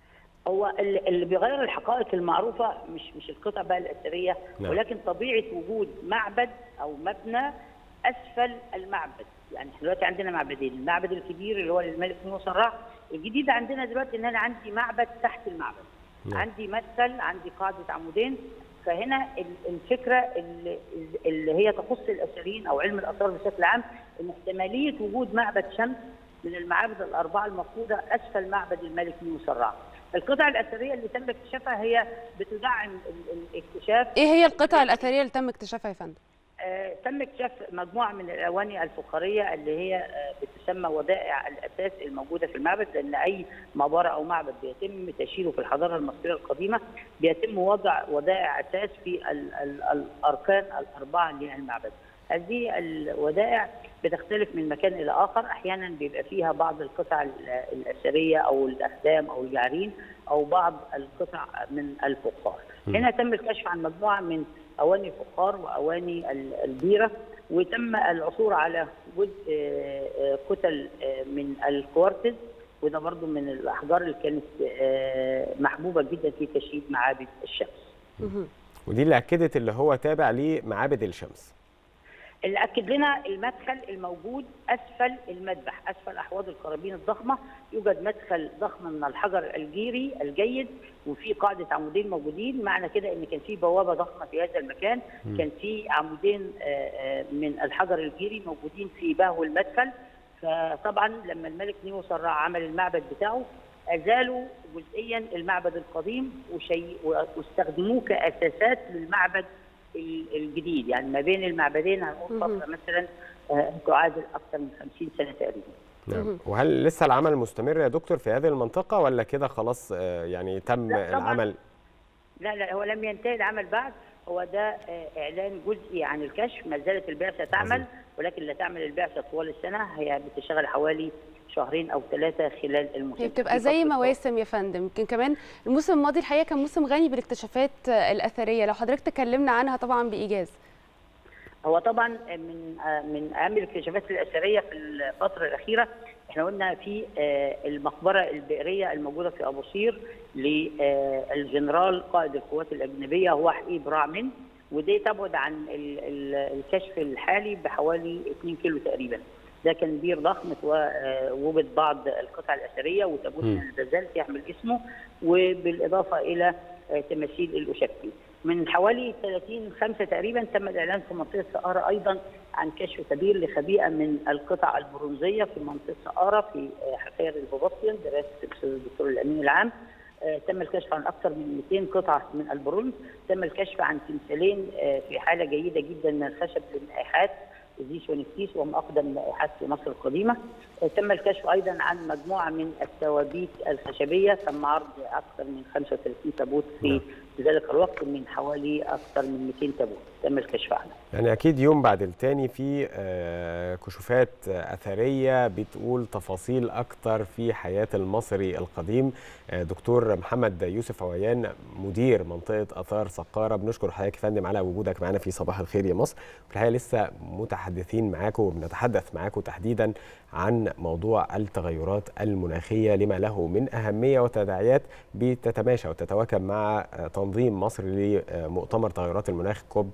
هو اللي بيغير الحقائق المعروفة مش مش القطع بقى الأثرية نعم. ولكن طبيعة وجود معبد أو مبنى اسفل المعبد يعني احنا دلوقتي عندنا معبدين المعبد الكبير اللي هو للملك نوسرع الجديد عندنا دلوقتي ان انا عندي معبد تحت المعبد نعم. عندي مدخل عندي قاعده عمودين فهنا الفكره اللي, اللي هي تخص الاثريين او علم الاثار بشكل عام ان احتماليه وجود معبد شمس من المعابد الاربعه المفقوده اسفل معبد الملك نوسرع القطع الاثريه اللي تم اكتشافها هي بتدعم الاكتشاف ايه هي القطع الاثريه اللي تم اكتشافها يا فندم؟ آه تم اكتشاف مجموعه من الاواني الفخاريه اللي هي آه بتسمى ودائع الاساس الموجوده في المعبد لان اي مقبره او معبد بيتم تشييده في الحضاره المصريه القديمه بيتم وضع ودائع اساس في ال ال الاركان الاربعه للمعبد. هذه الودائع بتختلف من مكان الى اخر، احيانا بيبقى فيها بعض القطع الاثريه او الاخدام او الجعرين او بعض القطع من الفخار. هنا تم الكشف عن مجموعه من اواني الفخار واواني البيره وتم العثور على جزء كتل من الكوارتز وده برضو من الاحجار اللي كانت محبوبه جدا في تشييد معابد الشمس. ودي اللي اكدت اللي هو تابع لمعابد الشمس. اللي اكد لنا المدخل الموجود اسفل المذبح اسفل احواض القرابين الضخمه يوجد مدخل ضخم من الحجر الجيري الجيد وفي قاعده عمودين موجودين معنى كده ان كان في بوابه ضخمه في هذا المكان مم. كان في عمودين آه، آه، من الحجر الجيري موجودين في بهو المدخل فطبعا لما الملك نيو سراع عمل المعبد بتاعه ازالوا جزئيا المعبد القديم وشي واستخدموه كاساسات للمعبد ال- الجديد يعني ما بين المعبدين هنقول مهم. فتره مثلا آه، تعادل اكثر من 50 سنه تقريبا نعم وهل لسه العمل مستمر يا دكتور في هذه المنطقة ولا كده خلاص آه، يعني تم لا، طبعاً. العمل لا لا هو لم ينتهي العمل بعد هو ده آه، اعلان جزئي عن الكشف ما زالت البعثه تعمل ولكن لا تعمل البعثه طوال السنه هي بتشتغل حوالي شهرين او ثلاثه خلال الموسم هي بتبقى في زي فصل مواسم يا فندم يمكن كمان الموسم الماضي الحقيقه كان موسم غني بالاكتشافات الاثريه لو حضرتك تكلمنا عنها طبعا بايجاز هو طبعا من آه، من اهم الاكتشافات الاثريه في الفتره الاخيره احنا قلنا في آه، المقبره البئريه الموجوده في ابو قير للجنرال قائد القوات الاجنبيه هو حقيب رعمن ودي تبعد عن ال- ال- الكشف الحالي بحوالي 2 كيلو تقريبا ده كان بير ضخم ووجد بعض القطع الاثريه وتابوت مم. من البازلت يحمل اسمه وبالاضافه الى آه، تماثيل الاشكي من حوالي 30 5 تقريبا تم الاعلان في منطقه سقاره ايضا عن كشف كبير لخبيئه من القطع البرونزيه في منطقه سقاره في آه، حفاير البوباسيون دراسه الاستاذ الدكتور الامين العام آه، تم الكشف عن اكثر من 200 قطعه من البرونز تم الكشف عن تمثالين آه، في حاله جيده جدا من الخشب للنائحات زيس ونفتيس وهم اقدم النائحات في مصر القديمه آه، تم الكشف ايضا عن مجموعه من الثوابيت الخشبيه تم عرض اكثر من 35 تابوت في ذلك الوقت من حوالي اكثر من 200 تابوت تم الكشف عنها يعني أكيد يوم بعد التاني في آه، كشوفات آه، أثرية بتقول تفاصيل أكتر في حياة المصري القديم آه، دكتور محمد يوسف عويان مدير منطقة آثار سقارة بنشكر حضرتك يا فندم على وجودك معنا في صباح الخير يا مصر في الحقيقة لسه متحدثين معاكم وبنتحدث معاكم تحديدا عن موضوع التغيرات المناخية لما له من أهمية وتداعيات بتتماشى وتتواكب مع آه، تنظيم مصر لمؤتمر تغيرات المناخ كوب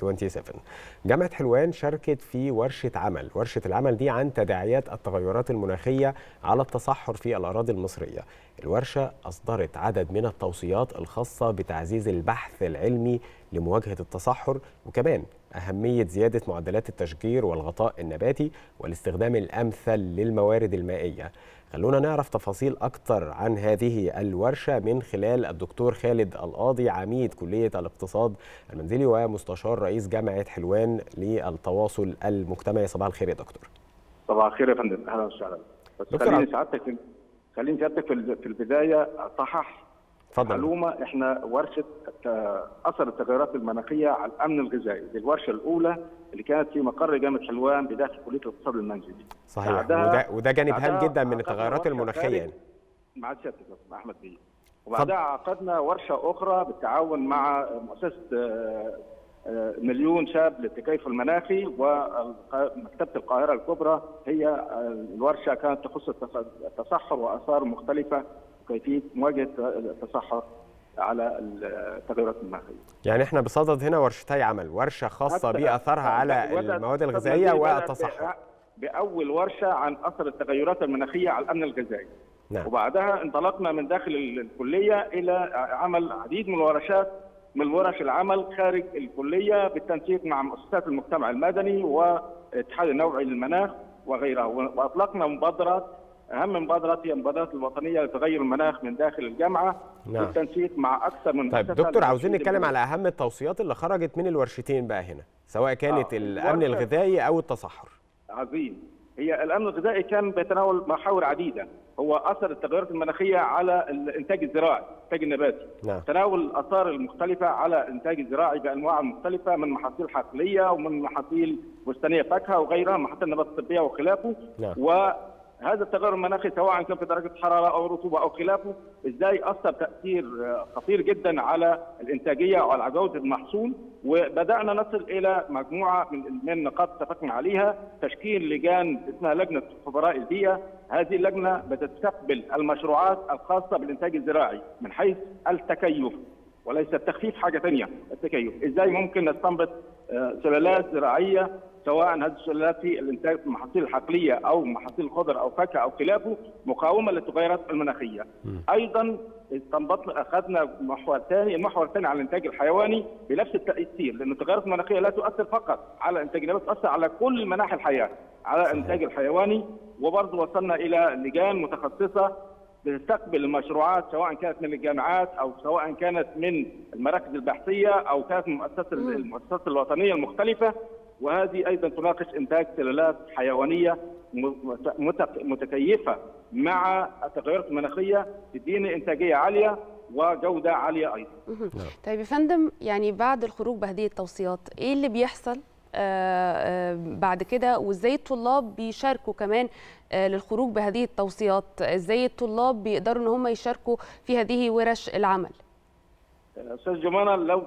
27 جامعة حلوان شاركت في ورشة عمل ورشة العمل دي عن تداعيات التغيرات المناخية على التصحر في الأراضي المصرية الورشة أصدرت عدد من التوصيات الخاصة بتعزيز البحث العلمي لمواجهة التصحر وكمان أهمية زيادة معدلات التشجير والغطاء النباتي والاستخدام الأمثل للموارد المائية خلونا نعرف تفاصيل أكتر عن هذه الورشة من خلال الدكتور خالد القاضي عميد كلية الاقتصاد المنزلي ومستشار رئيس جامعة حلوان للتواصل المجتمعي صباح الخير يا دكتور صباح الخير يا فندم اهلا وسهلا بس دكتور خليني عبد- سعادتك في خليني سعادتك في ال- في البدايه اصحح اتفضل معلومه احنا ورشه ت- اثر التغيرات المناخيه على الامن الغذائي دي الورشه الاولى اللي كانت في مقر جامعه حلوان بداخل كليه الاقتصاد المنزلي صحيح بعدها- وده, وده جانب هام بعدها جدا من عقدنا التغيرات ورشة المناخية خارج- يعني. مع سيادتك يا أستاذ احمد بيه وبعدها عقدنا ورشه اخرى بالتعاون مع مؤسسه آه، آه، مليون شاب للتكيف المناخي ومكتبه القاهره الكبرى هي آه، الورشه كانت تخص التص- التصحر واثار مختلفه وكيفيه مواجهه التصحر على التغيرات المناخيه. يعني احنا بصدد هنا ورشتي عمل ورشة خاصة حتى- بأثرها على بدأت- المواد بدأت الغذائية بدأت والتصحر باول ورشه عن اثر التغيرات المناخيه على الامن الغذائي. نعم. وبعدها انطلقنا من داخل الكليه الى عمل عديد من الورشات من ورش العمل خارج الكليه بالتنسيق مع مؤسسات المجتمع المدني والاتحاد النوعي للمناخ وغيرها واطلقنا مبادرات اهم مبادرات هي المبادرات الوطنيه لتغير المناخ من داخل الجامعه نعم. بالتنسيق مع اكثر من طيب مؤسسة دكتور عاوزين لتنشيط نتكلم المناخ. على أهم التوصيات اللي خرجت من الورشتين بقى هنا سواء كانت آه، الأمن الورشة- الغذائي أو التصحر عظيم هي الامن الغذائي كان بيتناول محاور عديده هو اثر التغيرات المناخيه على الانتاج الزراعي الانتاج النباتي نعم تناول الاثار المختلفه على الانتاج الزراعي بانواع مختلفه من محاصيل حقليه ومن محاصيل بستانيه فاكهه وغيرها محاصيل النبات الطبيه وخلافه نعم. وهذا التغير المناخي سواء كان في درجه الحراره او الرطوبه او خلافه ازاي اثر تاثير آه، خطير جدا على الانتاجيه وعلى جوده المحصول وبدانا نصل الى مجموعه من من نقاط اتفقنا عليها تشكيل لجان اسمها لجنه خبراء البيئه هذه اللجنه بتستقبل المشروعات الخاصه بالانتاج الزراعي من حيث التكيف وليس التخفيف حاجه ثانيه التكيف ازاي ممكن نستنبط آه، سلالات زراعيه سواء هذه السلالات في الانتاج المحاصيل الحقليه او محاصيل الخضر او فاكهه او خلافه مقاومه للتغيرات المناخيه. ايضا استنبطنا اخذنا محور ثاني، المحور الثاني على الانتاج الحيواني بنفس التاثير لان التغيرات المناخيه لا تؤثر فقط على الانتاج النباتي تؤثر على كل مناحي الحياه، على الانتاج الحيواني وبرضه وصلنا الى لجان متخصصه بتستقبل المشروعات سواء كانت من الجامعات او سواء كانت من المراكز البحثيه او كانت من المؤسسات المؤسسات الوطنيه المختلفه وهذه ايضا تناقش انتاج سلالات حيوانيه متكيفه مع التغيرات المناخيه تدينا انتاجيه عاليه وجوده عاليه ايضا. طيب يا فندم يعني بعد الخروج بهذه التوصيات ايه اللي بيحصل آآ آآ بعد كده وازاي الطلاب بيشاركوا كمان للخروج بهذه التوصيات ازاي الطلاب بيقدروا ان هم يشاركوا في هذه ورش العمل استاذ جمانه لو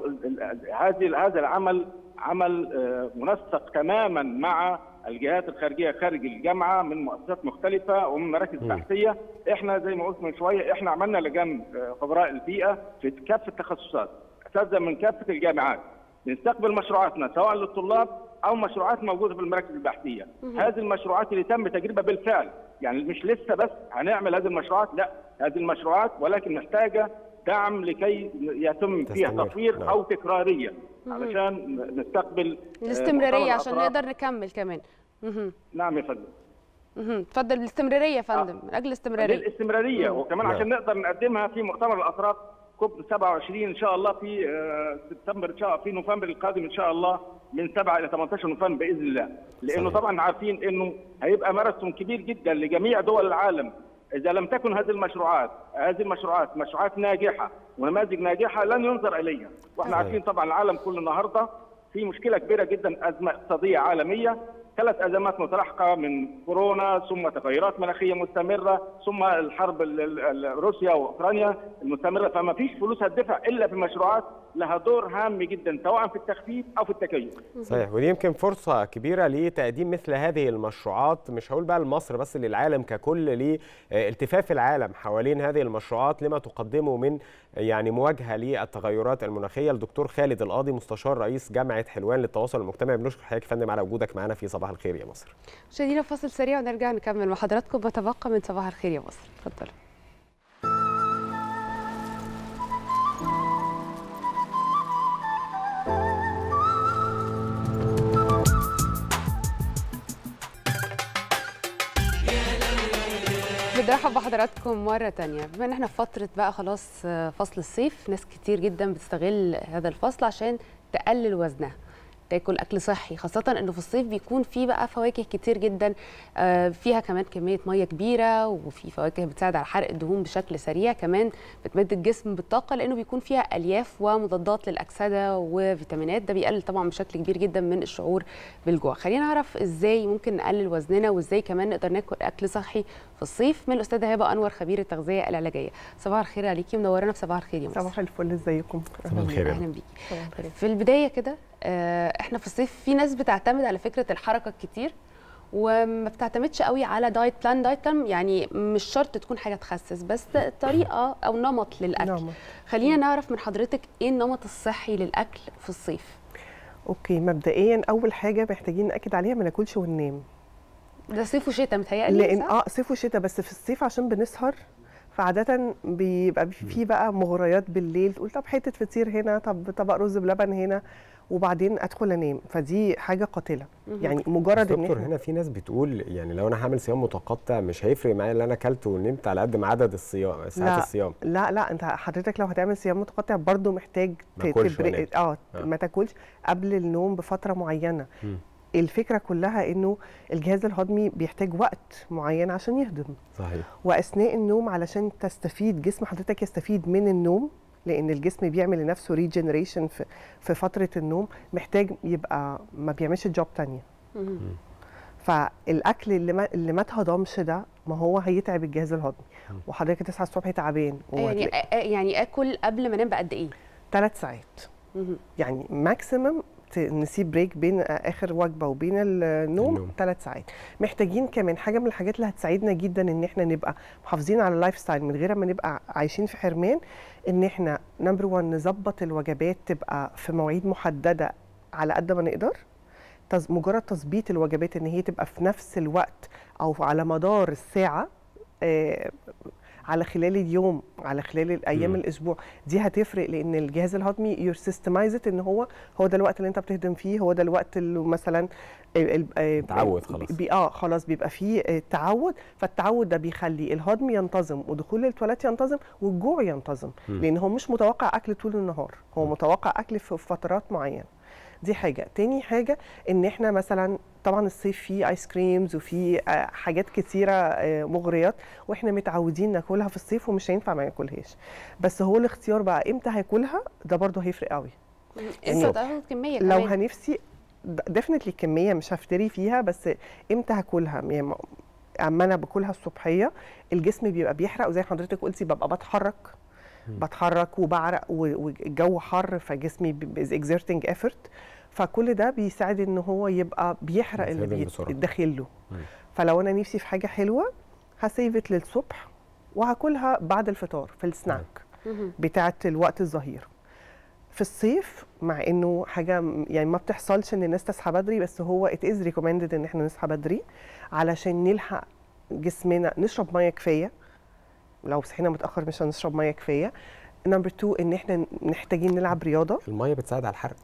هذه هذا العمل عمل منسق تماما مع الجهات الخارجيه خارج الجامعه من مؤسسات مختلفه ومن مراكز بحثيه احنا زي ما قلت من شويه احنا عملنا لجان خبراء البيئه في كافه التخصصات اساتذه من كافه الجامعات بنستقبل مشروعاتنا سواء للطلاب او مشروعات موجوده في المراكز البحثيه هذه المشروعات اللي تم تجربه بالفعل يعني مش لسه بس هنعمل هذه المشروعات لا هذه المشروعات ولكن محتاجه دعم لكي يتم فيها تطوير او تكراريه علشان نستقبل الاستمراريه عشان نقدر نكمل كمان نعم يا فندم اتفضل الاستمراريه يا فندم من اجل الاستمراريه الاستمراريه وكمان عشان نقدر نقدمها في مؤتمر الاطراف كوب 27 ان شاء الله في سبتمبر ان شاء الله في نوفمبر القادم ان شاء الله من 7 الى 18 نوفمبر باذن الله لانه صحيح. طبعا عارفين انه هيبقى ماراثون كبير جدا لجميع دول العالم اذا لم تكن هذه المشروعات هذه المشروعات مشروعات ناجحه ونماذج ناجحه لن ينظر اليها واحنا صحيح. عارفين طبعا العالم كله النهارده في مشكله كبيره جدا ازمه اقتصاديه عالميه ثلاث ازمات متلاحقه من كورونا ثم تغيرات مناخيه مستمره ثم الحرب روسيا واوكرانيا المستمره فما فيش فلوس هتدفع الا في مشروعات لها دور هام جدا سواء في التخفيف او في التكيف. صحيح ودي يمكن فرصه كبيره لتقديم مثل هذه المشروعات مش هقول بقى لمصر بس للعالم ككل لالتفاف العالم حوالين هذه المشروعات لما تقدمه من يعني مواجهه للتغيرات المناخيه الدكتور خالد القاضي مستشار رئيس جامعه حلوان للتواصل المجتمعي بنشكر حضرتك يا فندم على وجودك معنا في صباح الخير يا مصر. مشاهدينا فاصل سريع ونرجع نكمل مع حضراتكم ما تبقى من صباح الخير يا مصر اتفضلوا. برحب بحضراتكم مرة تانية بما ان احنا في فترة بقى خلاص فصل الصيف ناس كتير جدا بتستغل هذا الفصل عشان تقلل وزنها تاكل اكل صحي خاصه انه في الصيف بيكون في بقى فواكه كتير جدا فيها كمان كميه ميه كبيره وفي فواكه بتساعد على حرق الدهون بشكل سريع كمان بتمد الجسم بالطاقه لانه بيكون فيها الياف ومضادات للاكسده وفيتامينات ده بيقلل طبعا بشكل كبير جدا من الشعور بالجوع خلينا نعرف ازاي ممكن نقلل وزننا وازاي كمان نقدر ناكل اكل صحي في الصيف من الاستاذه هبه انور خبير التغذيه العلاجيه صباح الخير عليكي منورانا في صباح الخير يا مصر صباح الفل ازيكم صباح الخير اهلا بيكي في البدايه كده احنا في الصيف في ناس بتعتمد على فكره الحركه الكتير وما بتعتمدش قوي على دايت بلان دايت بلان يعني مش شرط تكون حاجه تخسس بس طريقه او نمط للاكل نمط. خلينا نعرف من حضرتك ايه النمط الصحي للاكل في الصيف اوكي مبدئيا اول حاجه محتاجين ناكد عليها ما ناكلش وننام ده صيف وشتاء متهيألي لان اه صيف وشتاء بس في الصيف عشان بنسهر فعادة بيبقى في بقى مغريات بالليل تقول طب حتة فطير هنا طب طبق رز بلبن هنا وبعدين ادخل انام فدي حاجه قاتله يعني مجرد ان دكتور هنا في ناس بتقول يعني لو انا هعمل صيام متقطع مش هيفرق معايا اللي انا اكلته ونمت على قد ما عدد الصيام ساعات لا الصيام لا لا انت حضرتك لو هتعمل صيام متقطع برضو محتاج تبرق اه ما تاكلش قبل النوم بفتره معينه م. الفكره كلها انه الجهاز الهضمي بيحتاج وقت معين عشان يهضم صحيح واثناء النوم علشان تستفيد جسم حضرتك يستفيد من النوم لان الجسم بيعمل لنفسه ريجنريشن في, في فتره النوم محتاج يبقى ما بيعملش جوب تانية فالاكل اللي ما اللي ما اتهضمش ده ما هو هيتعب الجهاز الهضمي وحضرتك تصحى الصبح تعبان يعني يعني اكل قبل ما انام بقد ايه ثلاث ساعات يعني ماكسيمم نسيب بريك بين اخر وجبه وبين النوم ثلاث ساعات محتاجين كمان حاجه من الحاجات اللي هتساعدنا جدا ان احنا نبقى محافظين على اللايف ستايل من غير ما نبقى عايشين في حرمان ان احنا نمبر 1 نظبط الوجبات تبقى في مواعيد محدده على قد ما نقدر تز- مجرد تظبيط الوجبات ان هي تبقى في نفس الوقت او على مدار الساعه آه، على خلال اليوم على خلال الايام مم. الاسبوع دي هتفرق لان الجهاز الهضمي يور سيستمايز ان هو هو ده الوقت اللي انت بتهضم فيه هو ده الوقت اللي مثلا ال- ال- آه، تعود خلاص. بي اه خلاص بيبقى فيه آه، تعود فالتعود ده بيخلي الهضم ينتظم ودخول التواليت ينتظم والجوع ينتظم مم. لان هو مش متوقع اكل طول النهار هو متوقع اكل في فترات معينه دي حاجه تاني حاجه ان احنا مثلا طبعا الصيف فيه ايس كريمز وفيه آه، حاجات كتيره آه، مغريات واحنا متعودين ناكلها في الصيف ومش هينفع ما ناكلهاش بس هو الاختيار بقى امتى هاكلها ده برضه هيفرق قوي انت تاخد كميه لو كمان. هنفسي ديفنتلي الكميه مش هفتري فيها بس امتى هاكلها يعني م- اما انا باكلها الصبحيه الجسم بيبقى بيحرق وزي حضرتك قلتي ببقى بتحرك بتحرك وبعرق و- والجو حر فجسمي از اكزerting effort فكل ده بيساعد ان هو يبقى بيحرق اللي بيتهضم بيت- بسرعة. بيتدخل له مم. فلو انا نفسي في حاجه حلوه هسيفت للصبح وهاكلها بعد الفطار في السناك مهم. بتاعه الوقت الظهير في الصيف مع انه حاجه م- يعني ما بتحصلش ان الناس تصحى بدري بس هو ات از ريكومندد ان احنا نصحى بدري علشان نلحق جسمنا نشرب ميه كفايه لو صحينا متاخر مش هنشرب ميه كفايه نمبر 2 ان احنا محتاجين نلعب رياضه الميه بتساعد على الحرق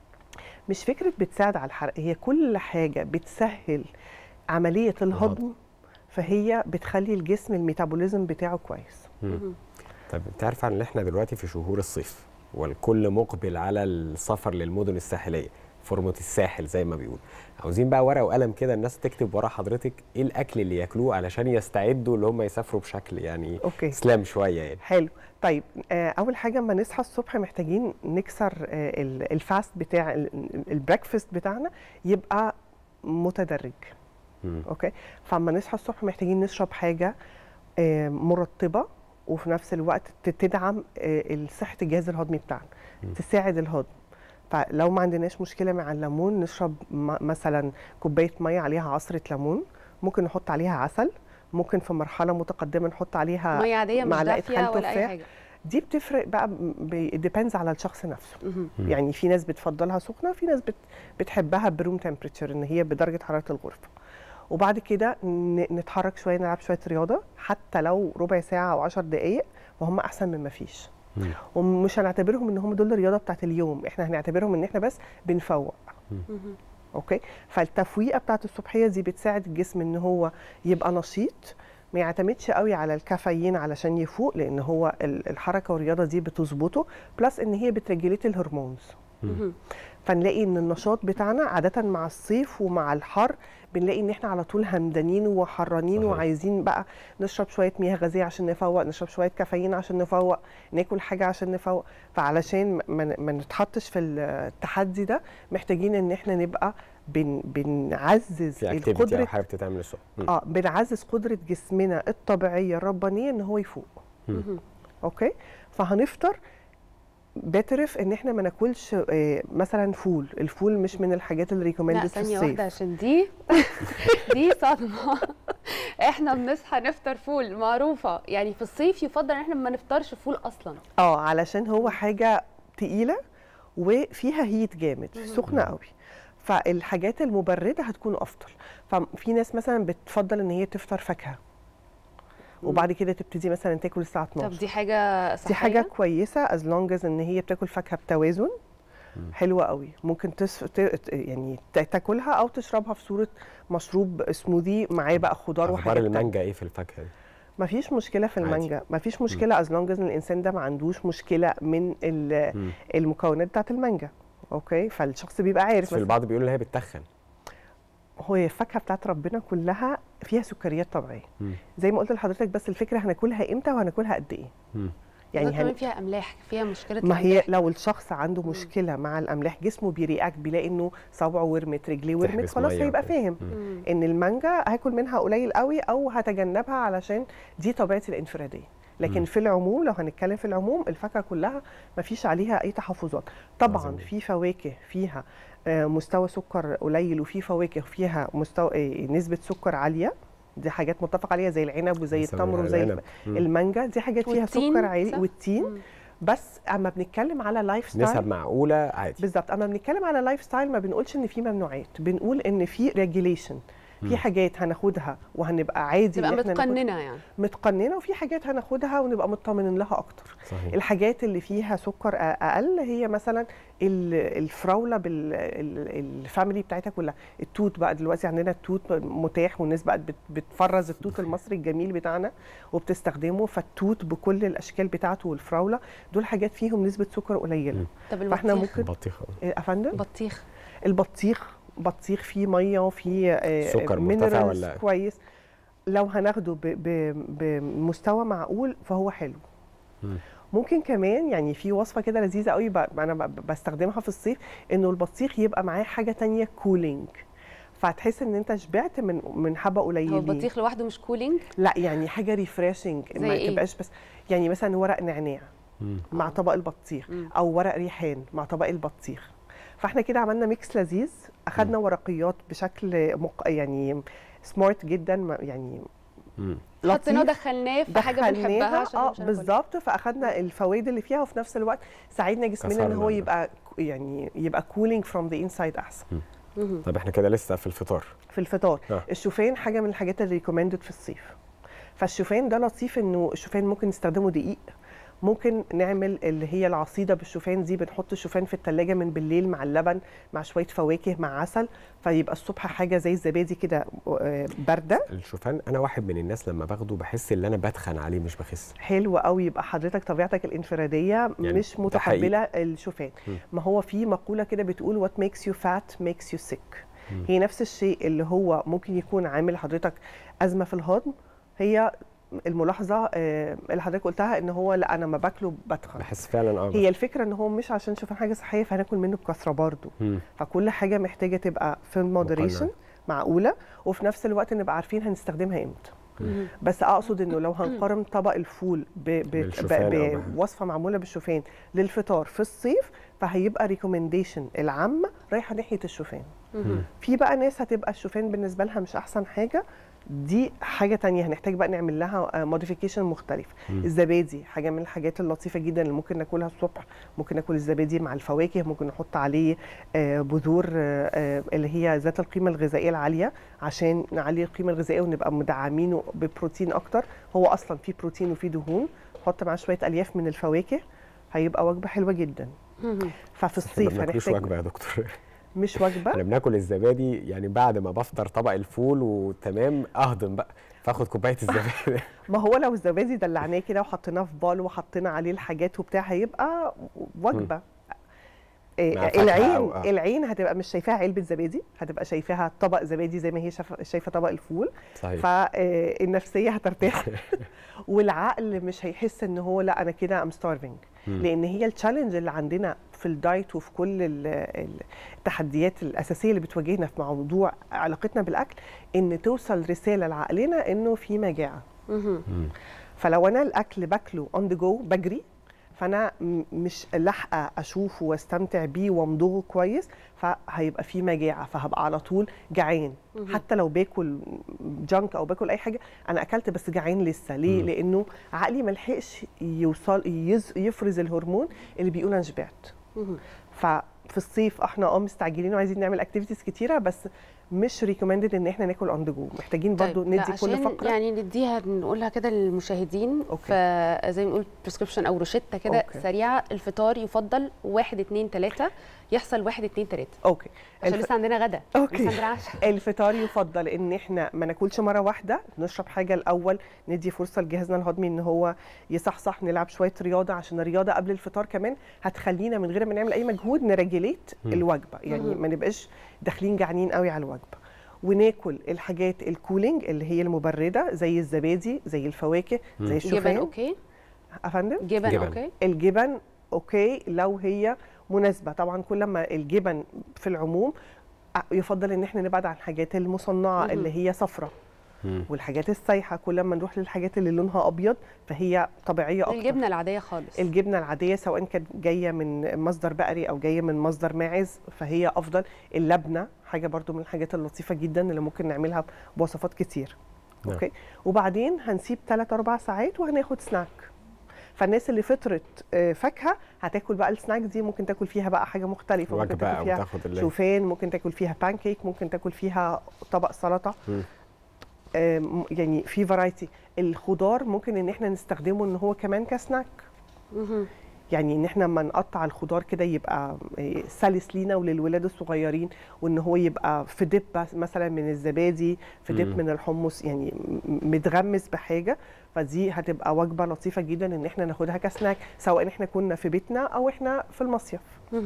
مش فكره بتساعد على الحرق هي كل حاجه بتسهل عمليه الهضم فهي بتخلي الجسم الميتابوليزم بتاعه كويس مم. طب انت عارفه ان احنا دلوقتي في شهور الصيف والكل مقبل على السفر للمدن الساحليه فورمة الساحل زي ما بيقول عاوزين بقى ورقه وقلم كده الناس تكتب ورا حضرتك ايه الاكل اللي ياكلوه علشان يستعدوا اللي هم يسافروا بشكل يعني أوكي. سلام شويه يعني حلو طيب آه، اول حاجه اما نصحى الصبح محتاجين نكسر آه، ال- الفاست بتاع البريكفاست بتاعنا يبقى متدرج مم. اوكي فاما نصحى الصبح محتاجين نشرب حاجه آه، مرطبه وفي نفس الوقت ت- تدعم آه، صحه الجهاز الهضمي بتاعنا مم. تساعد الهضم فلو ما عندناش مشكله مع الليمون نشرب م- مثلا كوبايه ميه عليها عصره ليمون ممكن نحط عليها عسل ممكن في مرحله متقدمه نحط عليها ميه عاديه مش معلقه دافيه خل ولا اي تفاح حاجه دي بتفرق بقى ديبيندز على الشخص نفسه مهم. مم. يعني في ناس بتفضلها سخنه وفي ناس بت بتحبها بروم تمبريتشر ان هي بدرجه حراره الغرفه وبعد كده ن- نتحرك شويه نلعب شويه رياضه حتى لو ربع ساعه او 10 دقائق وهم احسن من ما فيش مم. ومش هنعتبرهم ان هم دول الرياضه بتاعت اليوم احنا هنعتبرهم ان احنا بس بنفوق مهم. اوكي فالتفويقه بتاعت الصبحيه دي بتساعد الجسم ان هو يبقى نشيط ما يعتمدش قوي على الكافيين علشان يفوق لان هو ال- الحركه والرياضه دي بتظبطه بلس ان هي بترجليت الهرمونز مهم. فنلاقي ان النشاط بتاعنا عاده مع الصيف ومع الحر بنلاقي ان احنا على طول همدانين وحرانين صحيح. وعايزين بقى نشرب شويه مياه غازيه عشان نفوق نشرب شويه كافيين عشان نفوق ناكل حاجه عشان نفوق فعلشان ما ما نتحطش في التحدي ده محتاجين ان احنا نبقى بن بنعزز في اكتيفيتي القدره او حاجه بتتعمل الصبح مم. اه بنعزز قدره جسمنا الطبيعيه الربانيه ان هو يفوق مهم. اوكي فهنفطر بترف ان احنا ما ناكلش آه، مثلا فول الفول مش من الحاجات اللي لا ريكومندد في ثانيه الصيف واحده عشان دي دي صدمه احنا بنصحى نفطر فول معروفه يعني في الصيف يفضل ان احنا ما نفطرش فول اصلا اه علشان هو حاجه تقيله وفيها هيت جامد سخنه قوي فالحاجات المبرده هتكون افضل ففي ناس مثلا بتفضل ان هي تفطر فاكهه وبعد كده تبتدي مثلا تاكل الساعه 12 طب دي حاجه صحيه دي حاجه كويسه از لونج از ان هي بتاكل فاكهه بتوازن حلوه قوي ممكن تس... ت... ت- يعني ت- تاكلها او تشربها في صوره مشروب سموذي معاه بقى خضار اخبار وحاجات تانية. المانجا ايه في الفاكهه دي مفيش مشكله في عادي. المانجا مفيش مشكله از لونج از الانسان ده ما عندوش مشكله من ال- مم. المكونات بتاعت المانجا اوكي فالشخص بيبقى عارف بس في مثلاً البعض بيقولوا ان هي بتتخن هو الفاكهه بتاعت ربنا كلها فيها سكريات طبيعيه مم. زي ما قلت لحضرتك بس الفكره هناكلها امتى وهناكلها قد ايه مم. يعني يعني كمان هن... فيها املاح فيها مشكله ما هي الأملاح. لو الشخص عنده مشكله مع الاملاح جسمه بيرياكت بيلاقي انه صبعه ورمت رجليه ورمت تحبس خلاص مية هيبقى وكده. فاهم مم. ان المانجا هاكل منها قليل قوي او هتجنبها علشان دي طبيعتي الانفراديه لكن مم. في العموم لو هنتكلم في العموم الفاكهه كلها ما فيش عليها اي تحفظات طبعا عظيم. في فواكه فيها آه، مستوى سكر قليل وفي فواكه فيها مستوى آه، نسبه سكر عاليه دي حاجات متفق عليها زي العنب وزي مثلاً التمر وزي العنب. مم. المانجا دي حاجات فيها والتين، سكر عالي صح؟ والتين مم. بس اما بنتكلم على لايف ستايل نسب معقوله عادي بالظبط اما بنتكلم على لايف ستايل ما بنقولش ان في ممنوعات بنقول ان في ريجيليشن مم. في حاجات هناخدها وهنبقى عادي تبقى إن إحنا ناخد- متقننه يعني متقننه وفي حاجات هناخدها ونبقى مطمنين لها اكتر صحيح. الحاجات اللي فيها سكر أ- اقل هي مثلا ال- الفراوله بالفاميلي بتاعتها كلها التوت بقى دلوقتي عندنا التوت متاح والناس بقت بت- بتفرز التوت المصري الجميل بتاعنا وبتستخدمه فالتوت بكل الاشكال بتاعته والفراوله دول حاجات فيهم نسبه سكر قليله طب فاحنا البطيخ؟ ممكن البطيخ إيه، افندم بطيخ البطيخ بطيخ فيه ميه وفيه آه، سكر مرتفع minerals ولا؟ كويس لو هناخده ب- ب- بمستوى معقول فهو حلو مم. ممكن كمان يعني في وصفه كده لذيذه قوي ب- انا ب- بستخدمها في الصيف انه البطيخ يبقى معاه حاجه تانية كولينج فهتحس ان انت شبعت من من حبه قليلين هو البطيخ لوحده مش كولينج لا يعني حاجه ريفريشنج زي ما إيه؟ تبقاش بس يعني مثلا ورق نعناع مع طبق البطيخ مم. او ورق ريحان مع طبق البطيخ فاحنا كده عملنا ميكس لذيذ اخدنا ورقيات بشكل مق... يعني سمارت جدا ما- يعني حطيناه لطيف. دخلناه في حاجه بنحبها دخلناها عشان اه مش هناكلها. بالظبط فاخدنا الفوائد اللي فيها وفي نفس الوقت ساعدنا جسمنا ان هو كسرنا. يبقى يعني يبقى كولينج فروم ذا انسايد احسن طب احنا كده لسه في الفطار في الفطار آه. الشوفان حاجه من الحاجات اللي ريكومندد في الصيف فالشوفان ده لطيف انه الشوفان ممكن نستخدمه دقيق ممكن نعمل اللي هي العصيده بالشوفان دي بنحط الشوفان في التلاجة من بالليل مع اللبن مع شويه فواكه مع عسل فيبقى الصبح حاجه زي الزبادي كده آه، بارده الشوفان انا واحد من الناس لما باخده بحس ان انا بتخن عليه مش بخس حلو قوي يبقى حضرتك طبيعتك الانفراديه يعني مش ده متقبله حقيقي. الشوفان م. ما هو في مقوله كده بتقول what makes you fat makes you sick م. هي نفس الشيء اللي هو ممكن يكون عامل لحضرتك ازمه في الهضم هي الملاحظه آه، اللي حضرتك قلتها ان هو لا انا ما باكله بتخن بحس فعلا اه هي الفكره ان هو مش عشان شوفان حاجه صحيه فهناكل منه بكثره برضه مم. فكل حاجه محتاجه تبقى في مودريشن معقوله وفي نفس الوقت نبقى عارفين هنستخدمها امتى مم. بس اقصد انه لو هنقارن طبق الفول ب- ب- بالشوفان أو ب- بوصفه معموله بالشوفان للفطار في الصيف فهيبقى ريكومنديشن العامه رايحه ناحيه الشوفان مم. في بقى ناس هتبقى الشوفان بالنسبه لها مش احسن حاجه دي حاجه تانية هنحتاج بقى نعمل لها موديفيكيشن مختلف مم. الزبادي حاجه من الحاجات اللطيفه جدا اللي ممكن ناكلها الصبح ممكن ناكل الزبادي مع الفواكه ممكن نحط عليه آه، بذور آه، آه، اللي هي ذات القيمه الغذائيه العاليه عشان نعلي القيمه الغذائيه ونبقى مدعمينه ببروتين اكتر هو اصلا فيه بروتين وفيه دهون نحط معاه شويه الياف من الفواكه هيبقى وجبه حلوه جدا ففي احنا ما الصيف بناكلوش هنحتاج وجبه يا دكتور مش وجبه احنا بناكل الزبادي يعني بعد ما بفطر طبق الفول وتمام اهضم بقى فاخد كوبايه الزبادي ما هو لو الزبادي دلعناه كده وحطيناه في بال وحطينا عليه الحاجات وبتاع هيبقى وجبه إيه، مع فاكهة العين أو- آه. العين هتبقى مش شايفاها علبه زبادي هتبقى شايفاها طبق زبادي زي ما هي شايفه شايفه طبق الفول صحيح. فالنفسيه هترتاح والعقل مش هيحس ان هو لا انا كده ام ستارفنج مم. لان هي التشالنج اللي عندنا في الدايت وفي كل ال- ال- التحديات الاساسيه اللي بتواجهنا في موضوع علاقتنا بالاكل ان توصل رساله لعقلنا انه في مجاعه فلو انا الاكل باكله اون ذا جو بجري فانا م- مش لاحقه اشوفه واستمتع بيه وامضغه كويس فهيبقى في مجاعه فهبقى على طول جعان مهم. حتى لو باكل جانك او باكل اي حاجه انا اكلت بس جعان لسه ليه مم. لانه عقلي ما لحقش يوصل يز يفرز الهرمون اللي بيقول انا شبعت ففي الصيف احنا اه مستعجلين وعايزين نعمل اكتيفيتيز كتيره بس مش ريكومندد ان احنا ناكل اون ذا جو محتاجين برضو طيب، لا، ندي كل عشان فقره يعني نديها نقولها كده للمشاهدين فزي ما نقول بريسكريبشن او روشته كده أوكي. سريعه الفطار يفضل 1 2 3 يحصل 1 2 3 اوكي عشان الف- لسه عندنا غدا اوكي لسه عندنا عشاء الفطار يفضل ان احنا ما ناكلش مره واحده نشرب حاجه الاول ندي فرصه لجهازنا الهضمي ان هو يصحصح نلعب شويه رياضه عشان الرياضه قبل الفطار كمان هتخلينا من غير ما نعمل اي مجهود نرجليت مم. الوجبه يعني مم. ما نبقاش داخلين جعانين قوي على الوجبه وناكل الحاجات الكولينج اللي هي المبرده زي الزبادي زي الفواكه مم. زي جبن الشوفان اوكي افندم جبن, جبن. اوكي الجبن اوكي لو هي مناسبه طبعا كل ما الجبن في العموم أ- يفضل ان احنا نبعد عن الحاجات المصنعه مهم. اللي هي صفرة مم. والحاجات السايحه كل ما نروح للحاجات اللي لونها ابيض فهي طبيعيه اكتر الجبنه العاديه خالص الجبنه العاديه سواء كانت جايه من مصدر بقري او جايه من مصدر ماعز فهي افضل اللبنه حاجه برضو من الحاجات اللطيفه جدا اللي ممكن نعملها بوصفات كتير نعم. اوكي وبعدين هنسيب 3 4 ساعات وهناخد سناك فالناس اللي فطرت آه، فاكهه هتاكل بقى السناك دي ممكن تاكل فيها بقى حاجه مختلفه ممكن وجبة تاكل أو فيها تاخد اللي- شوفان ممكن تاكل فيها بانكيك ممكن تاكل فيها طبق سلطه مم. آم، يعني في فرايتي الخضار ممكن ان احنا نستخدمه ان هو كمان كسناك يعني ان احنا لما نقطع الخضار كده يبقى آه، سلس لينا وللولاد الصغيرين وان هو يبقى في دب بس- مثلا من الزبادي في دب مم. من الحمص يعني م- متغمس بحاجه فدي هتبقى وجبه لطيفه جدا ان احنا ناخدها كسناك سواء احنا كنا في بيتنا او احنا في المصيف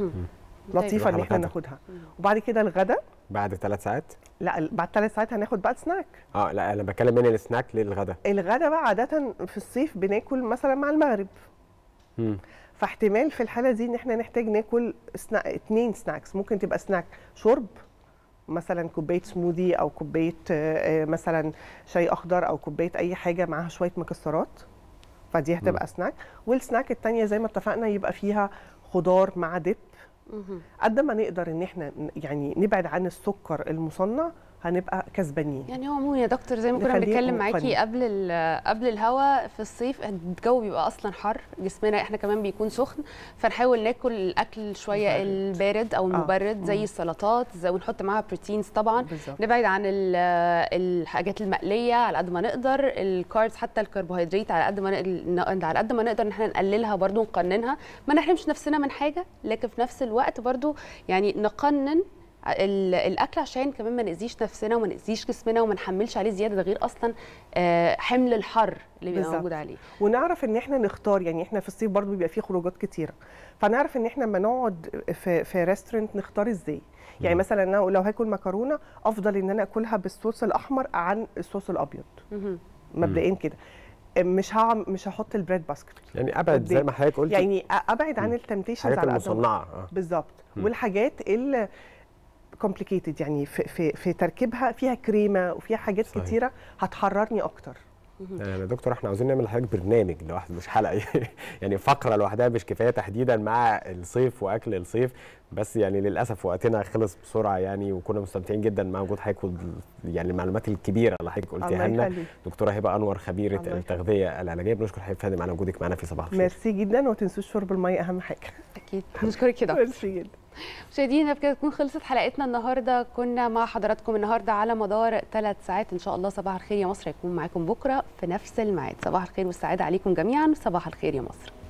لطيفه ان طيب. احنا ناخدها وبعد كده الغدا بعد ثلاث ساعات لا ال- بعد ثلاث ساعات هناخد بقى سناك اه لا انا بتكلم من السناك للغدا الغدا بقى عاده في الصيف بناكل مثلا مع المغرب مم. فاحتمال في الحاله دي ان احنا نحتاج ناكل سنا... اتنين سناكس ممكن تبقى سناك شرب مثلا كوبايه سموذي او كوبايه آه، آه، مثلا شاي اخضر او كوبايه اي حاجه معاها شويه مكسرات فدي هتبقى سناك والسناك التانية زي ما اتفقنا يبقى فيها خضار مع دب قد ما نقدر ان احنا ن- يعني نبعد عن السكر المصنع هنبقى كسبانين يعني هو عموما يا دكتور زي ما كنا نخليه بنتكلم مقنن. معاكي قبل ال- قبل الهوا في الصيف الجو بيبقى اصلا حر جسمنا احنا كمان بيكون سخن فنحاول ناكل الاكل شويه البارد او المبرد زي مم. السلطات زي ونحط معاها بروتينز طبعا بالظبط. نبعد عن ال- الحاجات المقليه على قد ما نقدر الكاربس حتى الكربوهيدرات على قد ما نقدر على قد ما نقدر ان احنا نقللها برضو نقننها ما نحرمش نفسنا من حاجه لكن في نفس الوقت برضو يعني نقنن ال- الاكل عشان كمان ما ناذيش نفسنا وما ناذيش جسمنا وما نحملش عليه زياده ده غير اصلا آه، حمل الحر اللي بيبقى بالظبط. موجود عليه ونعرف ان احنا نختار يعني احنا في الصيف برضو بيبقى فيه خروجات كتيره فنعرف ان احنا لما نقعد في في ريستورنت نختار ازاي يعني مثلا أنا لو هاكل مكرونه افضل ان انا اكلها بالصوص الاحمر عن الصوص الابيض مبدئيا كده مش هعم مش هحط البريد باسكت يعني ابعد زي ما حضرتك قلت يعني ابعد عن التمتيشنز الحاجات على قد ما المصنعة، أقدر. آه. بالظبط مم. والحاجات اللي كومبليكيتد يعني في, في في تركيبها فيها كريمه وفيها حاجات صحيح. كتيره هتحررني اكتر يا دكتور احنا عاوزين نعمل لحضرتك برنامج لوحده مش حلقه يعني فقره لوحدها مش كفايه تحديدا مع الصيف واكل الصيف بس يعني للاسف وقتنا خلص بسرعه يعني وكنا مستمتعين جدا مع وجود حضرتك وال- يعني المعلومات الكبيره اللي حضرتك قلتيها الله لنا يخليك. دكتوره هبه انور خبيره الله يخليك. التغذيه العلاجيه بنشكر حضرتك فادي معانا وجودك معانا في صباح الخير ميرسي جدا وما تنسوش شرب الميه اهم حاجه اكيد نشكرك يا دكتور ميرسي جدا مشاهدينا بكده تكون خلصت حلقتنا النهارده كنا مع حضراتكم النهارده على مدار ثلاث ساعات ان شاء الله صباح الخير يا مصر هيكون معاكم بكره في نفس الميعاد صباح الخير والسعاده عليكم جميعا صباح الخير يا مصر